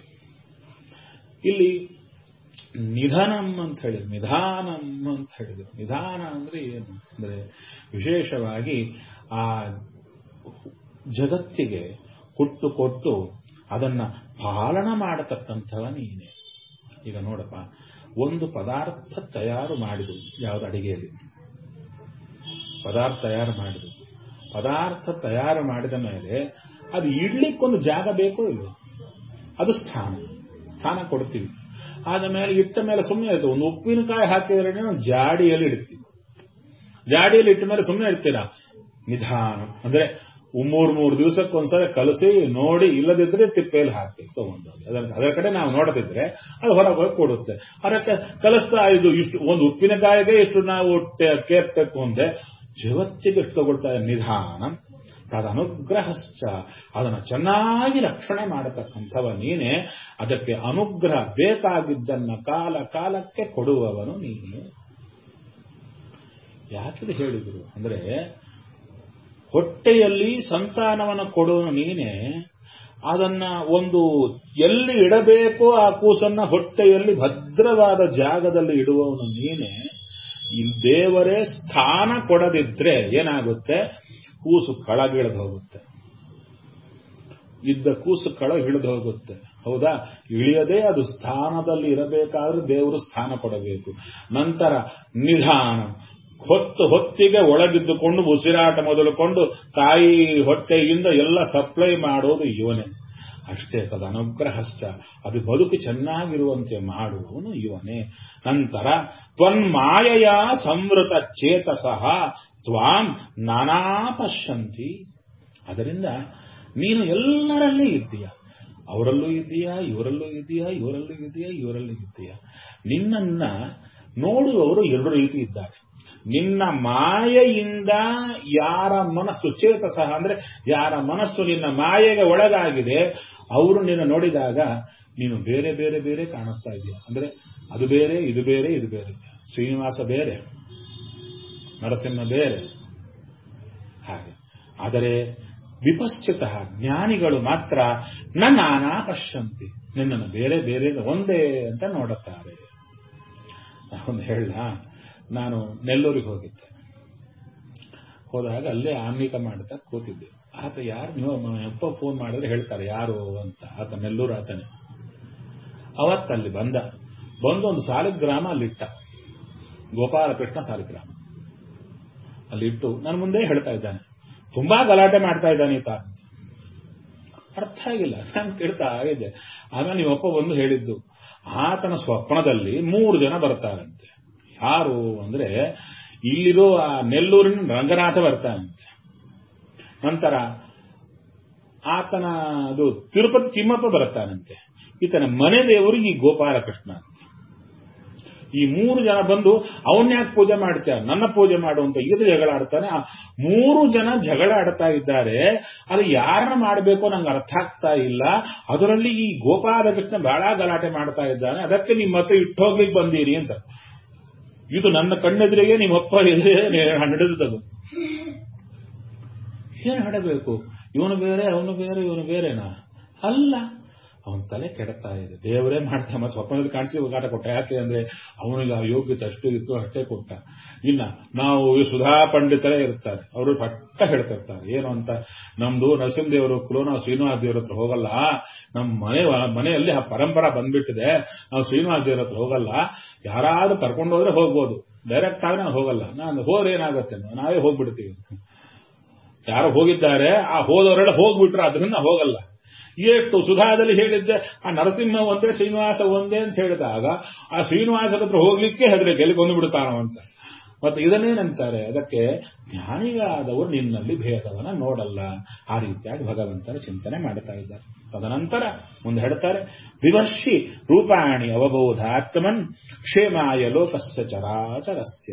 ಇಲ್ಲಿ ನಿಧನಂ ಅಂತ ಹೇಳಿ ನಿಧಾನಂ ಅಂತ ಹೇಳಿದರು ನಿಧಾನ ಅಂದ್ರೆ ಏನು ಅಂದ್ರೆ ವಿಶೇಷವಾಗಿ ಆ ಜಗತ್ತಿಗೆ ಹುಟ್ಟು ಕೊಟ್ಟು ಅದನ್ನ ಪಾಲನ ಮಾಡತಕ್ಕಂಥವ ನೀನೆ ಈಗ ನೋಡಪ್ಪ ಒಂದು ಪದಾರ್ಥ ತಯಾರು ಮಾಡಿದ್ರು ಯಾವ್ದು ಅಡಿಗೆಯಲ್ಲಿ ಪದಾರ್ಥ ತಯಾರು ಮಾಡಿದ್ರು ಪದಾರ್ಥ ತಯಾರು ಮಾಡಿದ ಮೇಲೆ ಅದು ಇಡ್ಲಿಕ್ಕೊಂದು ಜಾಗ ಬೇಕೋ ಇಲ್ವೋ ಅದು ಸ್ಥಾನ ಸ್ಥಾನ ಕೊಡ್ತೀವಿ ಆದ ಮೇಲೆ ಇಟ್ಟ ಮೇಲೆ ಸುಮ್ಮನೆ ಇರ್ತದೆ ಒಂದು ಉಪ್ಪಿನಕಾಯಿ ಹಾಕಿದ್ರೆ ನಾವು ಜಾಡಿಯಲ್ಲಿ ಇಡ್ತೀವಿ ಜಾಡಿಯಲ್ಲಿ ಇಟ್ಟ ಮೇಲೆ ಸುಮ್ಮನೆ ಇಡ್ತೀರಾ ನಿಧಾನ ಅಂದ್ರೆ ಮೂರ್ ಮೂರು ದಿವಸಕ್ಕೊಂದ್ಸಲ ಕಲಸಿ ನೋಡಿ ಇಲ್ಲದಿದ್ರೆ ತಿಪ್ಪೆಯಲ್ಲಿ ಹಾಕಿ ತಗೊಂಡು ಅದರ ಅದರ ಕಡೆ ನಾವು ನೋಡದಿದ್ರೆ ಅದು ಹೊರಗೆ ಕೊಡುತ್ತೆ ಅದಕ್ಕೆ ಕಲಿಸ್ತಾ ಇದು ಇಷ್ಟು ಒಂದು ಉಪ್ಪಿನಕಾಯಿಗೆ ಇಷ್ಟು ನಾವು ಕೇರ್ಬೇಕು ಅಂದ್ರೆ ಜಗತ್ತಿಗೆ ಎಷ್ಟು ತಗೊಳ್ತಾ ನಿಧಾನ ತದನುಗ್ರಹಶ್ಚ ಅದನ್ನು ಚೆನ್ನಾಗಿ ರಕ್ಷಣೆ ಮಾಡತಕ್ಕಂಥವ ನೀನೆ ಅದಕ್ಕೆ ಅನುಗ್ರಹ ಬೇಕಾಗಿದ್ದನ್ನ ಕಾಲ ಕಾಲಕ್ಕೆ ಕೊಡುವವನು ನೀನೆ ಯಾಕಿದು ಹೇಳಿದರು ಅಂದ್ರೆ ಹೊಟ್ಟೆಯಲ್ಲಿ ಸಂತಾನವನ್ನು ಕೊಡುವನು ನೀನೆ ಅದನ್ನ ಒಂದು ಎಲ್ಲಿ ಇಡಬೇಕೋ ಆ ಕೂಸನ್ನ ಹೊಟ್ಟೆಯಲ್ಲಿ ಭದ್ರವಾದ ಜಾಗದಲ್ಲಿ ಇಡುವವನು ನೀನೆ ಇಲ್ಲಿ ದೇವರೇ ಸ್ಥಾನ ಕೊಡದಿದ್ರೆ ಏನಾಗುತ್ತೆ ಕೂಸು ಕೆಳಗಿಳಿದು ಹೋಗುತ್ತೆ ಇದ್ದ ಕೂಸು ಕೆಳ ಇಳಿದು ಹೋಗುತ್ತೆ ಹೌದಾ ಇಳಿಯದೆ ಅದು ಸ್ಥಾನದಲ್ಲಿ ಇರಬೇಕಾದ್ರೆ ದೇವರು ಸ್ಥಾನ ಕೊಡಬೇಕು ನಂತರ ನಿಧಾನ ಹೊತ್ತು ಹೊತ್ತಿಗೆ ಒಳಗಿದ್ದುಕೊಂಡು ಉಸಿರಾಟ ಮೊದಲುಕೊಂಡು ತಾಯಿ ಹೊಟ್ಟೆಯಿಂದ ಎಲ್ಲ ಸಪ್ಲೈ ಮಾಡೋದು ಇವನೇ ಅಷ್ಟೇ ತದ ಅನುಗ್ರಹಶ್ಚ ಅದು ಬದುಕು ಚೆನ್ನಾಗಿರುವಂತೆ ಮಾಡುವವನು ಇವನೇ ನಂತರ ತ್ವನ್ಮಾಯೆಯ ಸಂವೃತ ಚೇತಸಃ ತ್ವಾಂ ನಾನಾ ಪಶ್ಯಂತಿ ಅದರಿಂದ ನೀನು ಎಲ್ಲರಲ್ಲಿ ಇದ್ದೀಯ ಅವರಲ್ಲೂ ಇದೆಯಾ ಇವರಲ್ಲೂ ಇದೆಯಾ ಇವರಲ್ಲೂ ಇದೆಯಾ ಇವರಲ್ಲೂ ಇದೆಯಾ ನಿನ್ನನ್ನ ನೋಡುವವರು ಎರಡು ರೀತಿ ಇದ್ದಾರೆ ನಿನ್ನ ಮಾಯೆಯಿಂದ ಯಾರ ಮನಸ್ಸು ಚೇತಸ ಅಂದ್ರೆ ಯಾರ ಮನಸ್ಸು ನಿನ್ನ ಮಾಯೆಗೆ ಒಳಗಾಗಿದೆ ಅವರು ನಿನ್ನ ನೋಡಿದಾಗ ನೀನು ಬೇರೆ ಬೇರೆ ಬೇರೆ ಕಾಣಿಸ್ತಾ ಇದೆಯಾ ಅಂದ್ರೆ ಅದು ಬೇರೆ ಇದು ಬೇರೆ ಇದು ಬೇರೆ ಶ್ರೀನಿವಾಸ ಬೇರೆ ನರಸಿಂಹ ಬೇರೆ ಹಾಗೆ ಆದರೆ ವಿಪಶ್ಚಿತ ಜ್ಞಾನಿಗಳು ಮಾತ್ರ ನಾನಾ ಪಶ್ಯಂತಿ ನಿನ್ನನ್ನು ಬೇರೆ ಬೇರೆ ಒಂದೇ ಅಂತ ನೋಡುತ್ತಾರೆ ಒಂದು ಹೇಳ ನಾನು ನೆಲ್ಲೂರಿಗೆ ಹೋಗಿದ್ದೆ ಹೋದಾಗ ಅಲ್ಲೇ ಆನ್ಮೀಕ ಮಾಡ್ತಾ ಕೂತಿದ್ದೆ ಆತ ಯಾರು ನೀವು ಅಪ್ಪ ಫೋನ್ ಮಾಡಿದ್ರೆ ಹೇಳ್ತಾರೆ ಯಾರು ಅಂತ ಆತ ನೆಲ್ಲೂರು ಆತನೇ ಅವತ್ತಲ್ಲಿ ಬಂದ ಬಂದು ಒಂದು ಸಾಲಿಗ್ರಾಮ ಅಲ್ಲಿಟ್ಟ ಗೋಪಾಲಕೃಷ್ಣ ಸಾಲಿಗ್ರಾಮ ಅಲ್ಲಿಟ್ಟು ನನ್ನ ಮುಂದೆ ಹೇಳ್ತಾ ಇದ್ದಾನೆ ತುಂಬಾ ಗಲಾಟೆ ಮಾಡ್ತಾ ಇದ್ದಾನೆ ಈತ ಅರ್ಥ ಆಗಿಲ್ಲ ನಾನು ಕೇಳ್ತಾ ಇದ್ದೆ ಆಮೇಲೆ ನಿಮ್ಮಪ್ಪ ಬಂದು ಹೇಳಿದ್ದು ಆತನ ಸ್ವಪ್ನದಲ್ಲಿ ಮೂರು ಜನ ಬರ್ತಾರಂತೆ ಯಾರು ಅಂದ್ರೆ ಇಲ್ಲಿರೋ ಆ ನೆಲ್ಲೂರಿನ ರಂಗನಾಥ ಬರ್ತಾನಂತೆ ನಂತರ ಆತನ ಅದು ತಿರುಪತಿ ತಿಮ್ಮಪ್ಪ ಬರ್ತಾನಂತೆ ಈತನ ಮನೆ ದೇವರು ಈ ಗೋಪಾಲಕೃಷ್ಣ ಅಂತ ಈ ಮೂರು ಜನ ಬಂದು ಅವನ್ಯಾಕೆ ಪೂಜೆ ಮಾಡ್ತಾರೆ ನನ್ನ ಪೂಜೆ ಮಾಡುವಂತ ಇದು ಜಗಳ ಆಡ್ತಾನೆ ಆ ಮೂರು ಜನ ಜಗಳ ಆಡ್ತಾ ಇದ್ದಾರೆ ಅದು ಯಾರನ್ನ ಮಾಡಬೇಕೋ ನಂಗೆ ಅರ್ಥ ಆಗ್ತಾ ಇಲ್ಲ ಅದರಲ್ಲಿ ಈ ಗೋಪಾಲಕೃಷ್ಣ ಬಹಳ ಗಲಾಟೆ ಮಾಡ್ತಾ ಇದ್ದಾನೆ ಅದಕ್ಕೆ ನಿಮ್ಮ ಹತ್ರ ಇಟ್ಟು ಹೋಗ್ಲಿಕ್ಕೆ ಬಂದೀರಿ ಅಂತ ಇದು ನನ್ನ ಕಣ್ಣೆದುರಿಗೆ ನಿಮ್ಮಪ್ಪ ಎದುರೇ ನಡೆದದು ಏನು ಹೇಳಬೇಕು ಇವನು ಬೇರೆ ಅವನು ಬೇರೆ ಇವನು ಬೇರೆನಾ ಅಲ್ಲ ಅವನ ತಲೆ ಕೆಡ್ತಾ ಇದೆ ದೇವರೇ ಮಾಡ್ತಾ ಮತ್ತೆ ಸ್ವಪ್ನದಲ್ಲಿ ಕಾಣಿಸಿ ಹೋಗಾಟ ಕೊಟ್ಟ ಯಾಕೆ ಅಂದ್ರೆ ಅವನಿಗೆ ಆ ಯೋಗ್ಯತೆ ಅಷ್ಟು ಇತ್ತು ಅಷ್ಟೇ ಕೊಟ್ಟ ಇನ್ನ ನಾವು ಈ ಸುಧಾ ಪಂಡಿತರೇ ಇರ್ತಾರೆ ಅವರು ಪಟ್ಟ ಹೇಳ್ತಿರ್ತಾರೆ ಏನು ಅಂತ ನಮ್ದು ನರಸಿಂಹದೇವರು ಕುಲೋನ ಶ್ರೀನಿವಾಸ ದೇವ್ರ ಹತ್ರ ಹೋಗಲ್ಲ ನಮ್ಮ ಮನೆ ಮನೆಯಲ್ಲಿ ಆ ಪರಂಪರಾ ಬಂದ್ಬಿಟ್ಟಿದೆ ನಾವು ಶ್ರೀನಿವಾಸ ದೇವ್ರ ಹತ್ರ ಹೋಗಲ್ಲ ಯಾರಾದ್ರೂ ಕರ್ಕೊಂಡು ಹೋದ್ರೆ ಹೋಗ್ಬೋದು ಡೈರೆಕ್ಟ್ ಆಗಿ ನಾನು ಹೋಗಲ್ಲ ನಾನು ಹೋದ್ರೆ ಏನಾಗುತ್ತೆ ನಾವೇ ಹೋಗ್ಬಿಡ್ತೀವಿ ಯಾರು ಹೋಗಿದ್ದಾರೆ ಆ ಹೋದವರೆಲ್ಲ ಹೋಗ್ಬಿಟ್ರೆ ಅದರಿಂದ ಹೋಗಲ್ಲ ಎಷ್ಟು ಸುಧಾದಲ್ಲಿ ಹೇಳಿದ್ದೆ ಆ ನರಸಿಂಹ ಒಂದೇ ಶ್ರೀನಿವಾಸ ಒಂದೇ ಅಂತ ಹೇಳಿದಾಗ ಆ ಶ್ರೀನಿವಾಸದ ಹತ್ರ ಹೋಗ್ಲಿಕ್ಕೆ ಹೆದರಿ ಗೆಲ್ಲಿ ಕೊಂದು ಬಿಡ್ತಾನೋ ಅಂತ ಮತ್ತೆ ಇದನ್ನೇನಂತಾರೆ ಅದಕ್ಕೆ ಜ್ಞಾನಿಗಳಾದವರು ನಿನ್ನಲ್ಲಿ ಭೇದವನ್ನ ನೋಡಲ್ಲ ಆ ರೀತಿಯಾಗಿ ಭಗವಂತನ ಚಿಂತನೆ ಮಾಡ್ತಾ ಇದ್ದಾರೆ ತದನಂತರ ಮುಂದೆ ಹೇಳ್ತಾರೆ ವಿವರ್ಷಿ ರೂಪಾಣಿ ಅವಬೋಧಾತ್ಮನ್ ಕ್ಷೇಮಾಯ ಲೋಕಸ್ಯ ಚರಾಚರಸ್ಯ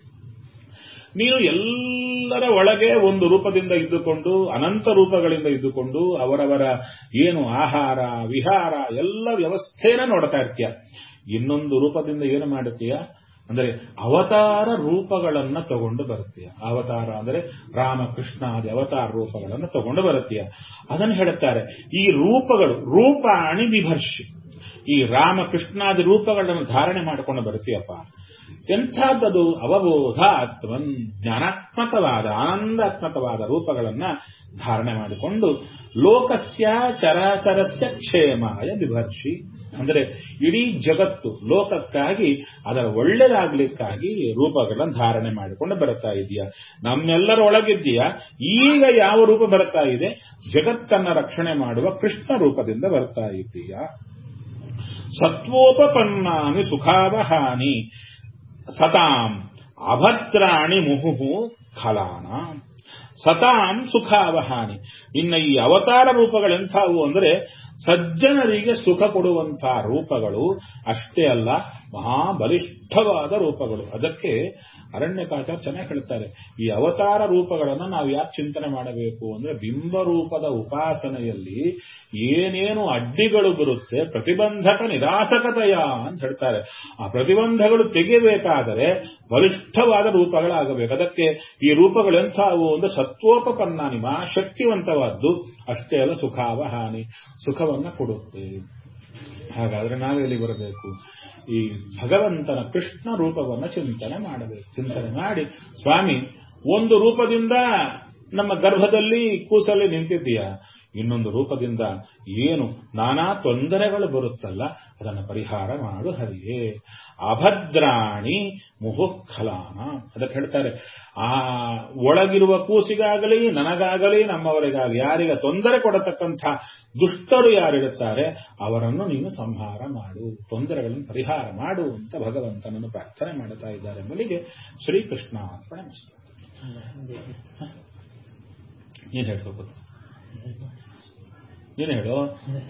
ನೀನು ಎಲ್ಲರ ಒಳಗೆ ಒಂದು ರೂಪದಿಂದ ಇದ್ದುಕೊಂಡು ಅನಂತ ರೂಪಗಳಿಂದ ಇದ್ದುಕೊಂಡು ಅವರವರ ಏನು ಆಹಾರ ವಿಹಾರ ಎಲ್ಲ ವ್ಯವಸ್ಥೆನ ನೋಡ್ತಾ ಇರ್ತೀಯ ಇನ್ನೊಂದು ರೂಪದಿಂದ ಏನು ಮಾಡುತ್ತೀಯ ಅಂದರೆ ಅವತಾರ ರೂಪಗಳನ್ನ ತಗೊಂಡು ಬರುತ್ತೀಯ ಅವತಾರ ಅಂದರೆ ರಾಮಕೃಷ್ಣಾದಿ ಅವತಾರ ರೂಪಗಳನ್ನು ತಗೊಂಡು ಬರುತ್ತೀಯ ಅದನ್ನು ಹೇಳುತ್ತಾರೆ ಈ ರೂಪಗಳು ರೂಪಾಣಿ ವಿಭರ್ಷಿ ಈ ರಾಮಕೃಷ್ಣಾದಿ ರೂಪಗಳನ್ನು ಧಾರಣೆ ಮಾಡಿಕೊಂಡು ಬರುತ್ತೀಯಪ್ಪ ಎಂಥದ್ದದು ಅವಬೋಧ ಆತ್ಮನ್ ಜ್ಞಾನಾತ್ಮಕವಾದ ಆನಂದಾತ್ಮಕವಾದ ರೂಪಗಳನ್ನ ಧಾರಣೆ ಮಾಡಿಕೊಂಡು ಲೋಕಸ್ಯ ಚರಾಚರಸ್ಯ ಕ್ಷೇಮಾಯ ವಿಭರ್ಷಿ ಅಂದರೆ ಇಡೀ ಜಗತ್ತು ಲೋಕಕ್ಕಾಗಿ ಅದರ ಒಳ್ಳೆದಾಗ್ಲಿಕ್ಕಾಗಿ ರೂಪಗಳನ್ನು ಧಾರಣೆ ಮಾಡಿಕೊಂಡು ಬರ್ತಾ ಇದೆಯಾ ನಮ್ಮೆಲ್ಲರ ಒಳಗಿದ್ದೀಯಾ ಈಗ ಯಾವ ರೂಪ ಬರ್ತಾ ಇದೆ ಜಗತ್ತನ್ನ ರಕ್ಷಣೆ ಮಾಡುವ ಕೃಷ್ಣ ರೂಪದಿಂದ ಬರ್ತಾ ಇದ್ದೀಯಾ ಸತ್ವೋಪಪನ್ನಾನಿ ಸುಖಾವಹಾನಿ ಸತಾಂ ಅಭದ್ರಾಣಿ ಮುಹುಹು ಖಲಾನ ಸತಾಂ ಸುಖಾವಹಾನಿ ಇನ್ನ ಈ ಅವತಾರ ರೂಪಗಳೆಂಥವು ಅಂದರೆ ಸಜ್ಜನರಿಗೆ ಸುಖ ಕೊಡುವಂತಹ ರೂಪಗಳು ಅಷ್ಟೇ ಅಲ್ಲ ಮಹಾಬಲಿಷ್ಠವಾದ ರೂಪಗಳು ಅದಕ್ಕೆ ಅರಣ್ಯಕಾಚಾರ ಚೆನ್ನಾಗಿ ಹೇಳ್ತಾರೆ ಈ ಅವತಾರ ರೂಪಗಳನ್ನು ನಾವು ಯಾಕೆ ಚಿಂತನೆ ಮಾಡಬೇಕು ಅಂದ್ರೆ ಬಿಂಬ ರೂಪದ ಉಪಾಸನೆಯಲ್ಲಿ ಏನೇನು ಅಡ್ಡಿಗಳು ಬರುತ್ತೆ ಪ್ರತಿಬಂಧಕ ನಿರಾಸಕತೆಯ ಅಂತ ಹೇಳ್ತಾರೆ ಆ ಪ್ರತಿಬಂಧಗಳು ತೆಗೆಯಬೇಕಾದರೆ ಬಲಿಷ್ಠವಾದ ರೂಪಗಳಾಗಬೇಕು ಅದಕ್ಕೆ ಈ ರೂಪಗಳು ಎಂಥವು ಅಂದ್ರೆ ಸತ್ವೋಪಪನ್ನಾನಿ ಮಾ ಶಕ್ತಿವಂತವಾದ್ದು ಅಷ್ಟೇ ಅಲ್ಲ ಸುಖಾವಹಾನಿ ಸುಖವನ್ನ ಕೊಡುತ್ತೆ ಹಾಗಾದ್ರೆ ನಾವೆಲ್ಲಿ ಬರಬೇಕು ಈ ಭಗವಂತನ ಕೃಷ್ಣ ರೂಪವನ್ನು ಚಿಂತನೆ ಮಾಡಬೇಕು ಚಿಂತನೆ ಮಾಡಿ ಸ್ವಾಮಿ ಒಂದು ರೂಪದಿಂದ ನಮ್ಮ ಗರ್ಭದಲ್ಲಿ ಕೂಸಲ್ಲಿ ನಿಂತಿದ್ದೀಯಾ ಇನ್ನೊಂದು ರೂಪದಿಂದ ಏನು ನಾನಾ ತೊಂದರೆಗಳು ಬರುತ್ತಲ್ಲ ಅದನ್ನು ಪರಿಹಾರ ಮಾಡು ಹರಿಯೇ ಅಭದ್ರಾಣಿ ಮುಹುಖಲಾನ ಅದಕ್ಕೆ ಹೇಳ್ತಾರೆ ಆ ಒಳಗಿರುವ ಕೂಸಿಗಾಗಲಿ ನನಗಾಗಲಿ ನಮ್ಮವರಿಗಾಗಲಿ ಯಾರಿಗೆ ತೊಂದರೆ ಕೊಡತಕ್ಕಂಥ ದುಷ್ಟರು ಯಾರಿರುತ್ತಾರೆ ಅವರನ್ನು ನೀನು ಸಂಹಾರ ಮಾಡು ತೊಂದರೆಗಳನ್ನು ಪರಿಹಾರ ಮಾಡು ಅಂತ ಭಗವಂತನನ್ನು ಪ್ರಾರ್ಥನೆ ಮಾಡುತ್ತಾ ಇದ್ದಾರೆ ಮೊದಲಿಗೆ ಶ್ರೀಕೃಷ್ಣ ಅರ್ಪಣೆ ನೀನು ಹೇಳ್ಕೋಬೋದು ನೀನು ಹೇಳು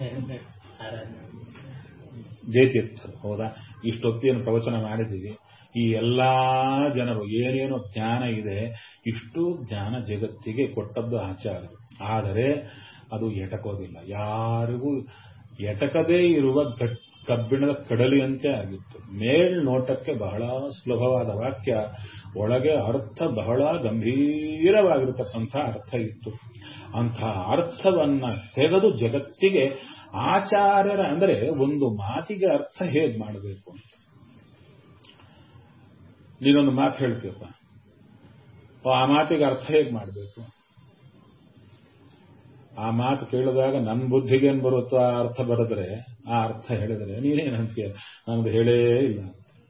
ಜಯತೀರ್ಥರು ಹೌದಾ ಇಷ್ಟೊತ್ತೇನು ಪ್ರವಚನ ಮಾಡಿದ್ದೀವಿ ಈ ಎಲ್ಲಾ ಜನರು ಏನೇನು ಜ್ಞಾನ ಇದೆ ಇಷ್ಟು ಜ್ಞಾನ ಜಗತ್ತಿಗೆ ಕೊಟ್ಟದ್ದು ಆಚಾರ ಆದರೆ ಅದು ಎಟಕೋದಿಲ್ಲ ಯಾರಿಗೂ ಎಟಕದೇ ಇರುವ ಗಟ್ ಕಬ್ಬಿಣದ ಕಡಲಿಯಂತೆ ಆಗಿತ್ತು ಮೇಲ್ನೋಟಕ್ಕೆ ಬಹಳ ಸುಲಭವಾದ ವಾಕ್ಯ ಒಳಗೆ ಅರ್ಥ ಬಹಳ ಗಂಭೀರವಾಗಿರತಕ್ಕಂಥ ಅರ್ಥ ಇತ್ತು ಅಂಥ ಅರ್ಥವನ್ನ ತೆಗೆದು ಜಗತ್ತಿಗೆ ಆಚಾರ್ಯರ ಅಂದರೆ ಒಂದು ಮಾತಿಗೆ ಅರ್ಥ ಹೇಗ್ ಮಾಡಬೇಕು ಅಂತ ನೀನೊಂದು ಮಾತು ಹೇಳ್ತೀಯಪ್ಪ ಆ ಮಾತಿಗೆ ಅರ್ಥ ಹೇಗ್ ಮಾಡಬೇಕು ಆ ಮಾತು ಕೇಳಿದಾಗ ನನ್ನ ಬುದ್ಧಿಗೇನು ಬರುತ್ತೋ ಆ ಅರ್ಥ ಬರೆದ್ರೆ ಆ ಅರ್ಥ ಹೇಳಿದ್ರೆ ನೀನೇನಂತೀಯ ನಮ್ದು ಹೇಳೇ ಇಲ್ಲ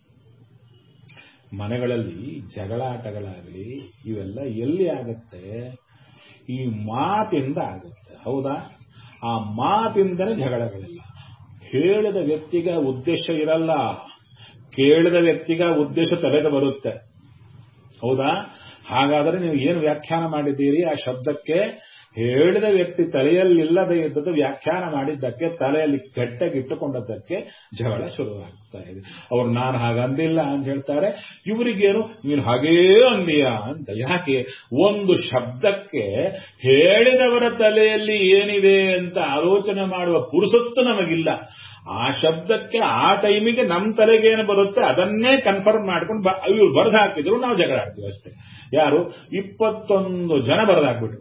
ಮನೆಗಳಲ್ಲಿ ಜಗಳಾಟಗಳಾಗಲಿ ಇವೆಲ್ಲ ಎಲ್ಲಿ ಆಗತ್ತೆ ಈ ಮಾತಿಂದ ಆಗುತ್ತೆ ಹೌದಾ ಆ ಮಾತಿಂದನೇ ಜಗಳಗಳಿಲ್ಲ ಹೇಳಿದ ವ್ಯಕ್ತಿಗೆ ಉದ್ದೇಶ ಇರಲ್ಲ ಕೇಳಿದ ವ್ಯಕ್ತಿಗೆ ಉದ್ದೇಶ ತಲೆಗೆ ಬರುತ್ತೆ ಹೌದಾ ಹಾಗಾದರೆ ನೀವು ಏನು ವ್ಯಾಖ್ಯಾನ ಮಾಡಿದ್ದೀರಿ ಆ ಶಬ್ದಕ್ಕೆ ಹೇಳಿದ ವ್ಯಕ್ತಿ ತಲೆಯಲ್ಲಿಲ್ಲದೆ ಇದ್ದದ್ದು ವ್ಯಾಖ್ಯಾನ ಮಾಡಿದ್ದಕ್ಕೆ ತಲೆಯಲ್ಲಿ ಕೆಟ್ಟಗಿಟ್ಟುಕೊಂಡದ್ದಕ್ಕೆ ಜಗಳ ಶುರುವಾಗ್ತಾ ಇದೆ ಅವ್ರು ನಾನು ಹಾಗಂದಿಲ್ಲ ಅಂತ ಹೇಳ್ತಾರೆ ಇವರಿಗೇನು ನೀನು ಹಾಗೇ ಅಂದೀಯಾ ಅಂತ ಯಾಕೆ ಒಂದು ಶಬ್ದಕ್ಕೆ ಹೇಳಿದವರ ತಲೆಯಲ್ಲಿ ಏನಿದೆ ಅಂತ ಆಲೋಚನೆ ಮಾಡುವ ಪುರುಸೊತ್ತು ನಮಗಿಲ್ಲ ಆ ಶಬ್ದಕ್ಕೆ ಆ ಟೈಮಿಗೆ ನಮ್ಮ ತಲೆಗೇನು ಬರುತ್ತೆ ಅದನ್ನೇ ಕನ್ಫರ್ಮ್ ಮಾಡ್ಕೊಂಡು ಇವ್ರು ಬರೆದು ಹಾಕಿದ್ರು ನಾವು ಜಗಳ ಆಡ್ತೀವಿ ಅಷ್ಟೇ ಯಾರು ಇಪ್ಪತ್ತೊಂದು ಜನ ಬರೆದಾಕ್ಬಿಟ್ರು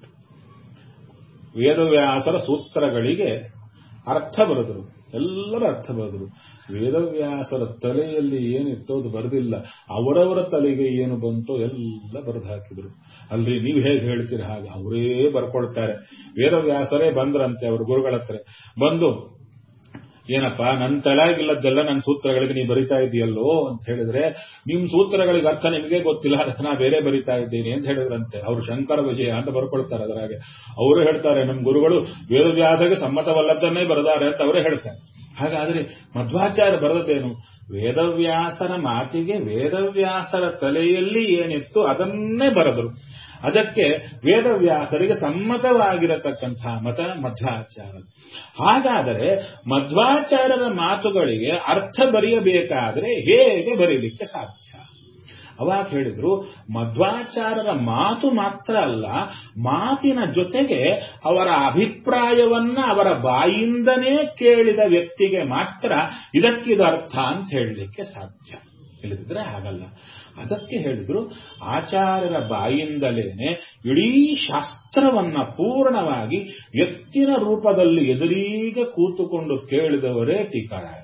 ವೇದವ್ಯಾಸರ ಸೂತ್ರಗಳಿಗೆ ಅರ್ಥ ಬರೆದರು ಎಲ್ಲರ ಅರ್ಥ ಬರೆದರು ವೇದವ್ಯಾಸರ ತಲೆಯಲ್ಲಿ ಏನಿತ್ತೋ ಅದು ಬರೆದಿಲ್ಲ ಅವರವರ ತಲೆಗೆ ಏನು ಬಂತೋ ಎಲ್ಲ ಬರೆದು ಹಾಕಿದ್ರು ಅಲ್ಲಿ ನೀವು ಹೇಗೆ ಹೇಳ್ತೀರಿ ಹಾಗೆ ಅವರೇ ಬರ್ಕೊಳ್ತಾರೆ ವೇದವ್ಯಾಸರೇ ಬಂದ್ರಂತೆ ಅವರು ಗುರುಗಳ ಹತ್ರ ಬಂದು ಏನಪ್ಪ ನನ್ನ ತಲೆಗಿಲ್ಲದ್ದೆಲ್ಲ ನನ್ನ ಸೂತ್ರಗಳಿಗೆ ನೀವು ಬರಿತಾ ಇದೆಯಲ್ಲೋ ಅಂತ ಹೇಳಿದ್ರೆ ನಿಮ್ ಸೂತ್ರಗಳಿಗೆ ಅರ್ಥ ನಿಮಗೆ ಗೊತ್ತಿಲ್ಲ ಅದಕ್ಕೆ ನಾ ಬೇರೆ ಬರಿತಾ ಇದ್ದೀನಿ ಅಂತ ಹೇಳಿದ್ರಂತೆ ಅವರು ಶಂಕರ ವಿಜಯ ಅಂತ ಬರ್ಕೊಳ್ತಾರೆ ಅದರಾಗೆ ಅವರು ಹೇಳ್ತಾರೆ ನಮ್ಮ ಗುರುಗಳು ವೇದವ್ಯಾಸಗೆ ಸಮ್ಮತವಲ್ಲದನ್ನೇ ಬರೆದಾರೆ ಅಂತ ಅವರೇ ಹೇಳ್ತಾರೆ ಹಾಗಾದ್ರೆ ಮಧ್ವಾಚಾರ್ಯ ಬರೆದದ್ದೇನು ವೇದವ್ಯಾಸರ ಮಾತಿಗೆ ವೇದವ್ಯಾಸರ ತಲೆಯಲ್ಲಿ ಏನಿತ್ತು ಅದನ್ನೇ ಬರೆದರು ಅದಕ್ಕೆ ವೇದವ್ಯಾಸರಿಗೆ ಸಮ್ಮತವಾಗಿರತಕ್ಕಂತಹ ಮತ ಮಧ್ವಾಚಾರ ಹಾಗಾದರೆ ಮಧ್ವಾಚಾರ್ಯರ ಮಾತುಗಳಿಗೆ ಅರ್ಥ ಬರೆಯಬೇಕಾದ್ರೆ ಹೇಗೆ ಬರೀಲಿಕ್ಕೆ ಸಾಧ್ಯ ಅವಾಗ ಹೇಳಿದ್ರು ಮಧ್ವಾಚಾರ್ಯರ ಮಾತು ಮಾತ್ರ ಅಲ್ಲ ಮಾತಿನ ಜೊತೆಗೆ ಅವರ ಅಭಿಪ್ರಾಯವನ್ನ ಅವರ ಬಾಯಿಂದನೇ ಕೇಳಿದ ವ್ಯಕ್ತಿಗೆ ಮಾತ್ರ ಇದಕ್ಕಿದು ಅರ್ಥ ಅಂತ ಹೇಳಲಿಕ್ಕೆ ಸಾಧ್ಯ ಇಲ್ಲದಿದ್ರೆ ಹಾಗಲ್ಲ ಅದಕ್ಕೆ ಹೇಳಿದ್ರು ಆಚಾರ್ಯರ ಬಾಯಿಂದಲೇನೆ ಇಡೀ ಶಾಸ್ತ್ರವನ್ನ ಪೂರ್ಣವಾಗಿ ಎತ್ತಿನ ರೂಪದಲ್ಲಿ ಎದುರಿಗೆ ಕೂತುಕೊಂಡು ಕೇಳಿದವರೇ ಟೀಕಾರಾಯ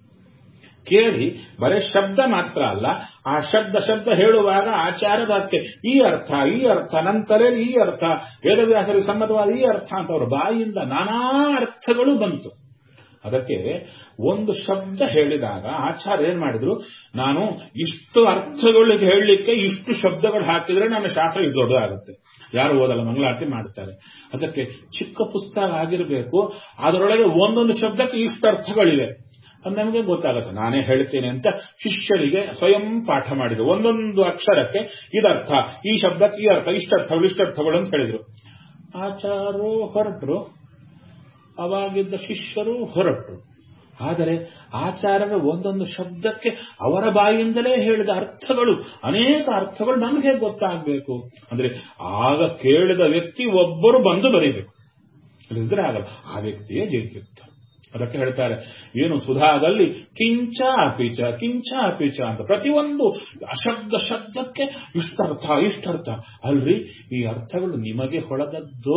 ಕೇಳಿ ಬರೇ ಶಬ್ದ ಮಾತ್ರ ಅಲ್ಲ ಆ ಶಬ್ದ ಶಬ್ದ ಹೇಳುವಾಗ ಆಚಾರ್ಯದಕ್ಕೆ ಈ ಅರ್ಥ ಈ ಅರ್ಥ ನನ್ನ ತಲೆಯಲ್ಲಿ ಈ ಅರ್ಥ ವೇದವ್ಯಾಸರಿಗೆ ಸಮ್ಮತವಾದ ಈ ಅರ್ಥ ಅಂತ ಅವರ ಬಾಯಿಂದ ನಾನಾ ಅರ್ಥಗಳು ಬಂತು ಅದಕ್ಕೆ ಒಂದು ಶಬ್ದ ಹೇಳಿದಾಗ ಆಚಾರ್ಯ ಏನ್ ಮಾಡಿದ್ರು ನಾನು ಇಷ್ಟು ಅರ್ಥಗಳಿಗೆ ಹೇಳಲಿಕ್ಕೆ ಇಷ್ಟು ಶಬ್ದಗಳು ಹಾಕಿದ್ರೆ ನನ್ನ ಶಾಸ್ತ್ರ ಇದು ದೊಡ್ಡದಾಗುತ್ತೆ ಯಾರು ಓದಲ್ಲ ಮಂಗಳಾರತಿ ಮಾಡ್ತಾರೆ ಅದಕ್ಕೆ ಚಿಕ್ಕ ಪುಸ್ತಕ ಆಗಿರಬೇಕು ಅದರೊಳಗೆ ಒಂದೊಂದು ಶಬ್ದಕ್ಕೆ ಇಷ್ಟು ಅರ್ಥಗಳಿವೆ ಅದು ನಮಗೆ ಗೊತ್ತಾಗುತ್ತೆ ನಾನೇ ಹೇಳ್ತೇನೆ ಅಂತ ಶಿಷ್ಯರಿಗೆ ಸ್ವಯಂ ಪಾಠ ಮಾಡಿದ್ರು ಒಂದೊಂದು ಅಕ್ಷರಕ್ಕೆ ಇದರ್ಥ ಈ ಶಬ್ದಕ್ಕೆ ಈ ಅರ್ಥ ಇಷ್ಟರ್ಥಗಳು ಇಷ್ಟರ್ಥಗಳು ಅಂತ ಹೇಳಿದ್ರು ಆಚಾರ್ಯರು ಹೊರಟರು ಅವಾಗಿದ್ದ ಶಿಷ್ಯರು ಹೊರಟರು ಆದರೆ ಆಚಾರ್ಯರ ಒಂದೊಂದು ಶಬ್ದಕ್ಕೆ ಅವರ ಬಾಯಿಂದಲೇ ಹೇಳಿದ ಅರ್ಥಗಳು ಅನೇಕ ಅರ್ಥಗಳು ನಮಗೆ ಗೊತ್ತಾಗಬೇಕು ಅಂದ್ರೆ ಆಗ ಕೇಳಿದ ವ್ಯಕ್ತಿ ಒಬ್ಬರು ಬಂದು ಬರೀಬೇಕು ಇಲ್ಲದಿದ್ರೆ ಆಗಲ್ಲ ಆ ವ್ಯಕ್ತಿಯೇ ಜಯಿತಿರ್ತ ಅದಕ್ಕೆ ಹೇಳ್ತಾರೆ ಏನು ಸುಧಾದಲ್ಲಿ ಕಿಂಚ ಅಪಿಚ ಕಿಂಚ ಅಪಿಚ ಅಂತ ಪ್ರತಿಯೊಂದು ಅಶಬ್ದ ಶಬ್ದಕ್ಕೆ ಇಷ್ಟರ್ಥ ಇಷ್ಟರ್ಥ ಅಲ್ರಿ ಈ ಅರ್ಥಗಳು ನಿಮಗೆ ಹೊಳೆದದ್ದೋ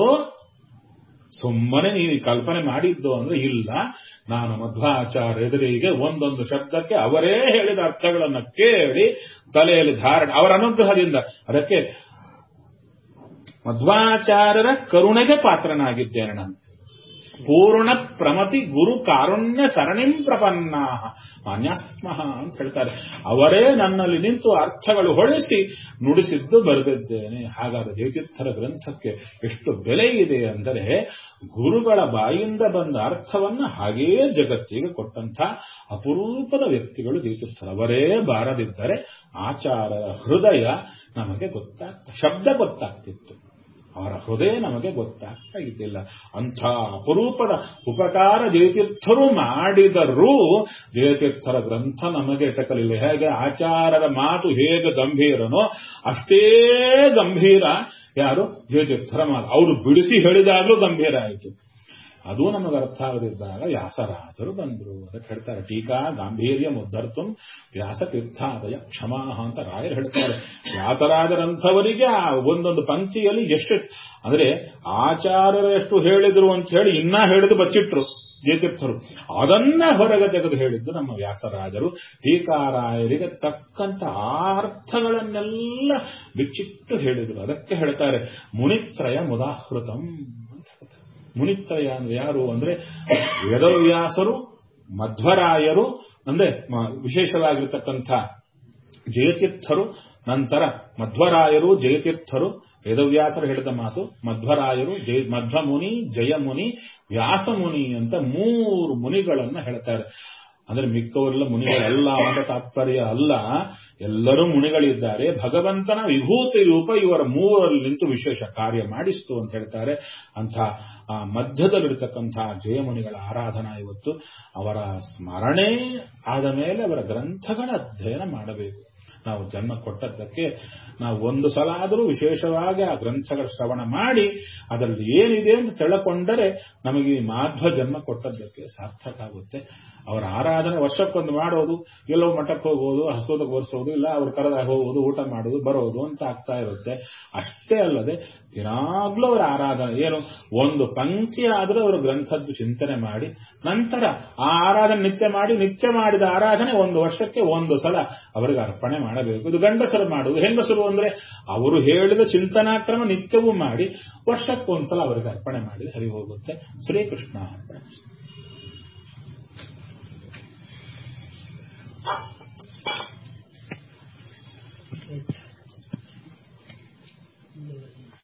ಸುಮ್ಮನೆ ನೀವು ಕಲ್ಪನೆ ಮಾಡಿದ್ದು ಅಂದ್ರೆ ಇಲ್ಲ ನಾನು ಮಧ್ವಾಚಾರ್ಯ ಎದುರಿಗೆ ಒಂದೊಂದು ಶಬ್ದಕ್ಕೆ ಅವರೇ ಹೇಳಿದ ಅರ್ಥಗಳನ್ನು ಕೇಳಿ ತಲೆಯಲ್ಲಿ ಧಾರಣೆ ಅವರ ಅನುಗ್ರಹದಿಂದ ಅದಕ್ಕೆ ಮಧ್ವಾಚಾರ್ಯರ ಕರುಣೆಗೆ ಪಾತ್ರನಾಗಿದ್ದೇನೆ ನಾನು ಪೂರ್ಣ ಪ್ರಮತಿ ಗುರು ಕಾರುಣ್ಯ ಸರಣಿಂ ಪ್ರಪನ್ನ ಮಾನ್ಯಾಸ್ಮಃ ಅಂತ ಹೇಳ್ತಾರೆ ಅವರೇ ನನ್ನಲ್ಲಿ ನಿಂತು ಅರ್ಥಗಳು ಹೊಳಿಸಿ ನುಡಿಸಿದ್ದು ಬರೆದಿದ್ದೇನೆ ಹಾಗಾದ ಜಯತೀರ್ಥರ ಗ್ರಂಥಕ್ಕೆ ಎಷ್ಟು ಬೆಲೆ ಇದೆ ಅಂದರೆ ಗುರುಗಳ ಬಾಯಿಂದ ಬಂದ ಅರ್ಥವನ್ನ ಹಾಗೇ ಜಗತ್ತಿಗೆ ಕೊಟ್ಟಂಥ ಅಪರೂಪದ ವ್ಯಕ್ತಿಗಳು ಜಯತೀರ್ಥರು ಅವರೇ ಬಾರದಿದ್ದರೆ ಆಚಾರ ಹೃದಯ ನಮಗೆ ಗೊತ್ತಾಗ್ತ ಶಬ್ದ ಗೊತ್ತಾಗ್ತಿತ್ತು ಅವರ ಹೃದಯ ನಮಗೆ ಗೊತ್ತಾಗ್ತಾ ಇದ್ದಿಲ್ಲ ಅಂಥ ಅಪರೂಪದ ಉಪಕಾರ ಜಯತೀರ್ಥರು ಮಾಡಿದರೂ ಜಯತೀರ್ಥರ ಗ್ರಂಥ ನಮಗೆ ಎಟಕಲಿಲ್ಲ ಹೇಗೆ ಆಚಾರದ ಮಾತು ಹೇಗೆ ಗಂಭೀರನೋ ಅಷ್ಟೇ ಗಂಭೀರ ಯಾರು ಜಯತೀರ್ಥರ ಮಾತು ಅವರು ಬಿಡಿಸಿ ಹೇಳಿದಾಗಲೂ ಗಂಭೀರ ಆಯಿತು ಅದು ನಮಗೆ ಅರ್ಥ ಆಗದಿದ್ದಾಗ ವ್ಯಾಸರಾಜರು ಬಂದರು ಅದಕ್ಕೆ ಹೇಳ್ತಾರೆ ಟೀಕಾ ಗಾಂಭೀರ್ಯ ಮುದ್ದರ್ತು ವ್ಯಾಸ ತೀರ್ಥಾದಯ ಕ್ಷಮಾಹ ಅಂತ ರಾಯರು ಹೇಳ್ತಾರೆ ವ್ಯಾಸರಾಜರಂಥವರಿಗೆ ಆ ಒಂದೊಂದು ಪಂಕ್ತಿಯಲ್ಲಿ ಎಷ್ಟು ಅಂದ್ರೆ ಆಚಾರ್ಯರು ಎಷ್ಟು ಹೇಳಿದ್ರು ಅಂತ ಹೇಳಿ ಇನ್ನ ಹೇಳಿದು ಬಚ್ಚಿಟ್ರು ಜಯತೀರ್ಥರು ಅದನ್ನ ಹೊರಗೆ ತೆಗೆದು ಹೇಳಿದ್ದು ನಮ್ಮ ವ್ಯಾಸರಾಜರು ಟೀಕಾರಾಯರಿಗೆ ತಕ್ಕಂತ ಅರ್ಥಗಳನ್ನೆಲ್ಲ ಬಿಚ್ಚಿಟ್ಟು ಹೇಳಿದರು ಅದಕ್ಕೆ ಹೇಳ್ತಾರೆ ಮುನಿತ್ರಯ ಮುದಾಹೃತಂ ಅಂತ ಹೇಳ್ತಾರೆ ಮುನಿತ್ರಯ ಅಂದ್ರೆ ಯಾರು ಅಂದ್ರೆ ವೇದವ್ಯಾಸರು ಮಧ್ವರಾಯರು ಅಂದ್ರೆ ಮ- ವಿಶೇಷವಾಗಿರ್ತಕ್ಕಂಥ ಜಯತೀರ್ಥರು ನಂತರ ಮಧ್ವರಾಯರು ಜಯತೀರ್ಥರು ವೇದವ್ಯಾಸರು ಹೇಳಿದ ಮಾತು ಮಧ್ವರಾಯರು ಜಯ ಮಧ್ವಮುನಿ ಜಯಮುನಿ ವ್ಯಾಸಮುನಿ ಅಂತ ಮೂರು ಮುನಿಗಳನ್ನ ಹೇಳ್ತಾರೆ ಅಂದ್ರೆ ಮಿಕ್ಕವರೆಲ್ಲ ಮುನಿಗಳಲ್ಲ ಅಂತ ತಾತ್ಪರ್ಯ ಅಲ್ಲ ಎಲ್ಲರೂ ಮುನಿಗಳಿದ್ದಾರೆ ಭಗವಂತನ ವಿಭೂತಿ ರೂಪ ಇವರ ಮೂವರಲ್ಲಿ ನಿಂತು ವಿಶೇಷ ಕಾರ್ಯ ಮಾಡಿಸ್ತು ಅಂತ ಹೇಳ್ತಾರೆ ಅಂಥ ಆ ಮಧ್ಯದಲ್ಲಿರ್ತಕ್ಕಂಥ ಜಯಮುನಿಗಳ ಆರಾಧನಾ ಇವತ್ತು ಅವರ ಸ್ಮರಣೆ ಆದ ಮೇಲೆ ಅವರ ಗ್ರಂಥಗಳ ಅಧ್ಯಯನ ಮಾಡಬೇಕು ನಾವು ಜನ್ಮ ಕೊಟ್ಟದ್ದಕ್ಕೆ ನಾವು ಒಂದು ಸಲ ಆದರೂ ವಿಶೇಷವಾಗಿ ಆ ಗ್ರಂಥಗಳ ಶ್ರವಣ ಮಾಡಿ ಅದರಲ್ಲಿ ಏನಿದೆ ಅಂತ ತಿಳ್ಕೊಂಡರೆ ನಮಗೆ ಈ ಮಾಧ್ವ ಜನ್ಮ ಕೊಟ್ಟದ್ದಕ್ಕೆ ಸಾರ್ಥಕ ಆಗುತ್ತೆ ಅವರ ಆರಾಧನೆ ವರ್ಷಕ್ಕೊಂದು ಮಾಡೋದು ಎಲ್ಲೋ ಮಠಕ್ಕೆ ಹೋಗೋದು ಹಸ್ತೋದಕ್ಕೆ ಬರ್ಸೋದು ಇಲ್ಲ ಅವ್ರ ಕರೆದಾಗ ಹೋಗೋದು ಊಟ ಮಾಡೋದು ಬರೋದು ಅಂತ ಆಗ್ತಾ ಇರುತ್ತೆ ಅಷ್ಟೇ ಅಲ್ಲದೆ ದಿನಾಗ್ಲೂ ಅವರ ಆರಾಧನೆ ಏನು ಒಂದು ಪಂಕ್ತಿ ಆದರೂ ಅವರು ಗ್ರಂಥದ್ದು ಚಿಂತನೆ ಮಾಡಿ ನಂತರ ಆ ಆರಾಧನೆ ನಿತ್ಯ ಮಾಡಿ ನಿತ್ಯ ಮಾಡಿದ ಆರಾಧನೆ ಒಂದು ವರ್ಷಕ್ಕೆ ಒಂದು ಸಲ ಅವರಿಗೆ ಅರ್ಪಣೆ ಮಾಡಬೇಕು ಇದು ಗಂಡಸರು ಮಾಡುವುದು ಹೆಂಗಸರು ಅಂದ್ರೆ ಅವರು ಹೇಳಿದ ಚಿಂತನಾಕ್ರಮ ನಿತ್ಯವೂ ಮಾಡಿ ವರ್ಷಕ್ಕೊಂದ್ಸಲ ಅವರಿಗೆ ಅರ್ಪಣೆ ಮಾಡಿ ಹರಿ ಹೋಗುತ್ತೆ ಶ್ರೀಕೃಷ್ಣ ಅರ್ಪಣೆ